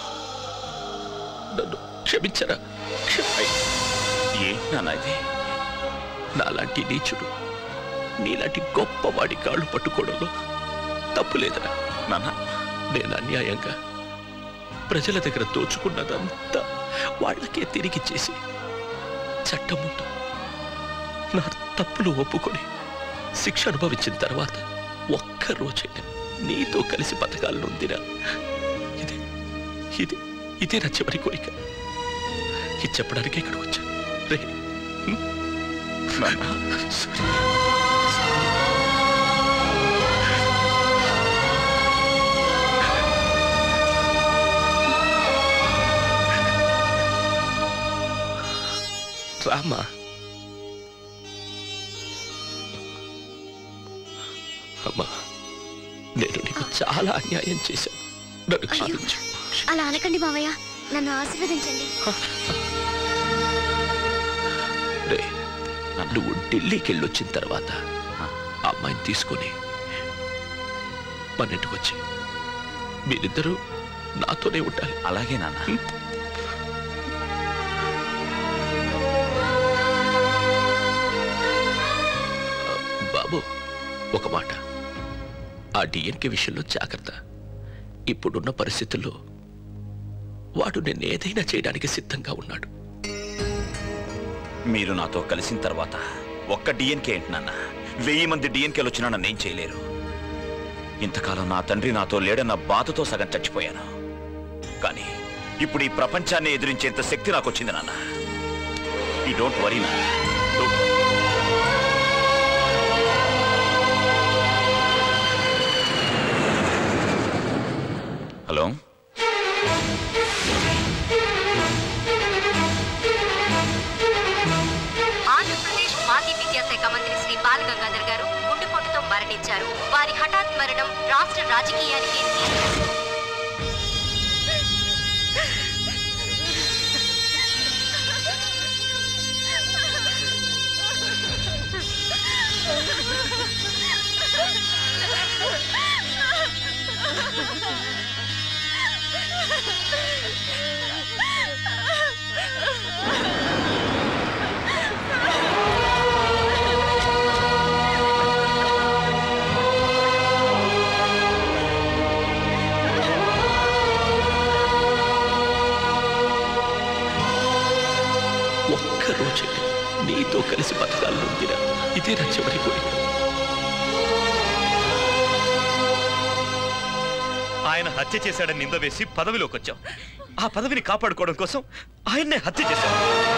నన్ను క్షమించరా క్షమై ఏంటి నాన్న ఇది నాలాంటి నీచుడు నీలాంటి గొప్పవాడి కాళ్ళు పట్టుకోవడంలో తప్పు లేదరా నాన్న నేను అన్యాయంగా ప్రజల దగ్గర దోచుకున్నదంతా వాళ్ళకే తిరిగి చేసి చట్టం ముందు నా తప్పులు ఒప్పుకొని శిక్ష అనుభవించిన తర్వాత ఒక్క రోజైనా నీతో కలిసి బతకాలను ఉందిరా ఇది ఇది ఇదే నా చివరి కోరిక ఇది చెప్పడానికి ఇక్కడికి వచ్చాను రే రామా అమ్మా నేను నీకు చాలా అన్యాయం చేశాను నన్ను క్షమించు అలా అనకండి మావయ్య నన్ను ఆశీర్వదించండి రే నువ్వు ఢిల్లీకి వెళ్ళొచ్చిన తర్వాత ఆ అమ్మాయిని తీసుకొని మన ఇంటికి వచ్చి మీరిద్దరూ నాతోనే ఉండాలి అలాగే నాన్న బాబు ఒక మాట ఆ డిఎన్కే విషయంలో జాగ్రత్త ఇప్పుడున్న పరిస్థితుల్లో వాడు నేను ఏదైనా చేయడానికి సిద్ధంగా ఉన్నాడు మీరు నాతో కలిసిన తర్వాత ఒక్క డిఎన్కే ఏంటి నాన్న వెయ్యి మంది డిఎన్కేలు వచ్చినా నన్ను ఏం చేయలేరు ఇంతకాలం నా తండ్రి నాతో లేడన్న బాధతో సగం చచ్చిపోయాను కానీ ఇప్పుడు ఈ ప్రపంచాన్ని ఎదిరించేంత శక్తి నాకు వచ్చింది నాన్న ఈ డోంట్ వరీ నాన్న Don't- హలో ఆంధ్రప్రదేశ్ మాజీ విద్యాశాఖ మంత్రి శ్రీ బాల గంగాధర్ గారు గుండెపోటుతో మరణించారు వారి హఠాత్ మరణం రాష్ట్ర రాజకీయానికి తీవ్ర ఒక్క రోజు నీతో కలిసి బతకాలనుందిరా ఇదే నా చివరి కోరిక ఆయన హత్య చేశాడని నింద వేసి పదవిలోకి వచ్చాం ఆ పదవిని కాపాడుకోవడం కోసం ఆయన్నే హత్య చేశాం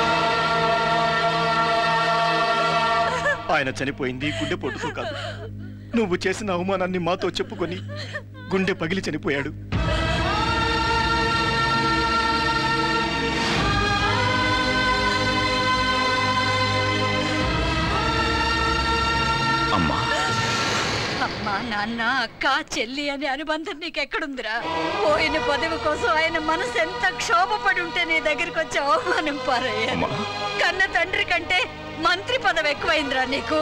ఆయన చనిపోయింది గుండెపోటుతో కాదు నువ్వు చేసిన అవమానాన్ని మాతో చెప్పుకొని గుండె పగిలి చనిపోయాడు అమ్మా అమ్మా నాన్న అక్క చెల్లి అనే అనుబంధం నీకెక్కడుందిరా పోయిన పదవి కోసం ఆయన మనసు ఎంత క్షోభపడి ఉంటే నీ దగ్గరికి వచ్చి అవమానం పారయ్యా కన్న తండ్రి కంటే మంత్రి పదవి ఎక్కువైందిరా నీకు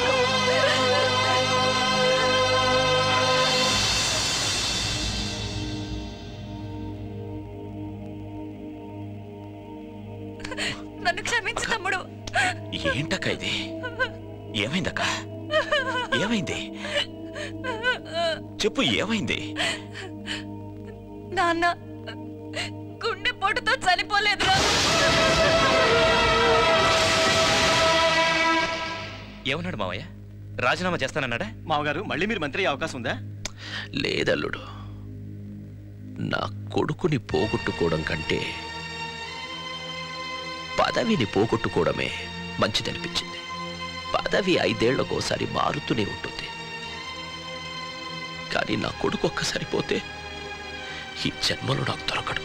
నన్ను క్షమించు తమ్ముడు ఏంటక్క ఇది ఏమైందక్క ఏమైంది చెప్పు ఏమైంది నాన్న గుండె పోటుతో చనిపోలేదురా ఏమన్నాడు మావయ్య రాజీనామా చేస్తానన్నాడా మామగారు మళ్ళీ మీరు మంత్రి అయ్యే అవకాశం ఉందా లేదల్లుడు నా కొడుకుని పోగొట్టుకోవడం కంటే పదవిని పోగొట్టుకోవడమే మంచిదనిపించింది పదవి ఐదేళ్లకోసారి మారుతూనే ఉంటుంది కానీ నా కొడుకు ఒక్కసారి పోతే ఈ జన్మలో నాకు దొరకడు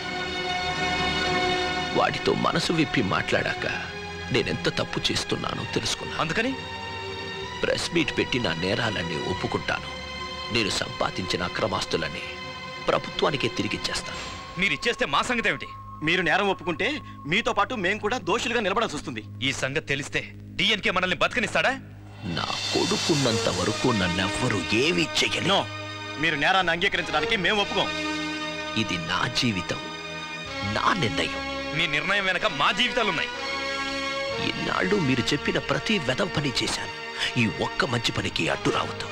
వాడితో మనసు విప్పి మాట్లాడాక నేనెంత తప్పు చేస్తున్నానో తెలుసుకున్నా అందుకని ప్రెస్ మీట్ పెట్టి నా నేరాలన్నీ ఒప్పుకుంటాను నేను సంపాదించిన అక్రమాస్తులన్నీ ప్రభుత్వానికే తిరిగిచ్చేస్తాను మీరు ఇచ్చేస్తే మా సంగతి ఏమిటి మీరు నేరం ఒప్పుకుంటే మీతో పాటు మేము కూడా దోషులుగా నిలబడాల్సి వస్తుంది ఈ సంగతి తెలిస్తే డిఎన్కే మనల్ని బతకనిస్తాడా నా కొడుకున్నంత వరకు నన్నెవ్వరూ ఏమీ చెయ్యను మీరు నేరాన్ని అంగీకరించడానికి మేము ఒప్పుకోం ఇది నా జీవితం నా నిర్ణయం మీ నిర్ణయం వెనక మా జీవితాలున్నాయి ఇన్నాళ్ళు మీరు చెప్పిన ప్రతి వెదవ పని చేశాను ఈ ఒక్క మంచి పనికి అడ్డు రావద్దు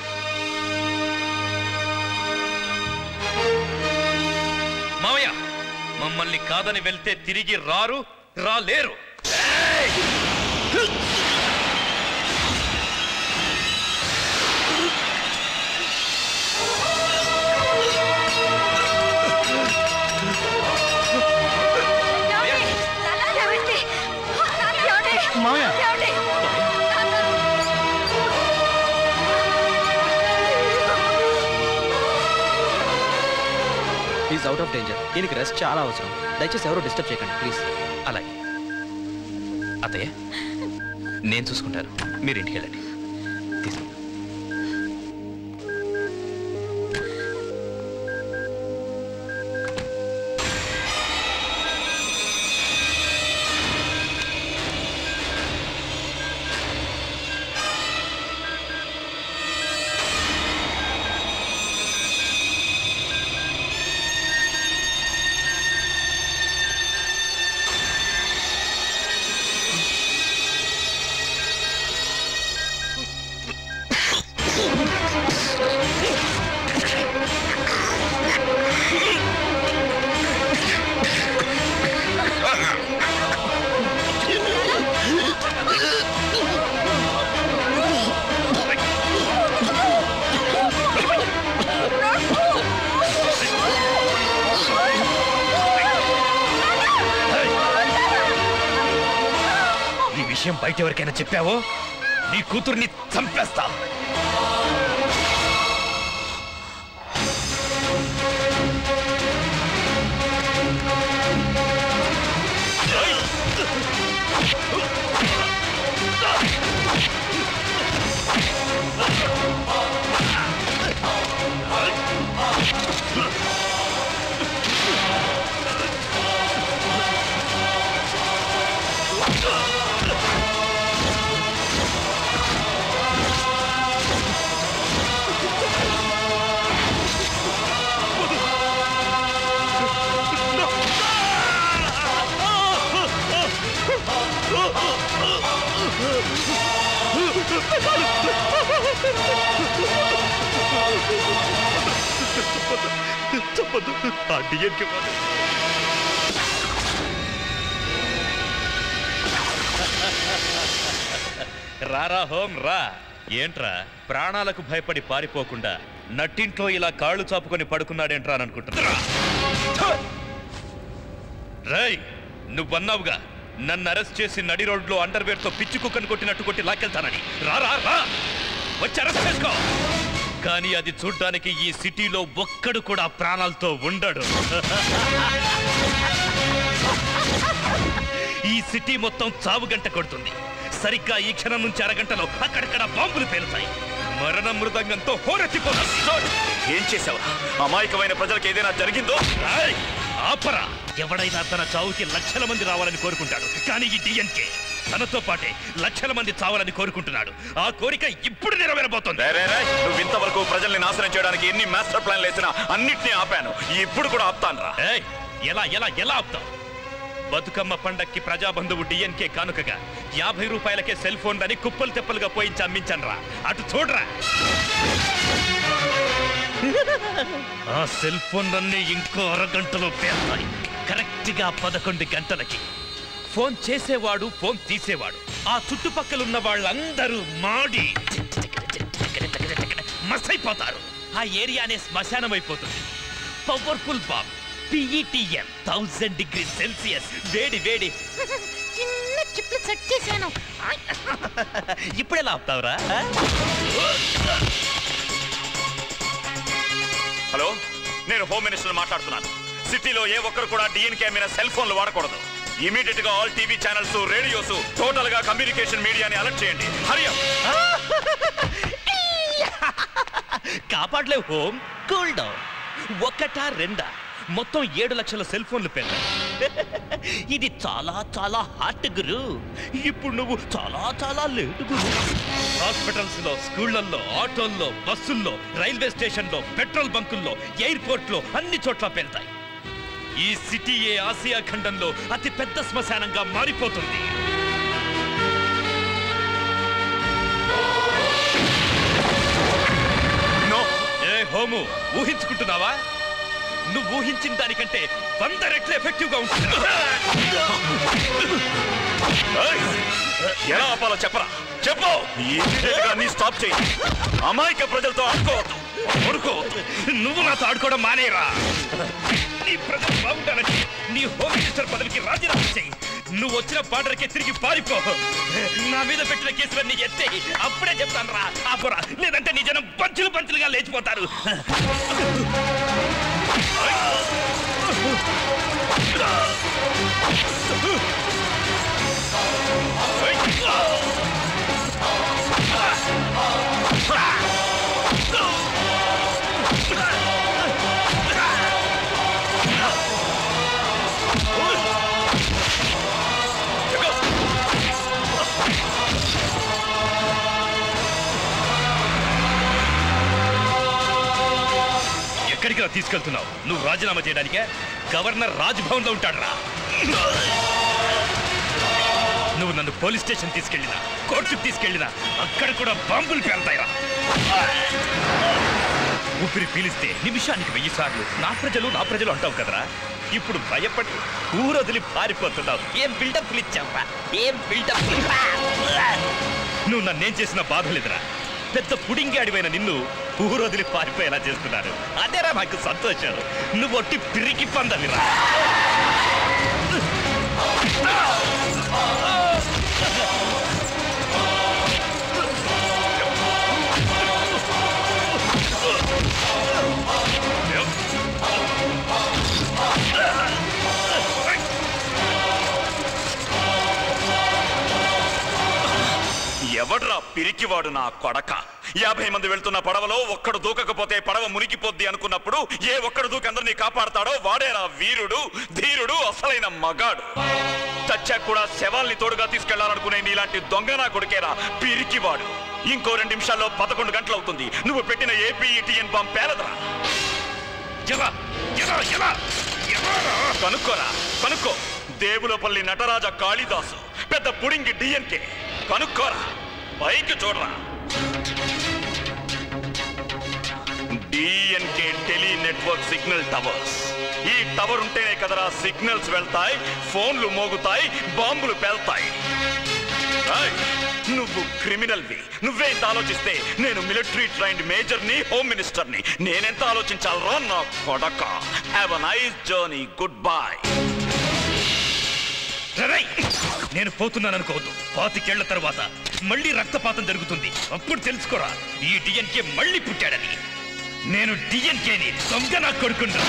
మావయ్య మమ్మల్ని కాదని వెళ్తే తిరిగి రారు రాలేరు మావయ్య ఈజ్ అవుట్ ఆఫ్ డేంజర్ దీనికి రెస్ట్ చాలా అవసరం దయచేసి ఎవరు డిస్టర్బ్ చేయకండి ప్లీజ్ అలాగే అత్తయ్య నేను చూసుకుంటాను మీరు ఇంటికి వెళ్ళండి తీసుకో ఈ విషయం బయట ఎవరికైనా చెప్పావో నీ కూతుర్ని చంపేస్తా చెప్పదు ఆ డిఎన్కే రారా హోం రా ఏంట్రా ప్రాణాలకు భయపడి పారిపోకుండా నట్టింట్లో ఇలా కాళ్ళు చాపుకొని పడుకున్నాడేంట్రా అని అనుకుంటున్నా రై నువ్వన్నావుగా నన్ను అరెస్ట్ చేసి నడి రోడ్లో అండర్వేర్ తో పిచ్చి కుక్కను కొట్టినట్టు కొట్టి లాక్కెళ్తానని రారా రా వచ్చి అరెస్ట్ చేసుకో కానీ అది చూడ్డానికి ఈ సిటీలో ఒక్కడు కూడా ప్రాణాలతో ఉండడు ఈ సిటీ మొత్తం చావు గంట కొడుతుంది సరిగ్గా ఈ క్షణం నుంచి అరగంటలో అక్కడక్కడ బాంబులు పేలుతాయి మరణ మృదంగంతో హోరెత్తిపోతుంది ఏం చేసావు అమాయకమైన ప్రజలకు ఏదైనా జరిగిందో రాయ్! ఆపరా ఎవడైనా తన చావుకి లక్షల మంది రావాలని కోరుకుంటాడు కానీ ఈ డిఎన్కే తనతో పాటే లక్షల మంది చావాలని కోరుకుంటున్నాడు ఆ కోరిక ఇప్పుడు నెరవేరబోతోంది రే, రే, రే, నువ్వు ఇంతవరకు ప్రజల్ని నాశనం చేయడానికి ఎన్ని మాస్టర్ ప్లాన్లు వేసినా అన్నిటినీ ఆపాను ఇప్పుడు కూడా ఆపుతాను రా ఏయ్, ఎలా ఎలా ఎలా ఆపుతావు బతుకమ్మ పండక్కి ప్రజాబంధువు డిఎన్కే కానుకగా యాభై రూపాయలకే సెల్ ఫోన్ అని కుప్పలు తెప్పలుగా పోయించి అమ్మించాను రా అటు చూడరా ఆ సెల్ ఫోన్లన్నీ ఇంకో అరగంటలో పేరుతాయి కరెక్ట్ గా పదకొండు గంటలకి ఫోన్ చేసేవాడు ఫోన్ తీసేవాడు ఆ చుట్టుపక్కల వాళ్ళందరూ మాడి మసైపోతారు ఆ ఏరియానే శ్మశానం అయిపోతుంది పవర్ఫుల్ బాంబ్ పిఈటిఎం థౌసండ్ డిగ్రీ సెల్సియస్ వేడి వేడి చిన్న చిప్లు సెట్ చేశాను ఇప్పుడెలా ఆపుతావురా ఆ? హలో నేను హోమ్ మినిస్టర్ మాట్లాడుతున్నాను సిటీలో ఏ ఒక్కరు కూడా డిఎన్కే మీద సెల్ ఫోన్లు వాడకూడదు ఇమీడియట్ గా all TV channels radios total గా కమ్యూనికేషన్ మీడియాని అలర్ట్ చేయండి హరియం కాపాడలేవు హోమ్ కూల్ డౌన్ ఒకటా రెండా మొత్తం ఏడు లక్షల సెల్ ఫోన్లు పెళ్ళాయి ఇది చాలా చాలా హాట్ గురు ఇప్పుడు నువ్వు చాలా చాలా లేటు గురు హాస్పిటల్స్ లో స్కూళ్ళల్లో ఆటోల్లో బస్సుల్లో రైల్వే స్టేషన్లో పెట్రోల్ బంకుల్లో ఎయిర్పోర్ట్ లో అన్ని చోట్ల పెళ్తాయి ఈ సిటీయే ఆసియా ఖండంలో అతి పెద్ద శ్మశానంగా మారిపోతుంది నో ఏ హోము ఊహించుకుంటున్నావా నువ్వు ఊహించిన దానికంటే వంద రెట్లు ఎఫెక్టివ్ గా ఉంటుంది ఏయ్! ఎలా ఆపాలో చెప్పరా చెప్పు ఇమీడియట్ గా నీ స్టాప్ చేయి అమాయక ప్రజలతో ఆడుకోవద్దు ఊరుకోవద్దు నువ్వు నాతో ఆడుకోవడం మానేరా నీ ప్రజలు బాగుండాలని నీ హోమ్ మినిస్టర్ పదవికి రాజీనామా చేయి నువ్వు వచ్చిన బార్డర్కే తిరిగి పారిపో నా మీద పెట్టిన కేసులన్నీ ఎత్తే అప్పుడే చెప్తాను రా ఆపురా లేదంటే నీ జనం పంచులు పంచులుగా లేచిపోతారు ఎక్కడికి రా తీసుకెళ్తున్నావు నువ్వు రాజీనామా చేయడానికే గవర్నర్ రాజ్భవన్ లో ఉంటాడు రా నువ్వు నన్ను పోలీస్ స్టేషన్ తీసుకెళ్ళినా కోర్టుకు తీసుకెళ్ళినా అక్కడ కూడా బాంబులు పేలుతాయిరా ఊపిరి పీలిస్తే నిమిషానికి వెయ్యి సార్లు నా ప్రజలు నా ప్రజలు అంటావు కదరా ఇప్పుడు భయపడి ఊరొదిలి పారిపోతున్నావు ఏం బిల్డప్లు ఇచ్చావా ఏం బిల్డప్ నువ్వు నన్నేం చేసిన బాధ లేదురా పెద్ద పుడింగి అడివైన నిన్ను ఊరొదిలి పారిపోయేలా చేస్తున్నారు అదేరా నాకు సంతోషం నువ్వు ఒట్టి పిరికి పందవిరా ఎవడ్రా పిరికివాడు నా కొడక యాభై మంది వెళ్తున్న పడవలో ఒక్కడు దూకకపోతే పడవ మునిగిపోద్ది అనుకున్నప్పుడు ఏ ఒక్కడు దూకి అందరినీ కాపాడతాడో వాడేరా వీరుడు ధీరుడు అసలైన మగాడు చచ్చాక కూడా శవాల్ని తోడుగా తీసుకెళ్లాలనుకునే నీలాంటి దొంగ నా కొడుకేరా పిరికివాడు ఇంకో రెండు నిమిషాల్లో పదకొండు గంటలవుతుంది నువ్వు పెట్టిన ఏపీఈటీఎన్ బాంబ్ పేలదరా ఎలా ఎలా ఎలా ఎలారా? కనుక్కోరా కనుక్కో దేవులపల్లి నటరాజ కాళిదాసు పెద్ద పుడింగి డిఎన్కే కనుక్కోరా పైకి చూడరా డిఎన్కే టెలి నెట్వర్క్ సిగ్నల్ టవర్స్ ఈ టవర్ ఉంటేనే కదరా సిగ్నల్స్ వెళ్తాయి ఫోన్లు మోగుతాయి బాంబులు పేల్తాయి ఏయ్, నువ్వు క్రిమినల్వి నువ్వే ఇంత ఆలోచిస్తే నేను మిలిటరీ ట్రైన్డ్ మేజర్ని హోమ్ మినిస్టర్ని నేనెంత ఆలోచించాలరా నా కొడక have a nice journey good boy రేయ్! నేను పోతున్నాను అనుకోవద్దు పాతికేళ్ల తర్వాత మళ్ళీ రక్తపాతం జరుగుతుంది అప్పుడు తెలుసుకోరా ఈ డిఎన్కే మళ్ళీ పుట్టాడని నేను డిఎన్కేని దొంగ నా కొడుకుంటా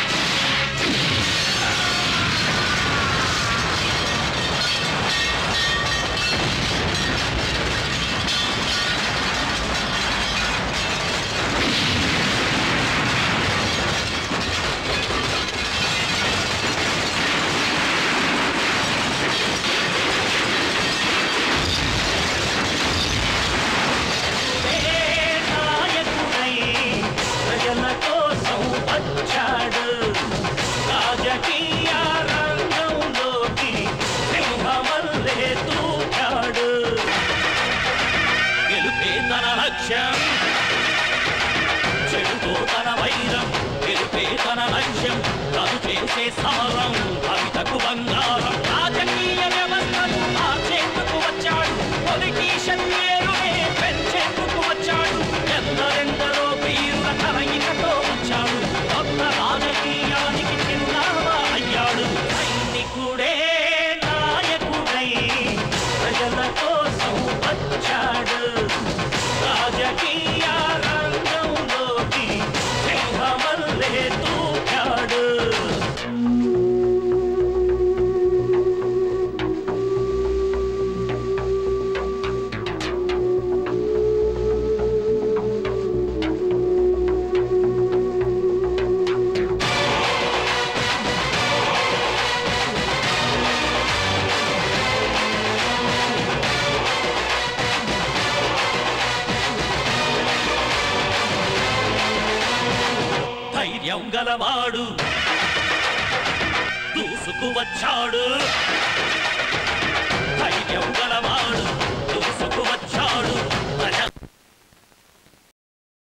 నాయకుడై ప్రజల కోసం వచ్చాడు రాజకీయ రంగంలోకి సింహమల్లే తూచాడు గెలుపే తన లక్ష్యం చెడుతో తన వైరం గెలుపే తన లక్ష్యం తను చేసే సమరం కవితకు బంగారం రాజకీయ వ్యవస్థను మార్చేందుకు వచ్చాడు పొలిటీషియన్ పేరునే పెంచేందుకు వచ్చాడు ఎందరెందరో వీరుల కలయికతో వచ్చాడు కొత్త రాజకీయ గలవాడు దూసుకు వచ్చాడు ధైర్యం